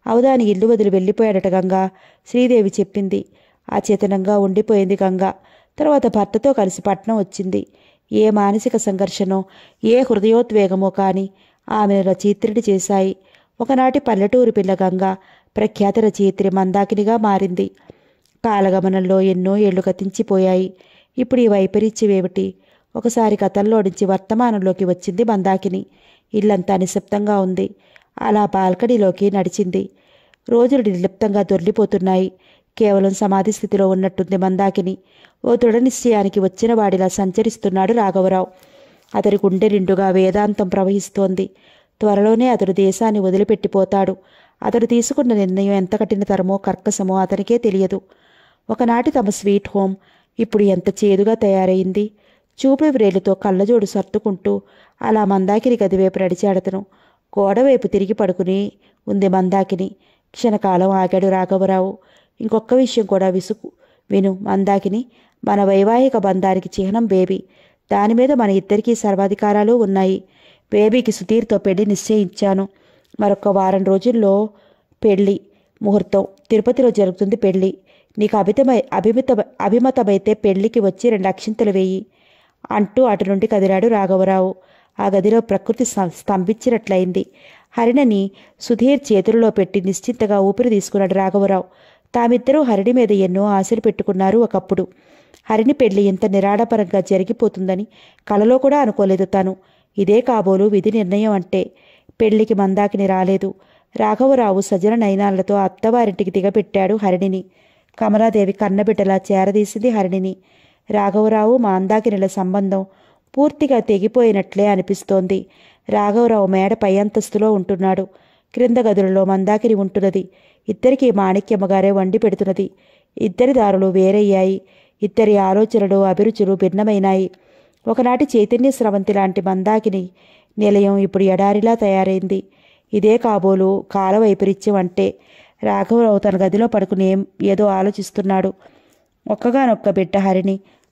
అవదాని ఇల్లు వదిలి వెళ్ళిపోయాడట గంగా శ్రీదేవి చెప్పింది అచేతనంగా ఉండిపోయింది గంగా తర్వాత భర్తతో కలిసి పట్నం వచ్చింది ఏ మానసిక సంఘర్షణో ఏ హృదయోద్వేగమో కాని ఆమెను రచయిత్రిని చేశాయి ఒకనాటి పల్లెటూరు పిల్ల గంగా ప్రఖ్యాత రచయిత్రి మందాకినిగా మారింది కాలగమనంలో ఎన్నో ఏళ్లు గతించిపోయాయి ఇప్పుడు ఈ వైపరీత్యమేమిటి ఒకసారి కథల్లో నుంచి వర్తమానంలోకి వచ్చింది మందాకిని ఇల్లంతా నిశ్శబ్దంగా ఉంది అలా బాల్కనీలోకి నడిచింది రోజులు నిర్లిప్తంగా దొర్లిపోతున్నాయి కేవలం సమాధి స్థితిలో ఉన్నట్టుంది మందాకిని ఓ దృఢ నిశ్చయానికి వచ్చిన వాడిలా సంచరిస్తున్నాడు రాఘవరావు అతడి గుండె నిండుగా వేదాంతం ప్రవహిస్తోంది త్వరలోనే అతడు దేశాన్ని వదిలిపెట్టిపోతాడు అతడు తీసుకున్న నిర్ణయం ఎంత కఠినతరమో కర్కశమో అతనికే తెలియదు ఒకనాటి తమ స్వీట్ హోమ్ ఇప్పుడు ఎంత చేదుగా తయారైంది చూపుడు వ్రేలుతో కళ్ళజోడు సర్దుకుంటూ అలా మందాకిని గదివైపు నడిచాడతను గోడవైపు తిరిగి పడుకుని ఉంది మందాకిని క్షణకాలం ఆగాడు రాఘవరావు ఇంకొక విషయం కూడా విసుగు విను మందాకిని మన వైవాహిక బంధానికి చిహ్నం బేబీ దాని మీద మన ఇద్దరికీ సర్వాధికారాలు ఉన్నాయి బేబీకి సుధీర్తో పెళ్లి నిశ్చయించాను మరొక వారం రోజుల్లో పెళ్లి ముహూర్తం తిరుపతిలో జరుగుతుంది పెళ్లి నీకు అభితమై అభిమిత అభిమతమైతే పెళ్లికి వచ్చి రెండు అక్షింతలు వేయి అంటూ అటు నుండి కదిలాడు రాఘవరావు ఆ గదిలో ప్రకృతి స్తం- స్తంభించినట్లయింది హరిణని సుధీర్ చేతులలో పెట్టి నిశ్చింతగా ఊపిరి తీసుకున్నాడు రాఘవరావు తామిద్దరూ హరిణి మీద ఎన్నో ఆశలు పెట్టుకున్నారు ఒకప్పుడు హరిణి పెళ్లి ఇంత నిరాడపరంగా జరిగిపోతుందని కలలో కూడా అనుకోలేదు తాను ఇదే కాబోలు విధి నిర్ణయం అంటే పెళ్లికి మందాకిని రాలేదు రాఘవరావు సజన నయనాలతో అత్తవారింటికి దిగబెట్టాడు హరిణిని కమలాదేవి కన్నబిడ్డలా చేరదీసింది హరిణిని రాఘవరావు మాందాకినిల సంబంధం పూర్తిగా తెగిపోయినట్లే అనిపిస్తోంది రాఘవరావు మేడ పై అంతస్తులో ఉంటున్నాడు క్రింద గదులలో మందాకిని ఉంటున్నది ఇద్దరికీ మాణిక్యమ్మగారే వండి పెడుతున్నది ఇద్దరి దారులు వేరయ్యాయి ఇద్దరి ఆలోచనలు అభిరుచులు భిన్నమైనాయి ఒకనాటి చైతన్య స్రవంతి లాంటి మందాకిని నిలయం ఇప్పుడు ఎడారిలా తయారైంది ఇదే కాబోలు కాల వైపరీత్యం అంటే రాఘవరావు తన గదిలో పడుకుని ఏం- ఏదో ఆలోచిస్తున్నాడు ఒక్కగానొక్క బిడ్డ హరిణి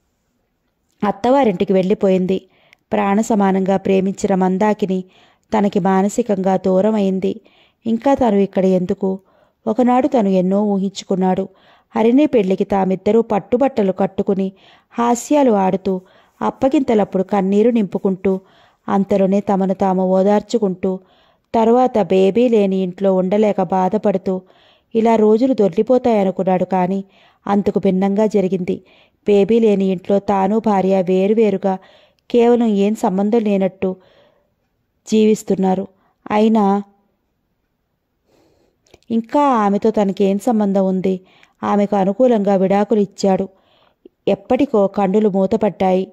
అత్తవారింటికి వెళ్ళిపోయింది ప్రాణ సమానంగా ప్రేమించిన మందాకిని తనకి మానసికంగా దూరం అయింది ఇంకా తను ఇక్కడ ఎందుకు ఒకనాడు తను ఎన్నో ఊహించుకున్నాడు హరిణి పెళ్లికి తామిద్దరూ పట్టుబట్టలు కట్టుకుని హాస్యాలు ఆడుతూ అప్పగింతలప్పుడు కన్నీరు నింపుకుంటూ అంతలోనే తమను తాము ఓదార్చుకుంటూ తరువాత బేబీ లేని ఇంట్లో ఉండలేక బాధపడుతూ ఇలా రోజులు దొర్లిపోతాయనుకున్నాడు కానీ అంతకు భిన్నంగా జరిగింది బేబీ లేని ఇంట్లో తాను భార్య వేరువేరుగా కేవలం ఏం సంబంధం లేనట్టు జీవిస్తున్నారు అయినా ఇంకా ఆమెతో తనకేం సంబంధం ఉంది ఆమెకు అనుకూలంగా విడాకులు ఇచ్చాడు ఎప్పటికో కండులు మూతపడ్డాయి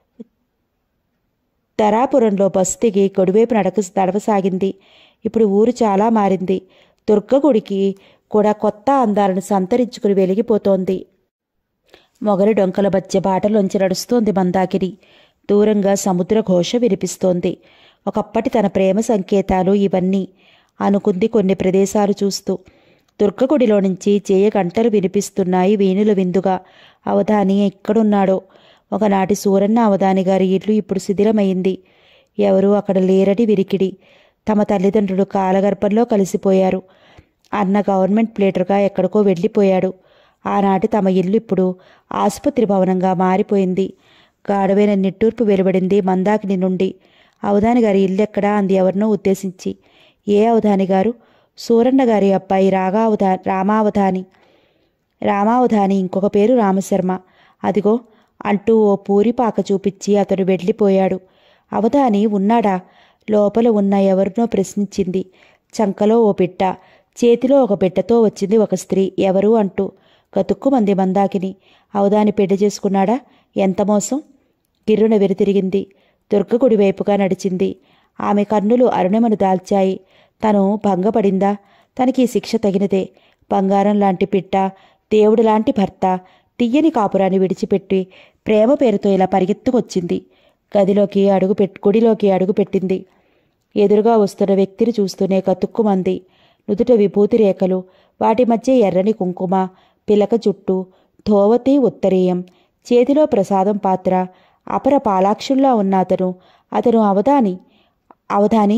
ధరాపురంలో బస్సు దిగి గొడివైపు నడక నడవసాగింది ఇప్పుడు ఊరు చాలా మారింది దుర్గగుడికి కూడా కొత్త అందాలను సంతరించుకుని వెలిగిపోతోంది మొగలి డొంకల మధ్య బాటలోంచి నడుస్తోంది మందాకిని దూరంగా సముద్ర ఘోష వినిపిస్తోంది ఒకప్పటి తన ప్రేమ సంకేతాలు ఇవన్నీ అనుకుంది కొన్ని ప్రదేశాలు చూస్తూ దుర్గగుడిలో నుంచి చేయ గంటలు వినిపిస్తున్నాయి వీణుల విందుగా అవధాని ఎక్కడున్నాడో ఒకనాటి సూరన్న అవధాని గారి ఇల్లు ఇప్పుడు శిథిలమైంది ఎవరూ అక్కడ లేరని విరికిడి తమ తల్లిదండ్రులు కాలగర్భంలో కలిసిపోయారు అన్న గవర్నమెంట్ ప్లేటర్గా ఎక్కడికో వెళ్ళిపోయాడు ఆనాటి తమ ఇల్లు ఇప్పుడు ఆసుపత్రి భవనంగా మారిపోయింది గాఢమైన నిట్టూర్పు వెలువడింది మందాకిని నుండి అవధాని గారి ఇల్లు ఎక్కడా అంది ఎవరినో ఉద్దేశించి ఏ అవధాని గారు సూరన్న గారి అబ్బాయి రాగావధా రామావధాని రామావధాని ఇంకొక పేరు రామశర్మ అదిగో అంటూ ఓ పూరిపాక చూపించి అతడు వెళ్ళిపోయాడు అవధాని ఉన్నాడా లోపల ఉన్న ఎవరినో ప్రశ్నించింది చంకలో ఓ బిడ్డ చేతిలో ఒక బిడ్డతో వచ్చింది ఒక స్త్రీ ఎవరు అంటూ గతుక్కుమంది మందాకిని అవధాని పెళ్లి చేసుకున్నాడా ఎంత మోసం గిర్రున వెనుతిరిగింది దుర్గగుడి వైపుగా నడిచింది ఆమె కన్నులు అరుణిమను దాల్చాయి తను భంగపడిందా తనకి ఈ శిక్ష తగినదే బంగారం లాంటి పిట్ట దేవుడు లాంటి భర్త తీయని కాపురాన్ని విడిచిపెట్టి ప్రేమ పేరుతో ఇలా పరిగెత్తుకొచ్చింది గదిలోకి అడుగు పెట్ గుడిలోకి అడుగు పెట్టింది ఎదురుగా వస్తున్న వ్యక్తిని చూస్తూనే కతుక్కుమంది నుదుట విభూతి రేఖలు వాటి మధ్య ఎర్రని కుంకుమ పిలక జుట్టు ధోవతి ఉత్తరీయం చేతిలో ప్రసాదం పాత్ర అపర పాలాక్షుల్లా ఉన్న అతను అతను అవధాని అవధాని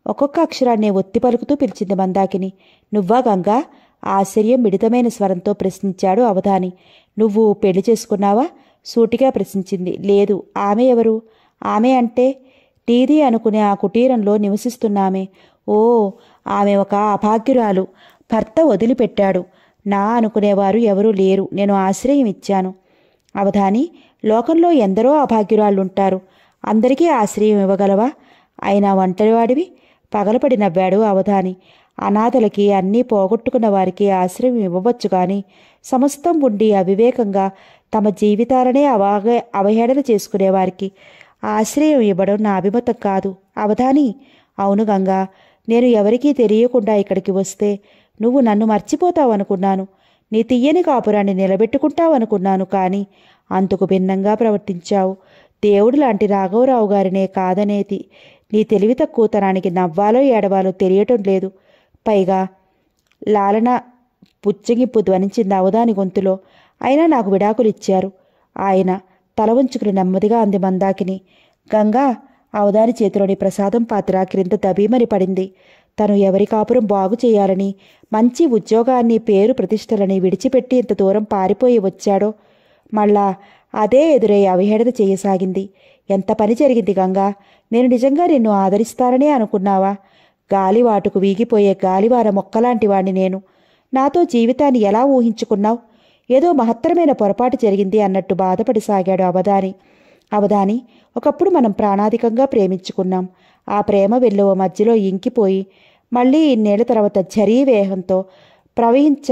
ఒక్కొక్క అక్షరాన్ని ఒత్తి పలుకుతూ పిలిచింది మందాకిని నువ్వా గంగా ఆశ్చర్యం మిడితమైన స్వరంతో ప్రశ్నించాడు అవధాని నువ్వు పెళ్లి చేసుకున్నావా సూటిగా ప్రశ్నించింది లేదు ఆమె ఎవరు ఆమె అంటే నీది అనుకునే ఆ కుటీరంలో నివసిస్తున్నామే ఓ ఆమె ఒక అభాగ్యురాలు భర్త వదిలిపెట్టాడు నా అనుకునేవారు ఎవరూ లేరు నేను ఆశ్రయం ఇచ్చాను అవధాని లోకంలో ఎందరో అభాగ్యురాళ్ళుంటారు అందరికీ ఆశ్రయం ఇవ్వగలవా అయినా ఒంటరివాడివి పగలపడి నవ్వాడు అవధాని అనాథలకి అన్నీ పోగొట్టుకున్న వారికి ఆశ్రయం ఇవ్వవచ్చు కానీ సమస్తం ఉండి అవివేకంగా తమ జీవితాలనే అవాగ అవహేళన చేసుకునే వారికి ఆశ్రయం ఇవ్వడం నా అభిమతం కాదు అవధాని అవును గంగా నేను ఎవరికీ తెలియకుండా ఇక్కడికి వస్తే నువ్వు నన్ను మర్చిపోతావనుకున్నాను నీ తీయని కాపురాన్ని నిలబెట్టుకుంటావనుకున్నాను కానీ అందుకు భిన్నంగా ప్రవర్తించావు దేవుడు లాంటి రాఘవరావు గారినే కాదనేది నీ తెలివి తక్కువతనానికి నవ్వాలో ఏడవాలో తెలియటం లేదు పైగా లాలన పుచ్చగింపు ధ్వనించింది అవదాని గొంతులో అయినా నాకు విడాకులు ఇచ్చారు ఆయన తల ఉంచుకుని నెమ్మదిగా అంది మందాకిని గంగా అవదాని చేతిలోని ప్రసాదం పాత్ర క్రింద దబీమని పడింది తను ఎవరి కాపురం బాగు చేయాలని మంచి ఉద్యోగాన్ని పేరు ప్రతిష్టలని విడిచిపెట్టి ఇంత దూరం పారిపోయి వచ్చాడో మళ్ళా అదే ఎదురై అవహేళన చేయసాగింది ఎంత పని జరిగింది గంగా నేను నిజంగా నిన్ను ఆదరిస్తాననే అనుకున్నావా గాలివాటుకు వీగిపోయే గాలివార మొక్కలాంటి వాణ్ణి నేను నాతో జీవితాన్ని ఎలా ఊహించుకున్నావు ఏదో మహత్తరమైన పొరపాటు జరిగింది అన్నట్టు బాధపడి సాగాడు అవధాని అవధాని ఒకప్పుడు మనం ప్రాణాధికంగా ప్రేమించుకున్నాం ఆ ప్రేమ వెల్లువ మధ్యలో ఇంకిపోయి మళ్ళీ ఇన్నేళ్ల తర్వాత జరీ వేగంతో ప్రవహించ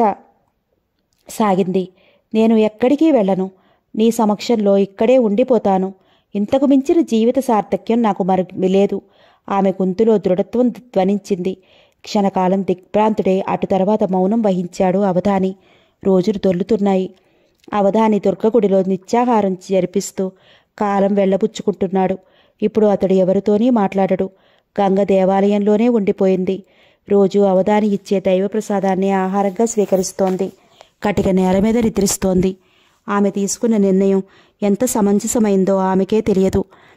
సాగింది నేను ఎక్కడికి వెళ్ళను నీ సమక్షంలో ఇక్కడే ఉండిపోతాను ఇంతకు మించిన జీవిత సార్థక్యం నాకు మరి లేదు ఆమె గొంతులో దృఢత్వం ధ్వనించింది క్షణకాలం దిగ్భ్రాంతుడే అటు తర్వాత మౌనం వహించాడు అవధాని రోజులు దొల్లుతున్నాయి అవధాని దుర్గగుడిలో నిత్యాహారం జరిపిస్తూ కాలం వెళ్ళబుచ్చుకుంటున్నాడు ఇప్పుడు అతడు ఎవరితోనీ మాట్లాడడు గంగ దేవాలయంలోనే ఉండిపోయింది రోజు అవధాని ఇచ్చే దైవ ప్రసాదాన్ని ఆహారంగా స్వీకరిస్తోంది కటిక నేల మీద నిద్రిస్తోంది ఆమె తీసుకున్న నిర్ణయం ఎంత సమంజసమైందో ఆమెకే తెలియదు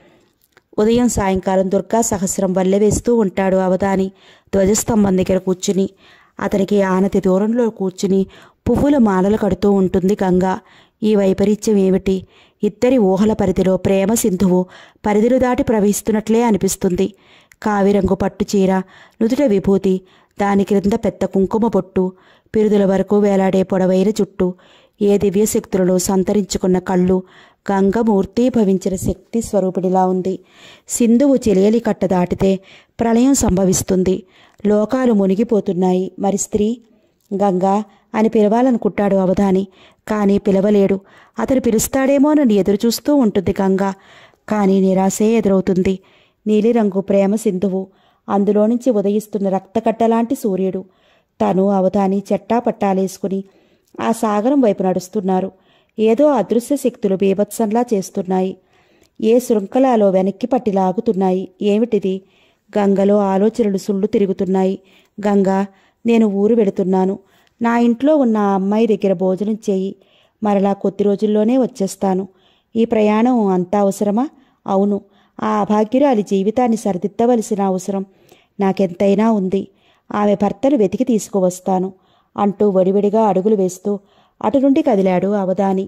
ఉదయం సాయంకాలం దుర్గా సహస్రం వల్లెవేస్తూ ఉంటాడు అవధాని ధ్వజస్తంభం దగ్గర కూర్చుని అతనికి ఆనతి దూరంలో కూర్చుని పువ్వుల మాలలు కడుతూ ఉంటుంది గంగ ఈ వైపరీత్యం ఏమిటి ఇద్దరి ఊహల పరిధిలో ప్రేమ సింధువు పరిధిలు దాటి ప్రవహిస్తున్నట్లే అనిపిస్తుంది కావిరంగు పట్టు చీర నుదుట విభూతి దాని క్రింద పెద్ద కుంకుమ బొట్టు పిరుదుల వరకు వేలాడే పొడవైన జుట్టు ఏ దివ్యశక్తులను సంతరించుకున్న కళ్ళు గంగమూర్తి భవించిన శక్తి స్వరూపిణిలా ఉంది సింధువు చెలియలి కట్ట దాటితే ప్రళయం సంభవిస్తుంది లోకాలు మునిగిపోతున్నాయి మరి స్త్రీ గంగా అని పిలవాలనుకుంటాడు అవధాని కానీ పిలవలేడు అతను పిలుస్తాడేమోనని ఎదురుచూస్తూ ఉంటుంది గంగా కానీ నిరాశే ఎదురవుతుంది నీలిరంగు ప్రేమ సింధువు అందులో నుంచి ఉదయిస్తున్న రక్తకట్టలాంటి సూర్యుడు తను అవధాని చెట్టా పట్టాలేసుకుని ఆ సాగరం వైపు నడుస్తున్నారు ఏదో అదృశ్య శక్తులు బీభత్సంలా చేస్తున్నాయి ఏ శృంఖలాలో వెనక్కి పట్టి లాగుతున్నాయి ఏమిటిది గంగలో ఆలోచనలు సుళ్ళు తిరుగుతున్నాయి గంగా నేను ఊరు వెళుతున్నాను నా ఇంట్లో ఉన్న ఆ అమ్మాయి దగ్గర భోజనం చేయి మరలా కొద్ది రోజుల్లోనే వచ్చేస్తాను ఈ ప్రయాణం అంత అవసరమా అవును ఆ అభాగ్యురాలి జీవితాన్ని సరిదిద్దవలసిన అవసరం నాకెంతైనా ఉంది ఆమె భర్తను వెతికి తీసుకువస్తాను అంటూ వడివడిగా అడుగులు వేస్తూ అటు నుండి కదిలాడు అవధాని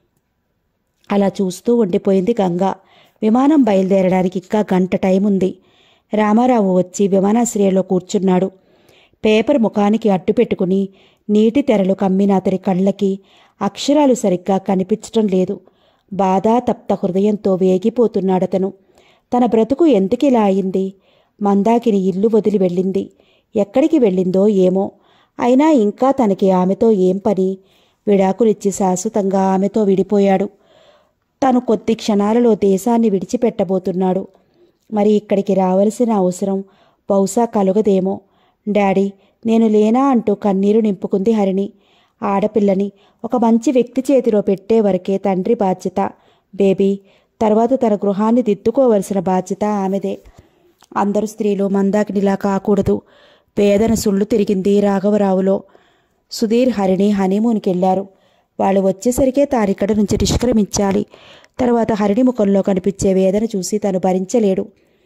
అలా చూస్తూ ఉండిపోయింది గంగ విమానం బయలుదేరడానికి ఇంకా గంట టైం ఉంది రామారావు వచ్చి విమానాశ్రయంలో కూర్చున్నాడు పేపర్ ముఖానికి అడ్డు పెట్టుకుని నీటి తెరలు కమ్మిన అతని కళ్ళకి అక్షరాలు సరిగ్గా కనిపించటం లేదు బాధ తప్త హృదయంతో వేగిపోతున్నాడతను తన బ్రతుకు ఎందుకిలా అయింది మందాకిని ఇల్లు వదిలి వెళ్ళింది ఎక్కడికి వెళ్ళిందో ఏమో అయినా ఇంకా తనకి ఆమెతో ఏం పని విడాకులిచ్చి శాశ్వతంగా ఆమెతో విడిపోయాడు తను కొద్ది క్షణాలలో దేశాన్ని విడిచిపెట్టబోతున్నాడు మరి ఇక్కడికి రావలసిన అవసరం బహుశా కలుగదేమో డాడీ నేను లేనా అంటూ కన్నీరు నింపుకుంది హరిణి ఆడపిల్లని ఒక మంచి వ్యక్తి చేతిలో పెట్టే వరకే తండ్రి బాధ్యత బేబీ తర్వాత తన గృహాన్ని దిద్దుకోవలసిన బాధ్యత ఆమెదే అందరు స్త్రీలు మందాకినిలా కాకూడదు వేదన సుళ్ళు తిరిగింది రాఘవరావులో సుధీర్ హరిణి హనీమూన్కి వెళ్ళారు వాళ్ళు వచ్చేసరికే తానిక్కడ నుంచి నిష్క్రమించాలి తర్వాత హరిణి ముఖంలో కనిపించే వేదన చూసి తను భరించలేడు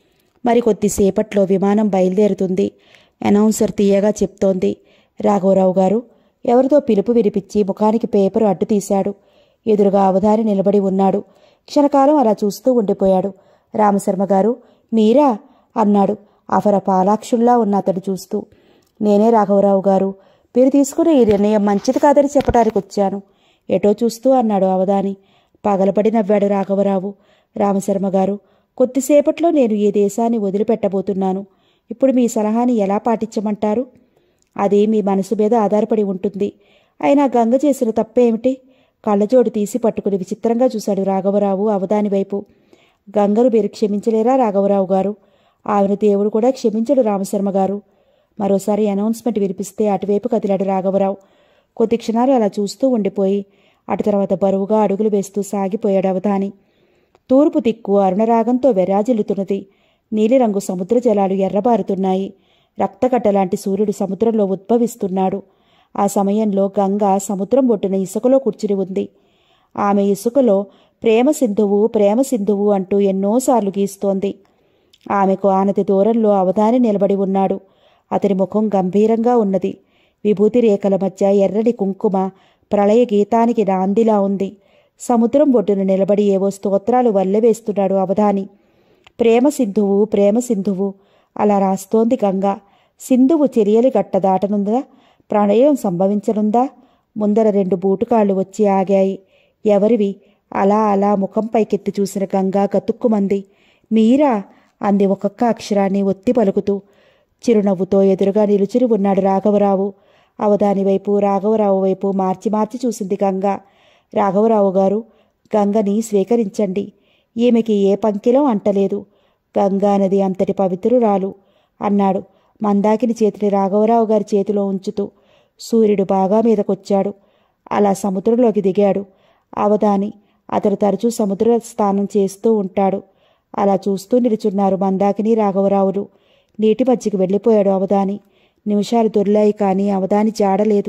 మరి కొద్దిసేపట్లో విమానం బయలుదేరుతుంది అనౌన్సర్ తీయగా చెప్తోంది రాఘవరావు గారు ఎవరితో పిలుపు వినిపించి ముఖానికి పేపరు అడ్డు తీశాడు ఎదురుగా అవధాని నిలబడి ఉన్నాడు క్షణకాలం అలా చూస్తూ ఉండిపోయాడు రామశర్మ గారు మీరా అన్నాడు అఫర పాలాక్షుల్లా ఉన్న అతడు చూస్తూ నేనే రాఘవరావు గారు మీరు తీసుకున్న ఈ నిర్ణయం మంచిది కాదని చెప్పడానికి వచ్చాను ఎటో చూస్తూ అన్నాడు అవధాని పగలపడి నవ్వాడు రాఘవరావు రామశర్మ గారు కొద్దిసేపట్లో నేను ఈ దేశాన్ని వదిలిపెట్టబోతున్నాను ఇప్పుడు మీ సలహాని ఎలా పాటించమంటారు అది మీ మనసు మీద ఆధారపడి ఉంటుంది అయినా గంగ చేసిన తప్పేమిటి కళ్ళజోడు తీసి పట్టుకుని విచిత్రంగా చూశాడు రాఘవరావు అవధాని వైపు గంగను మీరు క్షమించలేరా రాఘవరావు గారు ఆమెను దేవుడు కూడా క్షమించడు రామశర్మ గారు మరోసారి అనౌన్స్మెంట్ వినిపిస్తే అటువైపు కదిలాడు రాఘవరావు కొద్ది క్షణాలు అలా చూస్తూ ఉండిపోయి అటు తర్వాత బరువుగా అడుగులు వేస్తూ సాగిపోయాడు అవధాని తూర్పు దిక్కు అరుణరాగంతో వెరాజిల్లుతున్నది నీలిరంగు సముద్ర జలాలు ఎర్రబారుతున్నాయి రక్తకట్టలాంటి సూర్యుడు సముద్రంలో ఉద్భవిస్తున్నాడు ఆ సమయంలో గంగ సముద్రం ఒడ్డున ఇసుకలో కూర్చుని ఉంది ఆమె ఇసుకలో ప్రేమ సింధువు ప్రేమ సింధువు అంటూ ఎన్నోసార్లు గీస్తోంది ఆమెకు ఆనతి దూరంలో అవధాని నిలబడి ఉన్నాడు అతని ముఖం గంభీరంగా ఉన్నది విభూతి రేఖల మధ్య ఎర్రటి కుంకుమ ప్రళయ గీతానికి నాందిలా ఉంది సముద్రం ఒడ్డున నిలబడి ఏవో స్తోత్రాలు వల్లెవేస్తున్నాడు అవధాని ప్రేమ సింధువు ప్రేమ సింధువు అలా రాస్తోంది గంగ సింధువు చెరియలి గట్ట దాటనుందా ప్రణయం సంభవించనుందా ముందర రెండు బూటుకాళ్ళు వచ్చి ఆగాయి ఎవరివి అలా అలా ముఖం పైకెత్తి చూసిన గంగ గతుక్కుమంది మీరా అంది ఒక్కొక్క అక్షరాన్ని ఒత్తి పలుకుతూ చిరునవ్వుతో ఎదురుగా నిలుచుని ఉన్నాడు రాఘవరావు అవధాని వైపు రాఘవరావు వైపు మార్చి మార్చి చూసింది గంగ రాఘవరావు గారు గంగని స్వీకరించండి ఈమెకి ఏ పంకిలం అంటలేదు గంగా నది అంతటి పవిత్రురాలు అన్నాడు మందాకిని చేతిని రాఘవరావు గారి చేతిలో ఉంచుతూ సూర్యుడు బాగా మీదకొచ్చాడు అలా సముద్రంలోకి దిగాడు అవధాని అతడు తరచూ సముద్ర స్నానం చేస్తూ ఉంటాడు అలా చూస్తూ నిలుచున్నారు మందాకిని రాఘవరావులు నీటి మధ్యకి వెళ్ళిపోయాడు అవధాని నిమిషాలు దొర్లాయి కానీ అవధాని జాడలేదు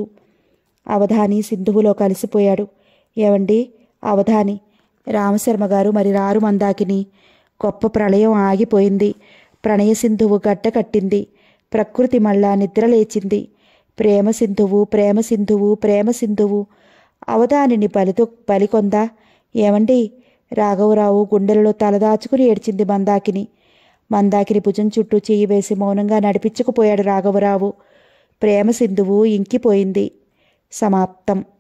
అవధాని సింధువులో కలిసిపోయాడు ఏవండి అవధాని రామశర్మ గారు మరి రారు మందాకిని గొప్ప ప్రళయం ఆగిపోయింది ప్రణయ సింధువు గడ్డ కట్టింది ప్రకృతి మళ్ళా నిద్ర లేచింది ప్రేమ సింధువు ప్రేమ సింధువు ప్రేమ సింధువు అవధానిని బలితో బలికొందా ఏమండి రాఘవరావు గుండెలలో తలదాచుకుని ఏడ్చింది మందాకిని మందాకిని భుజం చుట్టూ చెయ్యి వేసి మౌనంగా నడిపించుకుపోయాడు రాఘవరావు ప్రేమ సింధువు ఇంకిపోయింది సమాప్తం